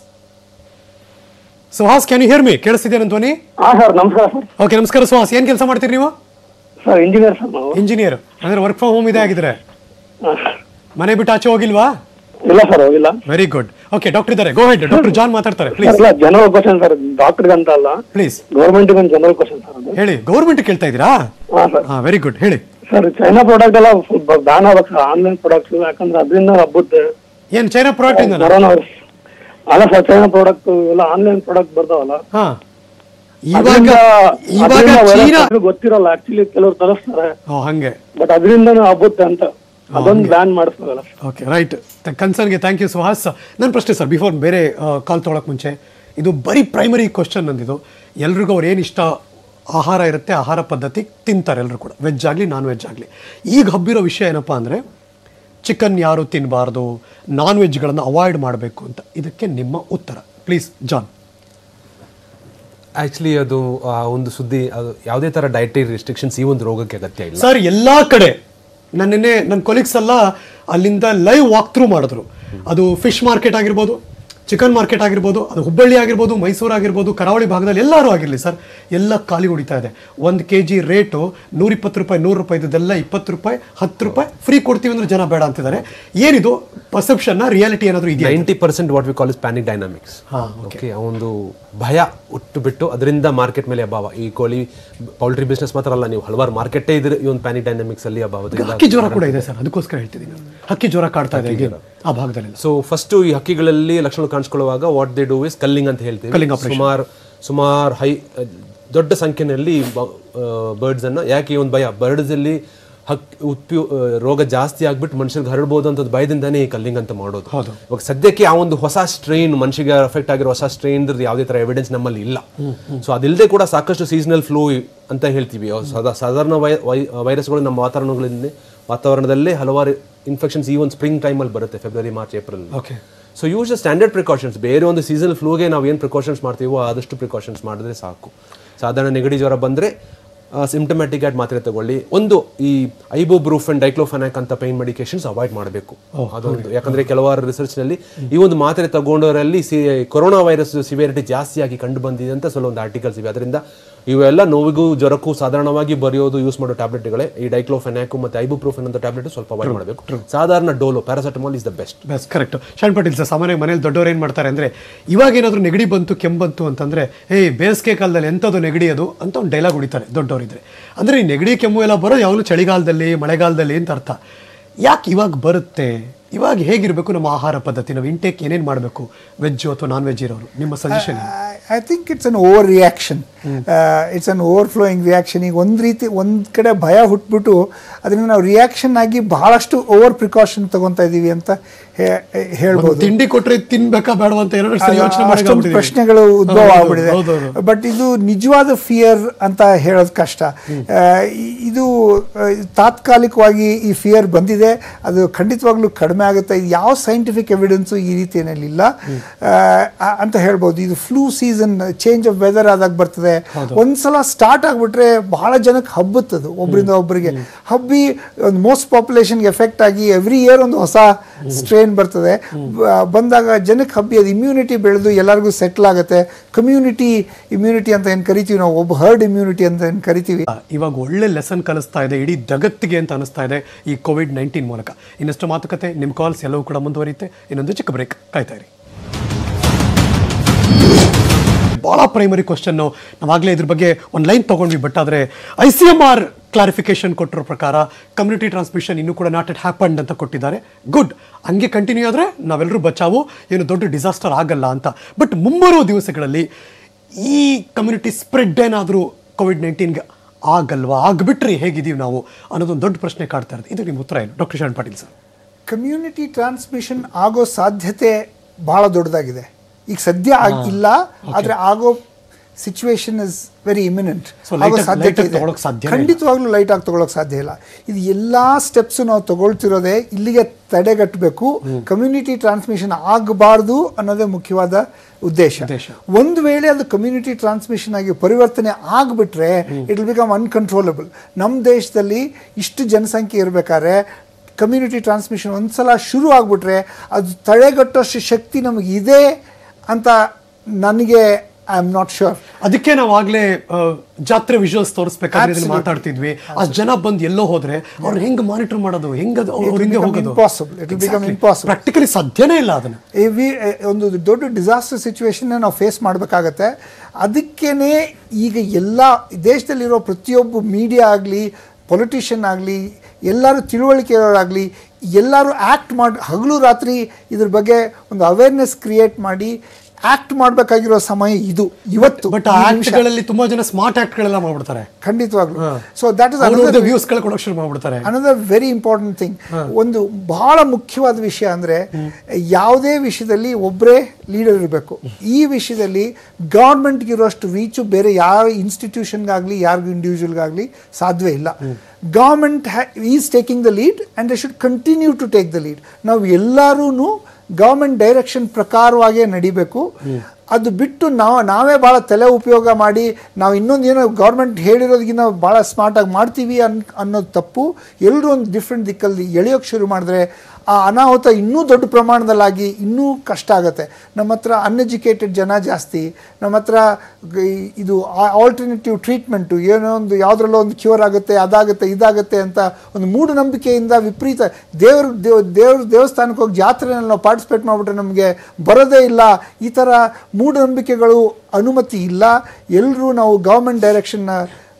Suhas can you hear me ಕೇಳಿಸ್ತಿದೆ ನನ್ನ ಧ್ವನಿ ಹಾ ಸರ್ ನಮಸ್ಕಾರ ಸರ್ ಓಕೆ ನಮಸ್ಕಾರ ಸುಹಾಸ್ ಏನ್ ಕೆಲಸ ಮಾಡ್ತೀರಿ ನೀವು ಸರ್ ಇಂಜಿನಿಯರ್ ಸರ್ ನಾವು ಇಂಜಿನಿಯರ್ ಅಂದ್ರೆ ವರ್ಕ್ ಫ್ರಮ್ ಹೋಮ್ ಇದೆ ಆಗಿದ್ರೆ ಹಾ. ಮನೆ ಬಿಟ್ಟು ಆಚೆ ಹೋಗಿಲ್ವಾ ಇಲ್ಲ ಸರ್ ಹೋಗಿಲ್ಲ ವೆರಿ ಗುಡ್ ಓಕೆ ಡಾಕ್ಟರ್ ಇದ್ದಾರೆ ಗೋ ಹೆಡ್ ಡಾಕ್ಟರ್ ಜಾನ್ ಮಾತಾಡ್ತಾರೆ ಸರ್ ಪ್ಲೀಸ್ ಇಲ್ಲ ಜನರಲ್ ಕ್ವಶನ್ ಸರ್ ಡಾಕ್ಟರ್ಗೆ ಅಂತ ಅಲ್ಲ ಪ್ಲೀಸ್ ಗೌರ್ಮೆಂಟ್ ಒಂದು ಜನರಲ್ ಕ್ವಶನ್ ಸರ್ ಅದು ಹೇಳಿ ಗೌರ್ಮೆಂಟ್ ಕೇಳ್ತಾ ಇದ್ದೀರಾ ಹಾ ಸರ್ ಹಾ ವೆರಿ ಗುಡ್ ಹೇಳಿ ಸರ್ ಚೈನಾ ಪ್ರಾಡಕ್ಟ್ ಎಲ್ಲ ಬ್ಯಾನ್ ಆಗ್ಬೇಕು ಸರ್ ಆನ್ಲೈನ್ ಪ್ರಾಡಕ್ಟ್ಸ್ ಯಾಕಂದ್ರೆ ಅದರಿಂದ ಹಬ್ಬುತ್ತೆ ಏನ್ ಚೈನಾ ಪ್ರಾಡಕ್ಟ್ ಇಂದ ಕೊರೋನಾ ವೈರಸ್ ಅಲ್ಲ ಸರ್ ಚೈನಾ ಪ್ರಾಡಕ್ಟ್ ಎಲ್ಲ ಆನ್ಲೈನ್ ಪ್ರಾಡಕ್ಟ್ ಬರ್ತಾವಲ್ಲ ಹಾ ಇವಾಗ ಅದ್ರಿಂದ- ಇವಾಗ ಅದ್ರಿಂದ virus ಚೀನಾ ಅದು ಗೊತ್ತಿರಲ್ಲ ಆಕ್ಚುಲಿ ಕೆಲವ್ರು ತರಿಸ್ತಾರೆ ಓ ಹಂಗೆ ಬಟ್ ಅದರಿಂದನೂ ಹಬ್ಬುತ್ತೆ ಅಂತ ಅದೊಂದು ಬ್ಯಾನ್ ಮಾಡಿಸ್ಬೇಕಲ್ಲ ಓಕೆ ರೈಟ್ ಕನ್ಸರ್ನ್ಗೆ ಥ್ಯಾಂಕ್ ಯು ಸುಹಾಸ್ ನನ್ನ ಪ್ರಶ್ನೆ ಸರ್ ಬಿಫೋರ್ ಬೇರೆ ಕಾಲ್ ತೊಗೊಳಕ್ಕೆ ಮುಂಚೆ ಇದು ಬರೀ ಪ್ರೈಮರಿ ಕ್ವಶನ್ ನಂದಿದು ಎಲ್ರಿಗೂ ಅವ್ರು ಏನು ಇಷ್ಟ ಆಹಾರ ಇರುತ್ತೆ ಆಹಾರ ಪದ್ಧತಿ ತಿಂತಾರೆ ಎಲ್ಲರೂ ಕೂಡ ವೆಜ್ ಆಗಲಿ ನಾನ್ ವೆಜ್ ಆಗಲಿ ಈಗ ಹಬ್ಬಿರೋ ವಿಷಯ ಏನಪ್ಪ ಅಂದರೆ ಚಿಕನ್ ಯಾರು ತಿನ್ನಬಾರ್ದು ನಾನ್ ವೆಜ್ಗಳನ್ನು ಅವಾಯ್ಡ್ ಮಾಡಬೇಕು ಅಂತ ಇದಕ್ಕೆ ನಿಮ್ಮ ಉತ್ತರ ಪ್ಲೀಸ್ ಜಾನ್ ಆಕ್ಚುಲಿ ಅದು ಆ ಒಂದು ಸುದ್ದಿ ಅದು ಯಾವುದೇ ತರ ಡಯಟರಿ ರಿಸ್ಟ್ರಿಕ್ಷನ್ಸ್ ಈ ಒಂದು ರೋಗಕ್ಕೆ ಅಗತ್ಯ ಇಲ್ಲ ಸರ್ ಎಲ್ಲಾ ಕಡೆ ನನ್ನ ನಿನ್ನೆ ನನ್ನ ಕೊಲೀಗ್ಸ್ ಎಲ್ಲ ಅಲ್ಲಿಂದ ಲೈವ್ ವಾಕ್ ಥ್ರೂ ಮಾಡಿದ್ರು ಅದು ಫಿಶ್ ಮಾರ್ಕೆಟ್ ಆಗಿರ್ಬೋದು ಚಿಕನ್ ಮಾರ್ಕೆಟ್ ಆಗಿರ್ಬೋದು ಅದು ಹುಬ್ಬಳ್ಳಿ ಆಗಿರ್ಬೋದು ಮೈಸೂರು ಆಗಿರ್ಬೋದು ಕರಾವಳಿ ಭಾಗದಲ್ಲಿ ಎಲ್ಲರೂ ಆಗಿರಲಿ ಸರ್ ಎಲ್ಲ ಖಾಲಿ ಹೊಡಿತಾ ಇದೆ ಒಂದು ಕೆ ಜಿ ರೇಟು ನೂರಿಪ್ಪತ್ತು ರೂಪಾಯಿ ನೂರು ರೂಪಾಯಿ ಇದ್ದೆಲ್ಲ ಇಪ್ಪತ್ತು ರೂಪಾಯಿ ಹತ್ತು ರೂಪಾಯಿ ಫ್ರೀ ಕೊಡ್ತೀವಿ ಅಂದ್ರೆ ಜನ ಬೇಡ ಅಂತಿದ್ದಾರೆ ಏನಿದು ಪರ್ಸೆಪ್ಷನ್ನ ರಿಯಾಲಿಟಿ ಏನಾದರೂ ಇದೆಯಾ ninety percent what we call is panic dynamics okay ಆ ಒಂದು ಭಯ ಉಟ್ಟು ಬಿಟ್ಟು ಅದರಿಂದ ಮಾರ್ಕೆಟ್ ಮೇಲೆ ಅಭಾವ ಈ ಕೋಳಿ ಪೌಲ್ಟ್ರಿ ಬಿಸ್ನೆಸ್ ಮಾತ್ರ ಅಲ್ಲ ನೀವು ಹಲವಾರು ಮಾರ್ಕೆಟೇ ಇದ್ರೆ ಈ ಒಂದು ಪ್ಯಾನಿಕ್ ಡೈನಾಮಿಕ್ಸ್ ಅಲ್ಲಿ ಅಭಾವದಿಂದ ಹಕ್ಕಿ ಜ್ವರ ಕೂಡ ಇದೆ ಸರ್ ಅದಕ್ಕೋಸ್ಕರ ಹೇಳ್ತಿದ್ದೀನಿ ನಾನು. ಹಕ್ಕಿ ಜ್ವರ ಕಾಡ್ತಾ ಇದೆ ಈಗ ಆ ಭಾಗದಲ್ಲಿ ಸೊ ಫಸ್ಟ್ ಈ ಹಕ್ಕಿಗಳಲ್ಲಿ ಲಕ್ಷಣ ಕಾಣಿಸ್ಕೊಳ್ಳುವಾಗ what they do is culling ಅಂತ ಹೇಳ್ತೀವಿ Culling operation. ಸುಮಾರು ಸುಮಾರು ಹೈ ದೊಡ್ಡ ಸಂಖ್ಯೆಯಲ್ಲಿ ಬರ್ಡ್ಸ್ ಅನ್ನ ಯಾಕೆ ಈ ಒಂದು ಭಯ ಬರ್ಡ್ಸ್ ಅಲ್ಲಿ ಹಕ್ ಉತ್ಪಿ ಆ, ರೋಗ ಜಾಸ್ತಿ ಆಗ್ಬಿಟ್ಟು ಮನುಷ್ಯರಿಗೆ ಹರಡ್ಬೋದು ಅಂತ ಭಯದಿಂದಾನೇ ಈ ಕಲ್ಲಿಂಗ್ ಅಂತ ಮಾಡೋದು ಇವಾಗ ಸದ್ಯಕ್ಕೆ ಆ ಒಂದು ಹೊಸ ಸ್ಟ್ರೈನ್ ಮನುಷ್ಯಗೆ ಅಫೆಕ್ಟ್ ಆಗಿರೋ ಹೊಸ ಸ್ಟ್ರೈನ್ ಯಾವುದೇ ತರ ಎವಿಡೆನ್ಸ್ ನಮ್ಮಲ್ಲಿ ಇಲ್ಲ ಸೊ ಅದಿಲ್ಲದೆ ಕೂಡ ಸಾಕಷ್ಟು ಸೀಸನಲ್ ಫ್ಲೂ ಅಂತ ಹೇಳ್ತೀವಿ ಅವು ಸಾಧಾ- ಸಾಧಾರಣ ವೈ ವೈ- ವೈರಸ್ಗಳು ನಮ್ಮ ವಾತಾವರಣಗಳಿಂದ ವಾತಾವರಣದಲ್ಲೇ ಹಲವಾರು ಇನ್ಫೆಕ್ಷನ್ಸ್ ಈ ಒಂದು ಸ್ಪ್ರಿಂಗ್ ಟೈಮಲ್ಲಿ ಬರುತ್ತೆ February March April okay so use standard precautions ಬೇರೆ ಒಂದು ಸೀಸನ್ ಫ್ಲೂಗೆ ನಾವು ಏನು ಪ್ರಿಕಾಷನ್ಸ್ ಮಾಡ್ತೀವೋ ಆದಷ್ಟು ಪ್ರಿಕಾಷನ್ಸ್ ಮಾಡಿದ್ರೆ ಸಾಕು ಸಾಧಾರಣ ನೆಗಡಿ ಜ್ವರ ಬಂದರೆ ಸಿಂಪ್ಟಮ್ಯಾಟಿಕ್ ಆಗಿ ಮಾತ್ರೆ ತಗೊಳ್ಳಿ ಒಂದು ಈ ಐಬೋಬ್ರೂಫ್ ಅಂಡ್ ಡೈಕ್ಲೋಫೆನಾಕ್ ಅಂತ ಪೈನ್ ಮೆಡಿಕೇಶನ್ಸ್ ಅವಾಯ್ಡ್ ಮಾಡಬೇಕು ಅದೊಂದು ಯಾಕಂದ್ರೆ ಕೆಲವಾರು ರಿಸರ್ಚ್ ನಲ್ಲಿ ಈ ಒಂದು ಮಾತ್ರೆ ತಗೊಂಡವರಲ್ಲಿ ಸಿ ಕೊರೋನಾ ವೈರಸ್ ಸಿವಿಯರಿಟಿ ಜಾಸ್ತಿ ಆಗಿ ಕಂಡು ಬಂದಿದೆ ಅಂತ ಸ್ವಲ್ಪ ಒಂದು ಆರ್ಟಿಕಲ್ಸ್ ಇವೆ ಅದರಿಂದ ಇವೆಲ್ಲ ನೋವಿಗೂ ಜ್ವರಕ್ಕೂ ಸಾಧಾರಣವಾಗಿ ಬರೆಯೋದು ಯೂಸ್ ಮಾಡೋ ಟ್ಯಾಬ್ಲೆಟ್ಗಳೇ ಈ ಡೈಕ್ಲೋಫೆನಾಕು ಮತ್ತೆ ಐಬುಪ್ರೂಫೆನ್ ಅಂತ ಟ್ಯಾಬ್ಲೆಟ್ ಸ್ವಲ್ಪ ಅವಾಯ್ಡ್ ಮಾಡಬೇಕು ಸಾಧಾರಣ Dolo paracetamol is the best best correct Sharan Patil sir ಸಾಮಾನ್ಯ ಮನೇಲಿ ದೊಡ್ಡವ್ರು ಏನು ಮಾಡ್ತಾರೆ ಅಂದರೆ ಇವಾಗ ಏನಾದರೂ ನೆಗಡಿ ಬಂತು ಕೆಮ್ಮು ಬಂತು ಅಂತಂದರೆ ಏಯ್ ಬೇಸಿಗೆ ಕಾಲದಲ್ಲಿ ಎಂಥದ್ದು ನೆಗಡಿ ಅದು ಅಂತ ಒಂದು ಡೈಲಾಗ್ ಹೊಡಿತಾರೆ ದೊಡ್ಡವರಿದ್ರೆ ಅಂದರೆ ಈ ನೆಗಡಿ ಕೆಮ್ಮು ಎಲ್ಲ ಬರೋದು ಯಾವಾಗಲೂ ಚಳಿಗಾಲದಲ್ಲಿ ಮಳೆಗಾಲದಲ್ಲಿ ಅಂತ ಅರ್ಥ ಯಾಕೆ ಇವಾಗ ಬರುತ್ತೆ ಇವಾಗ ಹೇಗಿರಬೇಕು ನಮ್ಮ ಆಹಾರ ಪದ್ಧತಿ ನಾವು ಇಂಟೇಕ್ ಏನೇನು ಮಾಡಬೇಕು ವೆಜ್ ಅಥವಾ ನಾನ್ ವೆಜ್ ಇರೋರು ನಿಮ್ಮ suggestion I think it's an overreaction it's an overflowing reaction ಈಗ ಒಂದು ರೀತಿ ಒಂದು ಕಡೆ ಭಯ ಹುಟ್ಬಿಟ್ಟು ಅದನ್ನು ನಾವು ರಿಯಾಕ್ಷನ್ ಆಗಿ ಬಹಳಷ್ಟು ಓವರ್ ಪ್ರಿಕಾಷನ್ ತಗೊತಾ ಇದ್ದೀವಿ ಅಂತ ಹೇಳ್ಬೋದು ತಿಂಡಿ ಕೊಟ್ರೆ ತಿನ್ಬೇಕಾ ಬೇಡವಾ ಅಂತ ಎರಡು ಸರಿ ಯೋಚನೆ ಮಾಡಿ ಅಷ್ಟೊಂದು ಪ್ರಶ್ನೆಗಳು ಉದ್ಭವ ಆಗ್ಬಿಟ್ಟಿದೆ ಬಟ್ ಇದು ನಿಜವಾದ ಫಿಯರ್ ಅಂತ ಹೇಳೋದು ಕಷ್ಟ ಆ, ಇ- ಇದು ಆ, ತಾತ್ಕಾಲಿಕವಾಗಿ ಈ ಫಿಯರ್ ಬಂದಿದೆ ಅದು ಖಂಡಿತವಾಗ್ಲೂ ಕಡಿಮೆ ಆಗುತ್ತೆ ಇದು ಯಾವ ಸೈಂಟಿಫಿಕ್ ಎವಿಡೆನ್ಸು ಈ ರೀತಿಯಲ್ಲಿ ಇಲ್ಲ ಆ, ಆ- ಅಂತ ಹೇಳ್ಬೋದು ಇದು flu season change of weather ಆದಾಗ ಬರ್ತದೆ ಒಂದ್ಸಲ ಸ್ಟಾರ್ಟ್ ಆಗ್ಬಿಟ್ರೆ ಬಹಳ ಜನಕ್ಕೆ ಹಬ್ಬುತ್ತದು ಒಬ್ಬರಿಂದ ಒಬ್ಬರಿಗೆ ಹಬ್ಬಿ ಒಂದು ಮೋಸ್ಟ್ ಪಾಪ್ಯುಲೇಷನ್ಗೆ ಎಫೆಕ್ಟ್ ಆಗಿ ಎವ್ರಿ ಇಯರ್ ಒಂದು ಹೊಸ ಸ್ಟ್ರೇನ್ ಬರ್ತದೆ ಬ- ಬಂದಾಗ ಜನಕ್ಕೆ ಹಬ್ಬಿ ಅದು ಇಮ್ಯುನಿಟಿ ಬೆಳೆದು ಎಲ್ಲರಿಗೂ ಸೆಟ್ಲ್ ಆಗುತ್ತೆ ಕಮ್ಯುನಿಟಿ ಇಮ್ಯುನಿಟಿ ಅಂತ ಏನು ಕರಿತೀವಿ ನಾವು ಒಬ್ಬ ಹರ್ಡ್ ಇಮ್ಯುನಿಟಿ ಅಂತ ಏನು ಕರಿತೀವಿ ಇವಾಗ ಒಳ್ಳೆ ಲೆಸನ್ ಕಲಿಸ್ತಾ ಇದೆ ಇಡೀ ಜಗತ್ತಿಗೆ ಅಂತ ಅನಿಸ್ತಾ ಇದೆ ಈ ಕೋವಿಡ್ ನೈನ್ಟೀನ್ ಮೂಲಕ ಇನ್ನಷ್ಟು ಮಾತುಕತೆ ನಿಮ್ಮ ಕಾಲ್ಸ್ ಎಲ್ಲವೂ ಕೂಡ ಮುಂದುವರಿಯುತ್ತೆ ಇನ್ನೊಂದು ಚಿಕ್ಕ ಬ್ರೇಕ್ ಕಾಯ್ತಾ ಇರಿ ಭಾಳ ಪ್ರೈಮರಿ ಕ್ವಶನ್ ನಾವಾಗಲೇ ಇದ್ರ ಬಗ್ಗೆ ಒಂದು ಲೈನ್ ತೊಗೊಂಡ್ವಿ ಬಟ್ ಆದರೆ I C M R clarification ಕೊಟ್ಟಿರೋ ಪ್ರಕಾರ ಕಮ್ಯುನಿಟಿ ಟ್ರಾನ್ಸ್ಮಿಷನ್ ಇನ್ನೂ ಕೂಡ ನಾಟ್ ಇಟ್ ಹ್ಯಾಪಂಡ್ ಅಂತ ಕೊಟ್ಟಿದ್ದಾರೆ ಗುಡ್ ಹಂಗೆ ಕಂಟಿನ್ಯೂ ಆದರೆ ನಾವೆಲ್ಲರೂ ಬಚಾವು ಏನು ದೊಡ್ಡ ಡಿಸಾಸ್ಟರ್ ಆಗಲ್ಲ ಅಂತ ಬಟ್ ಮುಂಬರುವ ದಿವಸಗಳಲ್ಲಿ ಈ ಕಮ್ಯುನಿಟಿ ಸ್ಪ್ರೆಡ್ ಏನಾದರೂ ಕೋವಿಡ್ ನೈನ್ಟೀನ್ಗೆ ಆಗಲ್ವಾ ಆಗ್ಬಿಟ್ರೆ ಹೇಗಿದ್ದೀವಿ ನಾವು ಅನ್ನೋದೊಂದು ದೊಡ್ಡ ಪ್ರಶ್ನೆ ಕಾಡ್ತಾ ಇರೋದು ಇದು ನಿಮ್ಮ ಉತ್ತರ ಏನು doctor Sharan Patil sir community transmission ಆಗೋ ಸಾಧ್ಯತೆ ಬಹಳ ದೊಡ್ಡದಾಗಿದೆ ಈಗ ಸದ್ಯ ಆಗ್- ಇಲ್ಲ ಆದ್ರೆ ಆಗೋ situation is very imminent So light ಆಗ್- light ಆಗ್ ತಗೊಳಕ್ ಸಾಧ್ಯನೇ ಇಲ್ಲ. ಖಂಡಿತವಾಗ್ಲೂ ಲೈಟ್ ಆಗಿ ತಗೊಳಕ್ ಸಾಧ್ಯ ಇಲ್ಲ ಇದು ಎಲ್ಲಾ ಸ್ಟೆಪ್ಸ್ ನಾವು ತಗೊಳ್ತಿರೋದೇ ಇಲ್ಲಿಗೆ ತಡೆಗಟ್ಟಬೇಕು ಕಮ್ಯುನಿಟಿ ಟ್ರಾನ್ಸ್ಮಿಷನ್ ಆಗಬಾರ್ದು ಅನ್ನೋದೇ ಮುಖ್ಯವಾದ ಉದ್ದೇಶ ಉದ್ದೇಶ. ಒಂದು ವೇಳೆ ಅದು ಕಮ್ಯುನಿಟಿ ಟ್ರಾನ್ಸ್ಮಿಷನ್ ಆಗಿ ಪರಿವರ್ತನೆ ಆಗಿಬಿಟ್ರೆ ಇಟ್ ವಿಲ್ ಬಿಕಮ್ ಅನ್ಕಂಟ್ರೋಲಬಲ್ ನಮ್ಮ ದೇಶದಲ್ಲಿ ಇಷ್ಟು ಜನಸಂಖ್ಯೆ ಇರಬೇಕಾದ್ರೆ ಕಮ್ಯುನಿಟಿ ಟ್ರಾನ್ಸ್ಮಿಷನ್ ಒಂದ್ಸಲ ಶುರು ಆಗಿಬಿಟ್ರೆ ಅದು ತಡೆಗಟ್ಟೋಷ್ಟು ಶಕ್ತಿ ನಮಗೆ ಇದೆ ಅಂತ ನನಗೆ ಐ ಆಮ್ ನಾಟ್ ಶೋರ್ ಅದಕ್ಕೆ ನಾವು ಆಗ್ಲೇ ಆ, ಜಾತ್ರೆ ವಿಜುವಲ್ಸ್ ತೋರಿಸ್ಬೇಕಾದ್ರೆ ಇದನ್ನ ಮಾತಾಡ್ತಿದ್ವಿ ಅಷ್ಟು ಜನ ಬಂದು ಎಲ್ಲೋ ಹೋದ್ರೆ ಅವ್ರನ್ನ ಹೆಂಗ್ ಮಾನಿಟರ್ ಮಾಡೋದು ಹೆಂಗ್ ಅದು ಅವ್ರ ಹಿಂದೆ ಹೋಗೋದು impossible. It will become impossible. Practically ಸಾಧ್ಯನೇ ಇಲ್ಲ ಅದನ್ನ ಈ ವಿ- ಒಂದು ದೊಡ್ಡ ಡಿಸಾಸ್ಟರ್ ಸಿಚುವೇಶನ್ನ ನಾವು ಫೇಸ್ ಮಾಡಬೇಕಾಗತ್ತೆ ಅದಕ್ಕೇನೆ ಈಗ ಎಲ್ಲ ದೇಶದಲ್ಲಿರೋ ಪ್ರತಿಯೊಬ್ಬ ಮೀಡಿಯಾ ಆಗಲಿ ಪೊಲಿಟಿಷಿಯನ್ ಆಗಲಿ ಎಲ್ಲರೂ ತಿಳುವಳಿಕೆ ಇರೋರಾಗಲಿ ಎಲ್ಲರೂ ಆ್ಯಕ್ಟ್ ಮಾಡಿ ಹಗಲು ರಾತ್ರಿ ಇದ್ರ ಬಗ್ಗೆ ಒಂದು ಅವೇರ್ನೆಸ್ ಕ್ರಿಯೇಟ್ ಮಾಡಿ ಆ್ಯಕ್ಟ್ ಮಾಡಬೇಕಾಗಿರೋ ಸಮಯ ಇದು ಇವತ್ತು ಬಟ್ ಈ ಆ ನಿಮಿಷ. ಆಕ್ಟ್ಗಳಲ್ಲಿ ತುಂಬಾ ಜನ ಸ್ಮಾರ್ಟ್ ಆಕ್ಟ್ ಗಳೆಲ್ಲ ಮಾಡ್ಬಿಡ್ತಾರೆ ಖಂಡಿತವಾಗ್ಲು ಸೊ ದಟ್ ಇಸ್ ಅವ್ರದ್ದು ವ್ಯೂಸ್ ಗಳು ಕೊಡೋಕೆ ಶುರು ಮಾಡ್ಬಿಡ್ತಾರೆ ಅನದರ್ ವೆರಿ ಇಂಪಾರ್ಟೆಂಟ್ ಥಿಂಗ್ ಒಂದು ಬಹಳ ಮುಖ್ಯವಾದ ವಿಷಯ ಅಂದರೆ ಯಾವುದೇ ವಿಷಯದಲ್ಲಿ ಒಬ್ಬರೇ ಲೀಡರ್ ಇರಬೇಕು ಈ ವಿಷಯದಲ್ಲಿ ಗೌರ್ಮೆಂಟ್ಗೆ ಇರೋಷ್ಟು ರೀಚು ಬೇರೆ ಯಾವ ಇನ್ಸ್ಟಿಟ್ಯೂಷನ್ಗಾಗಲಿ ಯಾರಿಗೂ ಇಂಡಿವಿಜುವಲ್ಗಾಗಲಿ ಸಾಧ್ಯವೇ ಇಲ್ಲ government is taking the lead and they should continue to take the lead ನಾವು ಎಲ್ಲರೂ ಗೌರ್ಮೆಂಟ್ ಡೈರೆಕ್ಷನ್ ಪ್ರಕಾರವಾಗೇ ನಡಿಬೇಕು ಅದು ಬಿಟ್ಟು ನಾವು ನಾವೇ ಭಾಳ ತಲೆ ಉಪಯೋಗ ಮಾಡಿ ನಾವು ಇನ್ನೊಂದು ಏನೋ ಗೌರ್ಮೆಂಟ್ ಹೇಳಿರೋದಕ್ಕಿಂತ ಭಾಳ ಸ್ಮಾರ್ಟಾಗಿ ಮಾಡ್ತೀವಿ ಅನ್ ಅನ್ನೋದು ತಪ್ಪು ಎಲ್ಲರೂ ಒಂದು ಡಿಫ್ರೆಂಟ್ ದಿಕ್ಕಲ್ಲಿ ಎಳೆಯೋಕ್ಕೆ ಶುರು ಮಾಡಿದ್ರೆ ಆ ಅನಾಹುತ ಇನ್ನೂ ದೊಡ್ಡ ಪ್ರಮಾಣದಲ್ಲಾಗಿ ಇನ್ನೂ ಕಷ್ಟ ಆಗುತ್ತೆ ನಮ್ಮ ಹತ್ರ ಅನ್ಎಜುಕೇಟೆಡ್ ಜನ ಜಾಸ್ತಿ ನಮ್ಮ ಹತ್ರ ಗ- ಇದು ಆಲ್ಟರ್ನೇಟಿವ್ ಟ್ರೀಟ್ಮೆಂಟು ಏನೋ ಒಂದು ಯಾವುದ್ರಲ್ಲೋ ಒಂದು ಕ್ಯೂರ್ ಆಗುತ್ತೆ ಅದಾಗುತ್ತೆ ಇದಾಗುತ್ತೆ ಅಂತ ಒಂದು ಮೂಢನಂಬಿಕೆಯಿಂದ ವಿಪರೀತ ದೇವ್ರ ದೇವ್ ದೇವ್ರ ದೇವಸ್ಥಾನಕ್ಕೆ ಹೋಗಿ ಜಾತ್ರೆನಲ್ಲಿ ನಾವು ಪಾರ್ಟಿಸಿಪೇಟ್ ಮಾಡಿಬಿಟ್ರೆ ನಮಗೆ ಬರೋದೇ ಇಲ್ಲ ಈ ಥರ ಮೂಢನಂಬಿಕೆಗಳು ಅನುಮತಿ ಇಲ್ಲ ಎಲ್ಲರೂ ನಾವು ಗೌರ್ಮೆಂಟ್ ಡೈರೆಕ್ಷನ್ನ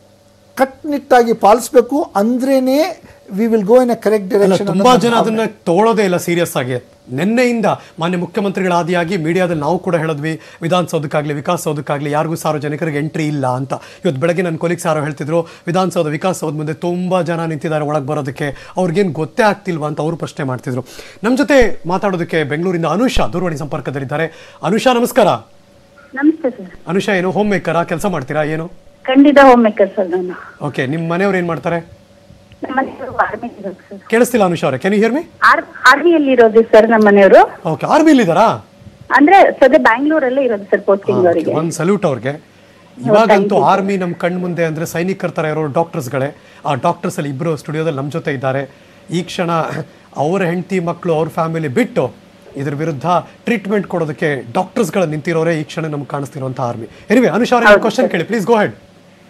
ಕಟ್ನಿಟ್ಟಾಗಿ ಪಾಲಿಸ್ಬೇಕು ಅಂದ್ರೇನೆ we will go in a correct ಅಲ್ಲ ಡೈರೆಕ್ಷನ್ ತುಂಬಾ ಜನ ಅದನ್ನ ತಗೊಳ್ಳೋದೇ ಇಲ್ಲ ಸೀರಿಯಸ್ ಆಗಿ ನಿನ್ನೆಯಿಂದ ಮಾನ್ಯ ಮುಖ್ಯಮಂತ್ರಿಗಳ ಆದಿಯಾಗಿ ಮೀಡಿಯಾದಲ್ಲಿ ನಾವು ಕೂಡ ಹೇಳಿದ್ವಿ ವಿಧಾನಸೌಧಕ್ಕಾಗಲಿ ವಿಕಾಸಸೌಧಕ್ಕಾಗಲಿ ಯಾರಿಗೂ ಸಾರ್ವಜನಿಕರಿಗೆ ಎಂಟ್ರಿ ಇಲ್ಲ ಅಂತ ಇವತ್ತು ಬೆಳಗ್ಗೆ ನನ್ನ ಕೊಲೀಗ್ಸ್ ಯಾರೋ ಹೇಳ್ತಿದ್ರು ವಿಧಾನಸೌಧ ವಿಕಾಸಸೌಧ ಮುಂದೆ ತುಂಬಾ ಜನ ನಿಂತಿದ್ದಾರೆ ಒಳಗೆ ಬರೋದಕ್ಕೆ ಅವ್ರಿಗೇನು ಗೊತ್ತೇ ಆಗ್ತಿಲ್ವಾ ಅಂತ ಅವರು ಪ್ರಶ್ನೆ ಮಾಡ್ತಿದ್ರು ನಮ್ಮ ಜೊತೆ ಮಾತಾಡೋದಕ್ಕೆ ಬೆಂಗಳೂರಿಂದ ಅನುಷಾ ದೂರವಾಣಿ ಸಂಪರ್ಕದಲ್ಲಿದ್ದಾರೆ ಅನುಷಾ ನಮಸ್ಕಾರ ನಮಸ್ತೆ ಸರ್ ಅನುಷಾ ಏನು ಹೋಮ್ ಮೇಕರಾ ಕೆಲಸ ಮಾಡ್ತೀರಾ ಏನು ಖಂಡಿತ ಹೋಮ್ ಮೇಕರ್ ಸರ್ ನಾನು ಓಕೆ ನಿಮ್ಮ ಮನೆಯವ್ರು ಏನು ಮಾಡ್ತಾರೆ ನಮ್ಮ ಮನೆಯವರು ಆರ್ಮಿ ಇರೋದು ಸರ್ ಕೇಳಿಸ್ತಿಲ್ಲ ಅನುಷಾ ಅವರೇ ಕ್ಯಾನ್ ಯು ಹಿಯರ್ ಮಿ ಆರ್ ಆರ್ಮಿಯಲ್ಲಿ ಇರೋದು ಸರ್ ನಮ್ಮ ಮನೆಯವರು ಓಕೆ ಆರ್ಮಿಲಿ ಇದ್ದಾರಾ ಅಂದ್ರೆ ಸದ್ಯ ಬ್ಯಾಂಗ್ಳೂರಲ್ಲೇ ಇರೋದು ಸರ್ ಪೋಸ್ಟಿಂಗ್ ಅವರಿಗೆ ಒಂದು ಸಲ್ಯೂಟ್ ಅವ್ರಿಗೆ ಇವಾಗಂತೂ ಆರ್ಮಿ ನಮ್ಮ ಕಣ್ ಮುಂದೆ ಅಂದ್ರೆ ಸೈನಿಕರ ಥರ ಇರೋ ಡಾಕ್ಟರ್ಸ್ಗಳೇ ಆ ಡಾಕ್ಟರ್ಸ್ ಅಲ್ಲಿ ಇಬ್ಬರು ಸ್ಟುಡಿಯೋದಲ್ಲಿ ನಮ್ಮ ಜೊತೆ ಇದ್ದಾರೆ ಈ ಕ್ಷಣ ಅವರ ಹೆಂಡತಿ ಮಕ್ಕಳು ಅವ್ರ ಫ್ಯಾಮಿಲಿ ಬಿಟ್ಟು ಇದ್ರ ವಿರುದ್ಧ ಟ್ರೀಟ್ಮೆಂಟ್ ಕೊಡೋದಕ್ಕೆ ಡಾಕ್ಟರ್ಸ್ಗಳು ನಿಂತಿರೋರೇ ಈ ಕ್ಷಣ ನಮ್ಗೆ ಕಾಣಿಸ್ತಿರುವಂಥ ಆರ್ಮಿ ಎನಿವೆ ಅನುಷಾ ಅವ್ರಿಗೆ ಕ್ವಶನ್ ಕೇಳಿ please go ahead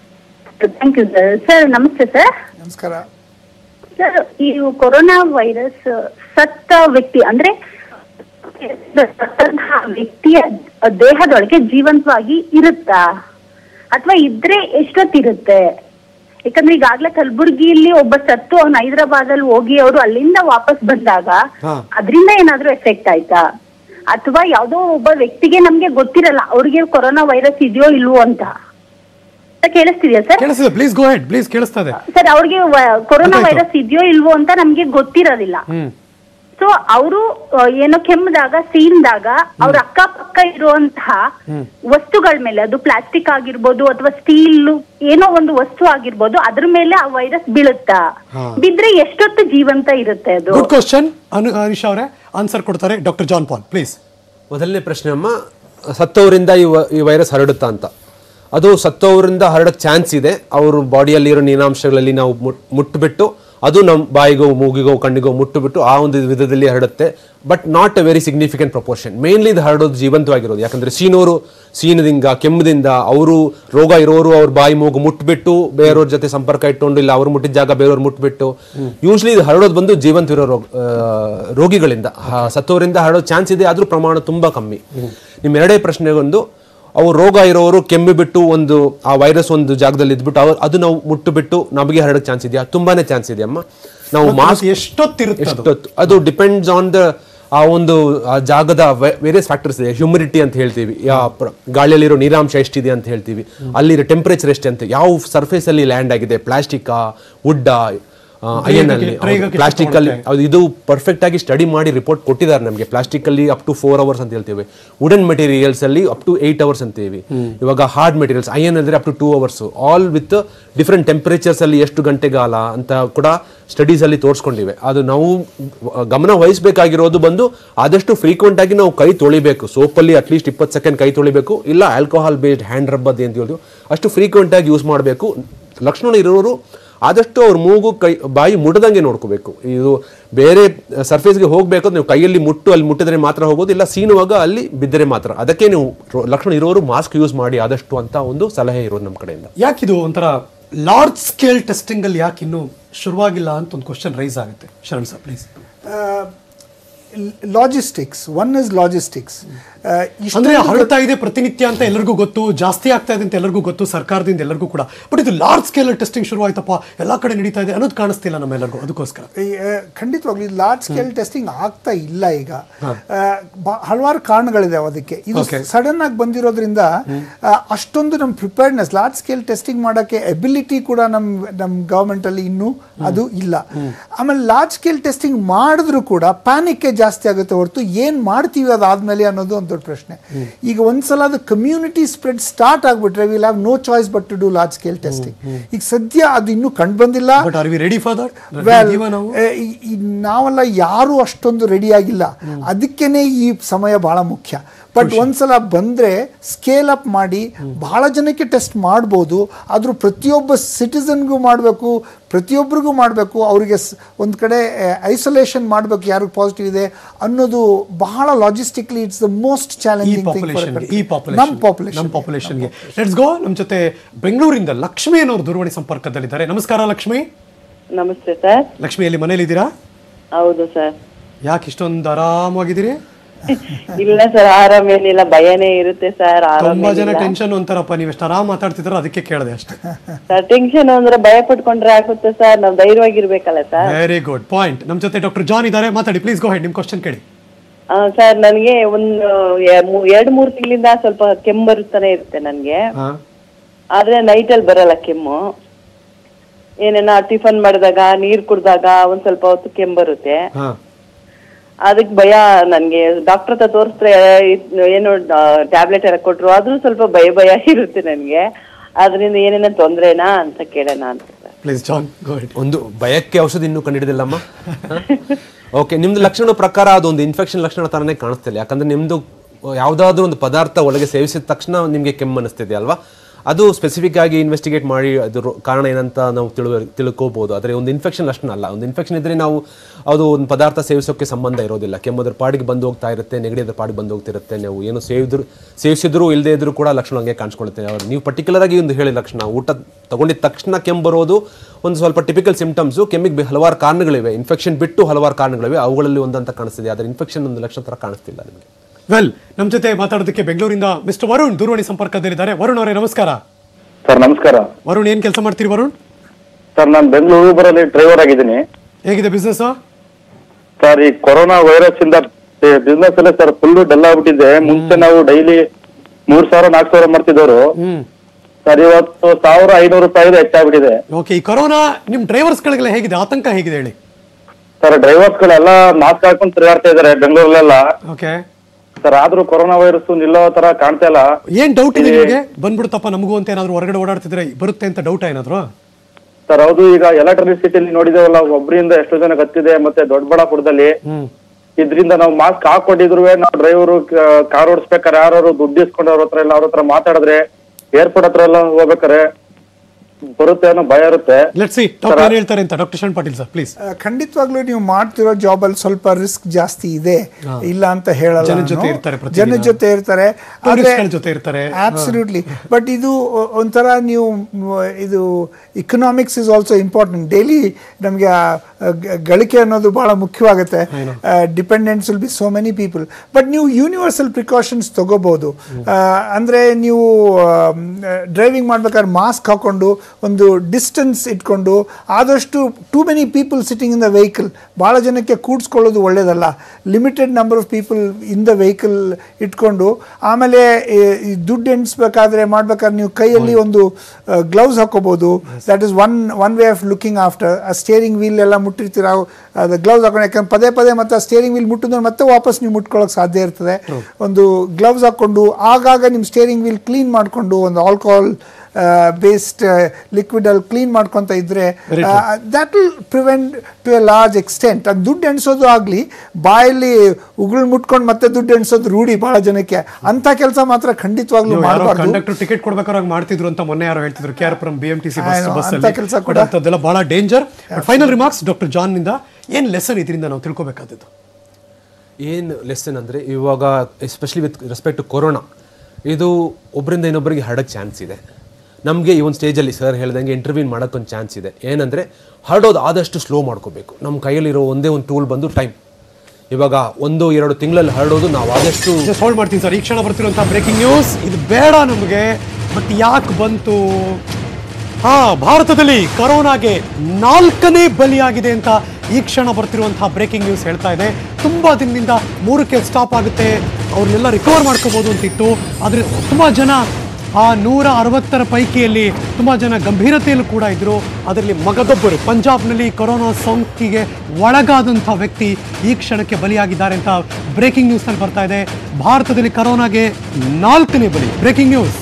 thank you sir sir ನಮಸ್ತೆ ಸರ್ ನಮಸ್ಕಾರ ಸರ್ ಈ ಕೊರೋನಾ ವೈರಸ್ ಸತ್ತ ವ್ಯಕ್ತಿ ಅಂದ್ರೆ ಸತ್ತಂತಹ ವ್ಯಕ್ತಿಯ ದೇಹದೊಳಗೆ ಜೀವಂತವಾಗಿ ಇರುತ್ತಾ ಅಥವಾ ಇದ್ರೆ ಎಷ್ಟೊತ್ತಿರುತ್ತೆ ಯಾಕಂದ್ರೆ ಈಗಾಗ್ಲೇ ಕಲಬುರ್ಗಿಯಲ್ಲಿ ಒಬ್ಬ ಸತ್ತು ಅವ್ನು ಹೈದರಾಬಾದ್ ಅಲ್ಲಿ ಹೋಗಿ ಅವರು ಅಲ್ಲಿಂದ ವಾಪಸ್ ಬಂದಾಗ ಹಾ. ಅದರಿಂದ ಏನಾದ್ರೂ ಎಫೆಕ್ಟ್ ಆಯ್ತಾ ಅಥವಾ ಯಾವ್ದೋ ಒಬ್ಬ ವ್ಯಕ್ತಿಗೆ ನಮ್ಗೆ ಗೊತ್ತಿರಲ್ಲ ಅವ್ರಿಗೆ ಕೊರೋನಾ ವೈರಸ್ ಇದೆಯೋ ಇಲ್ವೋ ಅಂತ ಸರ್ ಕೇಳಿಸ್ತಿದ್ಯಾ ಸರ್ ಕೇಳಿಸ್ತಿದೆ ಪ್ಲೀಸ್ ಗೋ ಹೆಡ್ ಪ್ಲೀಸ್ ಕೇಳಿಸ್ತಾ ಇದೆ ಸರ್ ಅವ್ರಿಗೆ ವ- ಕೊರೋನಾ ಗೊತ್ತಾಯ್ತು. ವೈರಸ್ ಇದೆಯೋ ಇಲ್ವೋ ಅಂತ ನಮ್ಗೆ ಗೊತ್ತಿರೋದಿಲ್ಲ ಹ್ಮ್ ಸೊ ಸೊ ಅವರು ಏನೋ ಕೆಮ್ಮದಾಗ ಸೀನ್ದಾಗ ಅವ್ರ ಅಕ್ಕಪಕ್ಕ ಇರುವಂತಹ ವಸ್ತುಗಳ ಮೇಲೆ ಅದು ಪ್ಲಾಸ್ಟಿಕ್ ಆಗಿರ್ಬೋದು ಅಥವಾ ಸ್ಟೀಲ್ ಏನೋ ಒಂದು ವಸ್ತು ಆಗಿರ್ಬೋದು ಅದ್ರ ಮೇಲೆ ಆ ವೈರಸ್ ಬೀಳುತ್ತಾ ಬಿದ್ರೆ ಎಷ್ಟೊತ್ತು ಜೀವಂತ ಇರುತ್ತೆ ಅದು ಗುಡ್ ಕ್ವಶನ್ ಅನು ಹರೀಶ್ ಅವರೇ ಆನ್ಸರ್ ಕೊಡ್ತಾರೆ ಡಾಕ್ಟರ್ ಜಾನ್ ಪಾಲ್ ಪ್ಲೀಸ್ ಮೊದಲನೇ ಪ್ರಶ್ನೆ ಅಮ್ಮ ಸತ್ತವರಿಂದ ಈ ವ- ಈ ವೈರಸ್ ಹರಡುತ್ತಾ ಅಂತ ಅದು ಸತ್ತವರಿಂದ ಹರಡಕ್ಕೆ ಚಾನ್ಸ್ ಇದೆ ಅವ್ರ ಬಾಡಿಯಲ್ಲಿರೋ ನೀನಾಂಶಗಳಲ್ಲಿ ನಾವು ಮುಟ್- ಮುಟ್ಬಿಟ್ಟು ಅದು ನಮ್ಮ ಬಾಯಿಗೋ ಮೂಗಿಗೋ ಕಣ್ಣಿಗೋ ಮುಟ್ಟುಬಿಟ್ಟು ಆ ಒಂದು ವಿಧದಲ್ಲಿ ಹರಡುತ್ತೆ but not a very significant proportion mainly ಇದು ಹರಡೋದು ಜೀವಂತವಾಗಿರೋದು ಯಾಕಂದ್ರೆ ಸೀನೋರು ಸೀನದಿಂದ ಕೆಮ್ಮದಿಂದ ಅವರು ರೋಗ ಇರೋರು ಅವ್ರ ಬಾಯಿ ಮೂಗು ಮುಟ್ಬಿಟ್ಟು ಬೇರೆಯವ್ರ ಜೊತೆ ಸಂಪರ್ಕ ಇಟ್ಕೊಂಡು ಇಲ್ಲ ಅವ್ರು ಮುಟ್ಟಿದ ಜಾಗ ಬೇರೆಯವ್ರು ಮುಟ್ಬಿಟ್ಟು ಯೂಶ್ವಲಿ ಇದು ಹರಡೋದು ಬಂದು ಜೀವಂತ ಇರೋ ರೋಗ ಆ, ರೋಗಿಗಳಿಂದ ಹ- ಸತ್ತವರಿಂದ ಹರಡೋ ಚಾನ್ಸ್ ಇದೆ ಆದ್ರೂ ಪ್ರಮಾಣ ತುಂಬಾ ಕಮ್ಮಿ ನಿಮ್ಮ ಎರಡೇ ಪ್ರಶ್ನೆಗೊಂದು ಅವು ರೋಗ ಇರೋರು ಕೆಮ್ಮಿ ಬಿಟ್ಟು ಒಂದು ಆ ವೈರಸ್ ಒಂದು ಜಾಗದಲ್ಲಿ ಇದ್ಬಿಟ್ಟು ಅವ್ರು ಅದು ನಾವು ಮುಟ್ಟು ಬಿಟ್ಟು ನಮಗೆ ಹರಡಕ್ಕೆ ಚಾನ್ಸ್ ಇದೆಯಾ ತುಂಬಾನೇ ಚಾನ್ಸ್ ಇದೆ ಅಮ್ಮ ನಾವು ಮಾಸ್ಕ್ ಎಷ್ಟೊತ್ತಿರುತ್ತೆ ಅದು ಎಷ್ಟೊತ್ತು ಅದು ಡಿಪೆಂಡ್ಸ್ ಆನ್ ದ ಆ ಒಂದು ಆ ಜಾಗದ ವೇರಿಯಸ್ ಫ್ಯಾಕ್ಟರ್ಸ್ ಇದೆ ಹ್ಯೂಮಿಡಿಟಿ ಅಂತ ಹೇಳ್ತೀವಿ ಯಾ ಪ್ರ- ಗಾಳಿಯಲ್ಲಿರೋ ನೀರಾಂಶ ಎಷ್ಟಿದೆ ಅಂತ ಹೇಳ್ತೀವಿ ಅಲ್ಲಿರೋ ಟೆಂಪರೇಚರ್ ಎಷ್ಟು ಅಂತ ಯಾವ ಸರ್ಫೇಸ್ ಅಲ್ಲಿ ಲ್ಯಾಂಡ್ ಆಗಿದೆ ಪ್ಲಾಸ್ಟಿಕಾ ವುಡ್ಡ ಐಎನ್ ಅಲ್ಲಿ ಟ್ರೈಗಕ್ಕೆ ಪ್ಲಾಸ್ಟಿಕ್ ಅಲ್ಲಿ ಅದು ಇದು ಪರ್ಫೆಕ್ಟ್ ಆಗಿ ಸ್ಟಡಿ ಮಾಡಿ ರಿಪೋರ್ಟ್ ಕೊಟ್ಟಿದ್ದಾರೆ ನಮಗೆ ಪ್ಲಾಸ್ಟಿಕ್ ಅಲ್ಲಿ ಅಪ್ ಟು ಫೋರ್ ಅವರ್ಸ್ ಅಂತ ಹೇಳ್ತೀವಿ ವುಡನ್ ಮೆಟೀರಿಯಲ್ಸ್ ಅಲ್ಲಿ ಅಪ್ ಟು ಏಟ್ ಅವರ್ಸ್ ಅಂತೀವಿ ಇವಾಗ ಹಾರ್ಡ್ ಮೆಟೀರಿಯಲ್ಸ್ ಐಎನ್ ಅಂದ್ರೆ up to two hours all with different temperatures ಅಲ್ಲಿ ಎಷ್ಟು ಗಂಟೆಗಾಲ ಅಂತ ಕೂಡ ಸ್ಟಡೀಸ್ ಅಲ್ಲಿ ತೋರಿಸ್ಕೊಂಡಿವೆ ಅದು ನಾವು ಗಮನ ವಹಿಸಬೇಕಾಗಿರೋದು ಬಂದು ಆದಷ್ಟು ಫ್ರೀಕ್ವೆಂಟ್ ಆಗಿ ನಾವು ಕೈ ತೊಳಿಬೇಕು ಸೋಪಲ್ಲಿ ಅಟ್ಲೀಸ್ಟ್ ಇಪ್ಪತ್ತು ಸೆಕೆಂಡ್ ಕೈ ತೊಳಿಬೇಕು ಇಲ್ಲ ಆಲ್ಕೋಹಾಲ್ ಬೇಸ್ಡ್ ಹ್ಯಾಂಡ್ ರಬ್ ಅದು ಅಂತ ಹೇಳಿದ್ವಿ ಅಷ್ಟು ಫ್ರೀಕ್ವೆಂಟ್ ಆಗಿ ಯೂಸ್ ಮಾಡಬೇಕು ಲಕ್ಷಣ ಇರೋರು ಆದಷ್ಟು ಅವ್ರ ಮೂಗು ಕೈ ಬಾಯಿ ಮುಟ್ಟದಂಗೆ ನೋಡ್ಕೋಬೇಕು ಇದು ಬೇರೆ ಸರ್ಫೇಸ್ಗೆ ಹೋಗಬೇಕು ನೀವು ಕೈಯಲ್ಲಿ ಮುಟ್ಟು ಅಲ್ಲಿ ಮುಟ್ಟಿದ್ರೆ ಮಾತ್ರ ಹೋಗೋದು ಇಲ್ಲ ಸೀನುವಾಗ ಅಲ್ಲಿ ಬಿದ್ದರೆ ಮಾತ್ರ ಅದಕ್ಕೆ ನೀವು ರೋ- ಲಕ್ಷಣ ಇರೋರು ಮಾಸ್ಕ್ ಯೂಸ್ ಮಾಡಿ ಆದಷ್ಟು ಅಂತ ಒಂದು ಸಲಹೆ ಇರೋದು ನಮ್ಮ ಕಡೆಯಿಂದ ಯಾಕಿದು ಒಂಥರ ಲಾರ್ಜ್ ಸ್ಕೇಲ್ ಟೆಸ್ಟಿಂಗ್ ಅಲ್ಲಿ ಯಾಕೆ ಇನ್ನೂ ಶುರುವಾಗಿಲ್ಲ ಅಂತ ಒಂದು ಕ್ವಶನ್ ರೈಸ್ ಆಗುತ್ತೆ Sharan sir please logistics one is logistics ಅಂದ್ರೆ ಹರಡ್ತಾ ಇದೆ ಪ್ರತಿನಿತ್ಯ ಅಂತ ಎಲ್ಲರಿಗೂ ಗೊತ್ತು ಜಾಸ್ತಿ ಆಗ್ತಾ ಇದೆ ಅಂತ ಎಲ್ಲರಿಗೂ ಗೊತ್ತು ಸರ್ಕಾರದಿಂದ ಎಲ್ಲರಿಗೂ ಕೂಡ ಬಟ್ ಇದು ಲಾರ್ಜ್ ಸ್ಕೇಲ್ ಟೆಸ್ಟಿಂಗ್ ಶುರು ಆಯ್ತಪ್ಪ ಎಲ್ಲಾ ಕಡೆ ನಡೀತಾ ಇದೆ ಅನ್ನೋದು ಕಾಣಿಸ್ತಿಲ್ಲ ನಮ್ಮೆಲ್ಲರಿಗೂ ಅದಕ್ಕೋಸ್ಕರ ಖಂಡಿತವಾಗ್ಲೂ ಲಾರ್ಜ್ ಸ್ಕೇಲ್ ಟೆಸ್ಟಿಂಗ್ ಆಗ್ತಾ ಇಲ್ಲ ಈಗ ಆ, ಬ- ಹಲವಾರು ಕಾರಣಗಳಿದಾವೆ ಅದಕ್ಕೆ ಇದು Okay. ಸಡನ್ ಆಗಿ ಬಂದಿರೋದ್ರಿಂದ ಆ, ಅಷ್ಟೊಂದು ನಮ್ಮ ಪ್ರಿಪೇರ್ಡ್ನೆಸ್ ಲಾರ್ಜ್ ಸ್ಕೇಲ್ ಟೆಸ್ಟಿಂಗ್ ಮಾಡೋಕ್ಕೆ ಎಬಿಲಿಟಿ ಕೂಡ ನಮ್ಮ ನಮ್ಮ ಗವರ್ಮೆಂಟ್ ಅಲ್ಲಿ ಇನ್ನೂ ಅದು ಇಲ್ಲ ಆಮೇಲೆ ಲಾರ್ಜ್ ಸ್ಕೇಲ್ ಟೆಸ್ಟಿಂಗ್ ಮಾಡಿದ್ರು ಕೂಡ ಪ್ಯಾನಿಕ್ಕೆ ಜಾಸ್ತಿ ಆಗುತ್ತೆ ಹೊರತು ಏನ್ ಮಾಡ್ತೀವಿ ಅದಾದ್ಮೇಲೆ ಅನ್ನೋದು ಒಂದು ದೊಡ್ಡ ಪ್ರಶ್ನೆ ಈಗ ಒಂದ್ಸಲ ಅದು ಕಮ್ಯುನಿಟಿ ಸ್ಪ್ರೆಡ್ ಸ್ಟಾರ್ಟ್ ಆಗ್ಬಿಟ್ರೆ will have no choice but to do large scale testing ಈಗ ಸದ್ಯ ಅದು ಇನ್ನೂ ಕಂಡು ಬಂದಿಲ್ಲ but are we ready for that Well, ಏ, ಈ- ಈ ನಾವೆಲ್ಲ ಯಾರು ಅಷ್ಟೊಂದು ರೆಡಿ ಆಗಿಲ್ಲ ಅದಕ್ಕೇನೆ ಈ ಸಮಯ ಬಹಳ ಮುಖ್ಯ ಬಟ್ ಒಂದ್ಸಲ ಬಂದ್ರೆ ಸ್ಕೇಲ್ ಅಪ್ ಮಾಡಿ ಬಹಳ ಜನಕ್ಕೆ ಟೆಸ್ಟ್ ಮಾಡ್ಬೋದು ಆದ್ರೂ ಪ್ರತಿಯೊಬ್ಬ ಸಿಟಿಸನ್ಗೂ ಮಾಡಬೇಕು ಪ್ರತಿಯೊಬ್ಬರಿಗೂ ಮಾಡಬೇಕು ಅವರಿಗೆ ಒಂದು ಕಡೆ ಐಸೋಲೇಷನ್ ಮಾಡಬೇಕು ಯಾರಿಗೆ ಪಾಸಿಟಿವ್ ಇದೆ ಅನ್ನೋದು ಬಹಳ ಲಾಜಿಸ್ಟಿಕ್ಲಿ ಇಟ್ಸ್ ದ ಮೋಸ್ಟ್ ಈ ಚಾಲೆಂಜಿಂಗ್ ಪಾಪ್ಯುಲೇಷನ್ ಈ ಪಾಪ್ಯುಲೇಷನ್ ನಮ್ಮ ಪಾಪ್ಯುಲೇಷನ್ ನಮ್ಮ ಪಾಪ್ಯುಲೇಷನ್ಗೆ ಲೆಟ್ಸ್ ಗೋ ನಮ್ಮ ಜೊತೆ ಬೆಂಗಳೂರಿಂದ ಲಕ್ಷ್ಮಿ ಅನ್ನೋರು ದೂರವಾಣಿ ಸಂಪರ್ಕದಲ್ಲಿದ್ದಾರೆ ನಮಸ್ಕಾರ ಲಕ್ಷ್ಮಿ ನಮಸ್ತೆ ಸರ್ ಲಕ್ಷ್ಮಿ ಎಲ್ಲಿ ಮನೇಲಿದ್ದೀರಾ ಹೌದು ಸರ್ ಯಾಕೆ ಇಷ್ಟೊಂದು ಆರಾಮಾಗಿದ್ದೀರಿ ಇಲ್ಲ ಸರ್ ಆರಾಮೇನಿಲ್ಲ ಭಯನೇ ಇರುತ್ತೆ ಸರ್ ತುಂಬಾ ಜನ ಆರಾಮೇನಿಲ್ಲ ಟೆನ್ಷನ್ ಅಂತಾರಪ್ಪ ನೀವು ಎಷ್ಟು ಆರಾಮ್ ಮಾತಾಡ್ತಿದಾರೋ ಅದಕ್ಕೆ ಕೇಳಿದೆ ಅಷ್ಟೇ ಸರ್ ಟೆನ್ಷನ್ ಅಂದ್ರೆ ಭಯ ಪಟ್ಕೊಂಡ್ರೆ ಆಗುತ್ತೆ ಸರ್ ನಾವ್ ಧೈರ್ಯವಾಗಿರ್ಬೇಕಲ್ಲ ಸರ್ ವೆರಿ ಗುಡ್ ಪಾಯಿಂಟ್ ನಮ್ಮ ಜೊತೆ ಡಾಕ್ಟರ್ ಜಾನ್ ಇದ್ದಾರೆ ಮಾತಾಡಿ ಪ್ಲೀಸ್ ಗೋ ಹೆಡ್ ನಿಮ್ ಕ್ವಶನ್ ಕೇಳಿ ಆ, ಸರ್ ನನಗೆ ಒಂದು ಎ- ಮೂ- ಎರಡ್ ಮೂರ್ ತಿಂಗಳಿಂದ ಸ್ವಲ್ಪ ಕೆಮ್ಮು ಬರುತ್ತಾನೆ ಇರುತ್ತೆ ನನ್ಗೆ ಹಾ ಆದ್ರೆ ನೈಟ್ ಅಲ್ಲಿ ಬರಲ್ಲ ಕೆಮ್ಮು ಏನೇನ ಟಿಫನ್ ಮಾಡಿದಾಗ ನೀರ್ ಕುಡ್ದಾಗ ಒಂದ್ ಸ್ವಲ್ಪ ಹೊತ್ತು ಕೆಮ್ಮು ಬರುತ್ತೆ ಹಾ ಅದಕ್ ಭಯ ನನ್ಗೆ ಡಾಕ್ಟರ್ ಹತ್ರ ತೋರಿಸ್ರೆ ಏನು ಟ್ಯಾಬ್ಲೆಟ್ ಎಲ್ಲ ಕೊಟ್ರು ಆದ್ರೂ ಸ್ವಲ್ಪ ಭಯ ಭಯ ಇರುತ್ತೆ ನನ್ಗೆ ಅದರಿಂದ ಏನೇನ ತೊಂದ್ರೆನಾ ಅಂತ ಕೇಳೋಣ ಅಂತ sir please John go ahead ಒಂದು ಭಯಕ್ಕೆ ಔಷಧಿ ಇನ್ನೂ ಕಂಡಿಡಿದಿಲ್ಲಮ್ಮ ಓಕೆ ನಿಮ್ದು ಲಕ್ಷಣ ಪ್ರಕಾರ ಅದೊಂದು ಇನ್ಫೆಕ್ಷನ್ ಲಕ್ಷಣ ತರನೇ ಕಾಣಿಸ್ತಿಲ್ಲ ಯಾಕಂದ್ರೆ ನಿಮ್ದು ಯಾವುದಾದ್ರೂ ಒಂದು ಪದಾರ್ಥ ಒಳಗೆ ಸೇವಿಸಿದ ತಕ್ಷಣ ನಿಮಗೆ ಕೆಮ್ಮು ಅನಿಸ್ತಿದೆ ಅಲ್ವಾ ಅದು ಸ್ಪೆಸಿಫಿಕ್ ಆಗಿ ಇನ್ವೆಸ್ಟಿಗೇಟ್ ಮಾಡಿ ಅದ್ರ ಕಾರಣ ಏನಂತ ನಾವು ತಿಳುವ ತಿಳ್ಕೋಬಹುದು ಆದರೆ ಒಂದು ಇನ್ಫೆಕ್ಷನ್ ಲಕ್ಷಣ ಅಲ್ಲ ಒಂದು ಇನ್ಫೆಕ್ಷನ್ ಇದ್ರೆ ನಾವು ಅದು ಒಂದು ಪದಾರ್ಥ ಸೇವಿಸೋಕೆ ಸಂಬಂಧ ಇರೋದಿಲ್ಲ ಕೆಮ್ಮದ್ರ ಪಾಡಿಗೆ ಬಂದು ಹೋಗ್ತಾ ಇರುತ್ತೆ ನೆಗಡಿ ಅದ್ರ ಪಾಡಿಗೆ ಬಂದು ಹೋಗ್ತಿರುತ್ತೆ ನೀವು ಏನು ಸೇವಿದ್ರು ಸೇವಿಸಿದ್ರು ಇಲ್ಲದೆ ಇದ್ರೂ ಕೂಡ ಲಕ್ಷಣ ಹಂಗೆ ಕಾಣಿಸ್ಕೊಳ್ಳುತ್ತೆ ಅವ್ರು ನೀವು ಪರ್ಟಿಕ್ಯುಲರ್ ಆಗಿ ಒಂದು ಹೇಳಿ ಲಕ್ಷಣ ಊಟ ತಗೊಂಡಿದ ತಕ್ಷಣ ಕೆಮ್ಮು ಬರೋದು ಒಂದು ಸ್ವಲ್ಪ ಟಿಪಿಕಲ್ ಸಿಂಪ್ಟಮ್ಸು ಕೆಮ್ಮಿಗೆ ಬೆ- ಹಲವಾರು ಕಾರಣಗಳಿವೆ ಇನ್ಫೆಕ್ಷನ್ ಬಿಟ್ಟು ಹಲವಾರು ಕಾರಣಗಳಿವೆ ಅವುಗಳಲ್ಲಿ ಒಂದಂತ ಕಾಣಿಸ್ತಿದೆ ಆದರೆ ಇನ್ಫೆಕ್ಷನ್ ಒಂದು ಲಕ್ಷಣ ಥರ ಕಾಣಿಸ್ತಿಲ್ಲ ನಿಮಗೆ ವೆಲ್ ನಮ್ಮ ಜೊತೆ ಮಾತಾಡೋದಕ್ಕೆ ಬೆಂಗಳೂರಿಂದ ಮಿಸ್ಟರ್ ವರುಣ್ ದೂರವಾಣಿ ಸಂಪರ್ಕದಲ್ಲಿದ್ದಾರೆ ವರುಣ್ ಅವರೇ ನಮಸ್ಕಾರ ಸರ್ ನಮಸ್ಕಾರ ವರುಣ್ ಏನ್ ಕೆಲಸ ಮಾಡ್ತೀರಿ ವರುಣ್ ಸರ್ ನಾನು ಬೆಂಗಳೂರು ಊಬರಲ್ಲಿ ಡ್ರೈವರ್ ಆಗಿದ್ದೀನಿ ಹೇಗಿದೆ ಬಿಸ್ನೆಸ್ ಸರ್ ಈ ಕೊರೋನಾ ವೈರಸ್ ಇಂದ ಬಿಸ್ನೆಸ್ ಎಲ್ಲ ಸರ್ ಫುಲ್ ಡಲ್ ಆಗ್ಬಿಟ್ಟಿದೆ ಮುಂಚೆ ನಾವು ಡೈಲಿ ಮೂರ್ ಸಾವಿರ ನಾಲ್ಕು ಸಾವಿರ ಮಾಡ್ತಿದ್ದವರು ಹ್ಮ್ ಸರ್ ಇವತ್ತು ಸಾವಿರ ಐನೂರು ರೂಪಾಯಿ ಹೆಚ್ಚಾಗ್ಬಿಟ್ಟಿದೆ ಓಕೆ ಈ ಕೊರೋನಾ ನಿಮ್ ಡ್ರೈವರ್ಸ್ಗಳಿಗೆಲ್ಲ ಹೇಗಿದೆ ಆತಂಕ ಹೇಗಿದೆ ಹೇಳಿ ಸರ್ ಡ್ರೈವರ್ಸ್ ಗಳೆಲ್ಲ ಮಾಸ್ಕ್ ಹಾಕೊಂಡು ತಿರುಗಾಡ್ತಾ ಇದಾರೆ ಬೆಂಗಳೂರಲ್ಲೆಲ್ಲ ಓಕೆ ಸರ್ ಆದ್ರೂ ಕೊರೋನಾ ವೈರಸ್ ನಿಲ್ಲೋ ತರ ಕಾಣ್ತಾ ಇಲ್ಲ ಏನ್ ಡೌಟ್ ಇದೆ ನಿಮಗೆ ಬಂದ್ಬಿಡುತ್ತಪ್ಪ ನಮಗೂ ಅಂತ ಏನಾದ್ರು ಹೊರಗಡೆ ಓಡಾಡ್ತಿದ್ರೆ ಬರುತ್ತೆ ಅಂತ ಡೌಟ್ ಏನಾದ್ರು ಸರ್ ಹೌದು ಈಗ ಎಲೆಕ್ಟ್ರಿಸಿಟಿಲಿ ನೋಡಿದೇವಲ್ಲ ಒಬ್ಬರಿಂದ ಎಷ್ಟೋ ಜನ ಗತ್ತಿದೆ ಮತ್ತೆ ದೊಡ್ಡಬಳ್ಳಾಪುರದಲ್ಲಿ ಹ್ಮ್ ಇದ್ರಿಂದ ನಾವು ಮಾಸ್ಕ್ ಹಾಕೊಂಡಿದ್ರು ನಾವು ಡ್ರೈವರು ಕಾರ್ ಓಡಿಸ್ಬೇಕಾರೆ ಯಾರು ದುಡ್ಡು ಇಸ್ಕೊಂಡು ಅವ್ರ ಹತ್ರ ಎಲ್ಲ ಅವ್ರ ಹತ್ರ ಮಾತಾಡಿದ್ರೆ ಏರ್ಪೋರ್ಟ್ ಹತ್ರ ಎಲ್ಲ ಹೋಗ್ಬೇಕಾರೆ ಬರುತ್ತೆ ಅನ್ನೋ ಭಯ ಇರುತ್ತೆ ಲೆಟ್ಸ್ ಸಿ ಡಾಕ್ಟರ್ ಏನ್ ಹೇಳ್ತಾರೆ ಅಂತ doctor Sharan Patil sir please ಆ, ಖಂಡಿತವಾಗ್ಲೂ ನೀವು ಮಾಡ್ತಿರೋ ಜಾಬಲ್ಲಿ ಸ್ವಲ್ಪ ರಿಸ್ಕ್ ಜಾಸ್ತಿ ಇದೆ ಇಲ್ಲ ಅಂತ ಹೇಳಲ್ಲ ಜನದ್ ಜೊತೆ ನಾನು. ಇರ್ತಾರೆ ಪ್ರತಿದಿನ. ಜನದ್ ಜೊತೆ ಇರ್ತಾರೆ ಟೂರಿಸ್ಟ್ಗಳ ಜೊತೆ ಇರ್ತಾರೆ. ಆಬ್ಸಲ್ಯೂಟ್ಲಿ ಬಟ್ ಇದು ಒ- ಒಂಥರ ನೀವು ಮ್, ಇದು economics is also important daily ನಮಗೆ ಗಳಿಕೆ ಅನ್ನೋದು ಬಹಳ ಮುಖ್ಯವಾಗುತ್ತೆ dependence will be so many people but ನೀವು ಯೂನಿವರ್ಸಲ್ ಪ್ರಿಕಾಷನ್ಸ್ ತಗೋಬಹುದು ಅಂದ್ರೆ ನೀವು ಡ್ರೈವಿಂಗ್ ಮಾಡ್ಬೇಕಾದ್ರೆ ಮಾಸ್ಕ್ ಹಾಕೊಂಡು ಒಂದು ಡಿಸ್ಟೆನ್ಸ್ ಇಟ್ಕೊಂಡು ಆದಷ್ಟು too many people sitting in the vehicle ಭಾಳ ಜನಕ್ಕೆ ಕೂಡ್ಸ್ಕೊಳ್ಳೋದು ಒಳ್ಳೇದಲ್ಲ limited number of people in the vehicle ಇಟ್ಕೊಂಡು ಆಮೇಲೆ ಈ- ಈ ದುಡ್ಡು ಎಣಿಸ್ಬೇಕಾದ್ರೆ ಮಾಡ್ಬೇಕಾದ್ರೆ ನೀವು ಕೈಯಲ್ಲಿ ಒಂದು ಗ್ಲೌಸ್ ಹಾಕೋಬಹುದು that is one one way of looking after ಆ ಸ್ಟೇರಿಂಗ್ ವೀಲ್ ಎಲ್ಲ ಮುಟ್ಟಿರ್ತೀರ ಅದು ಗ್ಲೌಸ್ ಹಾಕೊಂಡು ಯಾಕಂದ್ರೆ ಪದೇ ಪದೇ ಮತ್ತೆ ಆ ಸ್ಟೇರಿಂಗ್ ವೀಲ್ ಮುಟ್ಟಿದ್ರೆ ಮತ್ತೆ ವಾಪಸ್ ನೀವು ಮುಟ್ಕೊಳ್ಳೋಕೆ ಸಾಧ್ಯ ಇರ್ತದೆ ಒಂದು ಗ್ಲೌಸ್ ಹಾಕೊಂಡು ಆಗಾಗ ನಿಮ್ಮ ಸ್ಟೇರಿಂಗ್ ವೀಲ್ ಕ್ಲೀನ್ ಮಾಡಿಕೊಂಡು ಒಂದು ಆಲ್ಕೋಹಾಲ್ ಬೇಸ್ಡ್ ಲಿಕ್ವಿಡ್ ಅಲ್ಲಿ ಕ್ಲೀನ್ ಮಾಡ್ಕೊಂತ ಇದ್ರೆ that will prevent to a large extent ಅದು ದುಡ್ಡು ಎಣಿಸೋದು ಆಗಲಿ ಬಾಯಲ್ಲಿ ಉಗುಳು ಮುಟ್ಕೊಂಡು ಮತ್ತೆ ದುಡ್ಡು ಎಣಿಸೋದು ರೂಢಿ ಬಹಳ ಜನಕ್ಕೆ ಅಂತ ಕೆಲಸ ಮಾತ್ರ ಖಂಡಿತವಾಗ್ಲೂ ಯಾರೋ ಮಾಡಬಾರ್ದು ಕಂಡಕ್ಟರ್ ಟಿಕೆಟ್ ಕೊಡ್ಬೇಕಾದ್ರೆ ಹಾಗ್ ಮಾಡ್ತಿದ್ರು ಅಂತ ಮೊನ್ನೆ ಯಾರೋ ಹೇಳ್ತಿದ್ರು K R Puram B M T C bus ಆಯ್ತು, ಬಸ್ ಅಂತ ಕೆಲ್ಸ ಕೂಡ. ಅದೆಲ್ಲ ಬಹಳ danger final remarks doctor John ನಿಂದ ಏನ್ ಲೆಸನ್ ಇದರಿಂದ ನಾವು ತಿಳ್ಕೊಬೇಕಾದದ್ದು ಏನು ಲೆಸನ್ ಅಂದರೆ ಇವಾಗ especially with respect to corona ಇದು ಒಬ್ಬರಿಂದ ಇನ್ನೊಬ್ಬರಿಗೆ ಹರಡೋಕ್ಕೆ ಚಾನ್ಸ್ ಇದೆ ನಮಗೆ ಈ ಒಂದು ಸ್ಟೇಜಲ್ಲಿ ಸರ್ ಹೇಳ್ದಂಗೆ ಇಂಟರ್ವ್ಯೂನ್ ಮಾಡೋಕ್ಕೊಂದು ಚಾನ್ಸ್ ಇದೆ ಏನಂದರೆ ಹರಡೋದು ಆದಷ್ಟು ಸ್ಲೋ ಮಾಡ್ಕೋಬೇಕು ನಮ್ಮ ಕೈಯಲ್ಲಿರೋ ಒಂದೇ ಒಂದು ಟೂಲ್ ಬಂದು ಟೈಮ್ ಇವಾಗ ಒಂದು ಎರಡು ತಿಂಗಳಲ್ಲಿ ಹರಡೋದು ನಾವು ಆದಷ್ಟು ಜಸ್ಟ್ ಹೋಲ್ಡ್ ಮಾಡ್ತೀನಿ ಸರ್ ಈ ಕ್ಷಣ ಬರ್ತಿರುವಂತಹ ಬ್ರೇಕಿಂಗ್ ನ್ಯೂಸ್ ಇದು ಬೇಡ ನಮಗೆ ಬಟ್ ಯಾಕೆ ಬಂತು ಹಾ ಭಾರತದಲ್ಲಿ ಕರೋನಾಗೆ ನಾಲ್ಕನೇ ಬಲಿಯಾಗಿದೆ ಅಂತ ಈ ಕ್ಷಣ ಬರ್ತಿರುವಂತಹ ಬ್ರೇಕಿಂಗ್ ನ್ಯೂಸ್ ಹೇಳ್ತಾ ಇದೆ ತುಂಬಾ ದಿನದಿಂದ ಮೂರಕ್ಕೆ ಸ್ಟಾಪ್ ಆಗುತ್ತೆ ಅವ್ರನ್ನೆಲ್ಲ ರಿಕವರ್ ಮಾಡ್ಕೋಬಹುದು ಅಂತಿತ್ತು ಆದ್ರೆ ತುಂಬಾ ಜನ ಆ ನೂರ ಅರವತ್ತರ ಪೈಕಿಯಲ್ಲಿ ತುಂಬಾ ಜನ ಗಂಭೀರತೆಯಲ್ಲೂ ಕೂಡ ಇದ್ರು ಅದರಲ್ಲಿ ಮಗದೊಬ್ಬರು ಪಂಜಾಬ್ನಲ್ಲಿ ಕೊರೋನಾ ಸೋಂಕಿಗೆ ಒಳಗಾದಂಥ ವ್ಯಕ್ತಿ ಈ ಕ್ಷಣಕ್ಕೆ ಬಲಿಯಾಗಿದ್ದಾರೆ ಅಂತ ಬ್ರೇಕಿಂಗ್ ನ್ಯೂಸ್ನಲ್ಲಿ ಬರ್ತಾ ಇದೆ ಭಾರತದಲ್ಲಿ ಕರೋನಾಗೆ ನಾಲ್ಕನೇ ಬಲಿ ಬ್ರೇಕಿಂಗ್ ನ್ಯೂಸ್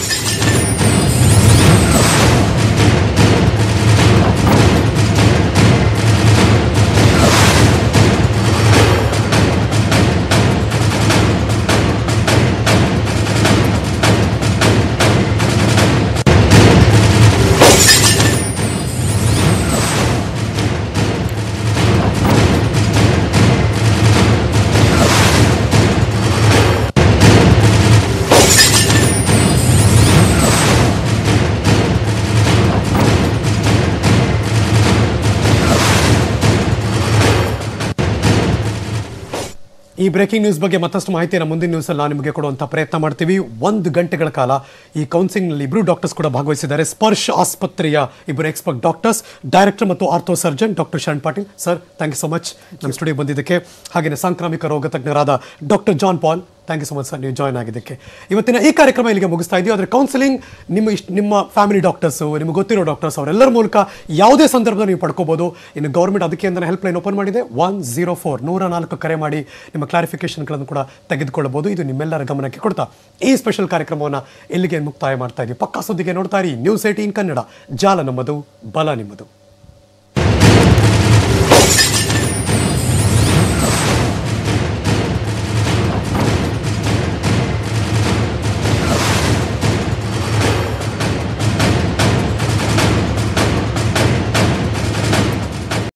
ಈ ಬ್ರೇಕಿಂಗ್ ನ್ಯೂಸ್ ಬಗ್ಗೆ ಮತ್ತಷ್ಟು ಮಾಹಿತಿಯನ್ನು ಮುಂದಿನ ನ್ಯೂಸಲ್ಲಿ ನಾವು ನಿಮಗೆ ಕೊಡುವಂಥ ಪ್ರಯತ್ನ ಮಾಡ್ತೀವಿ ಒಂದು ಗಂಟೆಗಳ ಕಾಲ ಈ ಕೌನ್ಸಿಲಿಂಗ್ನಲ್ಲಿ ಇಬ್ಬರು ಡಾಕ್ಟರ್ಸ್ ಕೂಡ ಭಾಗವಹಿಸಿದ್ದಾರೆ ಸ್ಪರ್ಶ್ ಆಸ್ಪತ್ರೆಯ ಇಬ್ಬರು ಎಕ್ಸ್ಪರ್ಟ್ ಡಾಕ್ಟರ್ಸ್ ಡೈರೆಕ್ಟರ್ ಮತ್ತು ortho surgeon doctor Sharan Patil sir thank you so much ನಮ್ಮ ಸ್ಟುಡಿಯೋ ಬಂದಿದ್ದಕ್ಕೆ ಹಾಗೆಯೇ ಸಾಂಕ್ರಾಮಿಕ ರೋಗ ತಜ್ಞರಾದ doctor John Paul thank you so much sir ನೀವು ಜಾಯ್ನ್ ಆಗಿದ್ದಕ್ಕೆ ಇವತ್ತಿನ ಈ ಕಾರ್ಯಕ್ರಮ ಇಲ್ಲಿಗೆ ಮುಗಿಸ್ತಾ ಇದೀವಿ ಆದರೆ ಕೌನ್ಸಿಲಿಂಗ್ ನಿಮ್ಮ ಇಷ್ಟ ನಿಮ್ಮ ಫ್ಯಾಮಿಲಿ ಡಾಕ್ಟರ್ಸು ನಿಮಗೆ ಗೊತ್ತಿರೋ ಡಾಕ್ಟರ್ಸ್ ಅವರೆಲ್ಲರ ಮೂಲಕ ಯಾವುದೇ ಸಂದರ್ಭದಲ್ಲಿ ನೀವು ಪಡ್ಕೋಬೋದು ಇನ್ನು ಗೌರ್ಮೆಂಟ್ ಅದಕ್ಕೆ ಅಂತ ಹೆಲ್ಪ್ ಲೈನ್ ಓಪನ್ ಮಾಡಿದೆ ಒನ್ ಜೀರೋ ಫೋರ್ ನೂರ ನಾಲ್ಕು ಕರೆ ಮಾಡಿ ನಿಮ್ಮ ಕ್ಲಾರಿಫಿಕೇಶನ್ಗಳನ್ನು ಕೂಡ ತೆಗೆದುಕೊಳ್ಳಬಹುದು ಇದು ನಿಮ್ಮೆಲ್ಲರ ಗಮನಕ್ಕೆ ಕೊಡ್ತಾ ಈ ಸ್ಪೆಷಲ್ ಕಾರ್ಯಕ್ರಮವನ್ನು ಇಲ್ಲಿಗೆ ಮುಕ್ತಾಯ ಮಾಡ್ತಾ ಇದ್ದೀವಿ ಪಕ್ಕಾ ಸುದ್ದಿಗೆ ನೋಡ್ತಾ ಇರಿ ನ್ಯೂಸ್ ಏಟೀನ್ ಕನ್ನಡ ಜಾಲ ನಮ್ಮದು ಬಲ ನಿಮ್ಮದು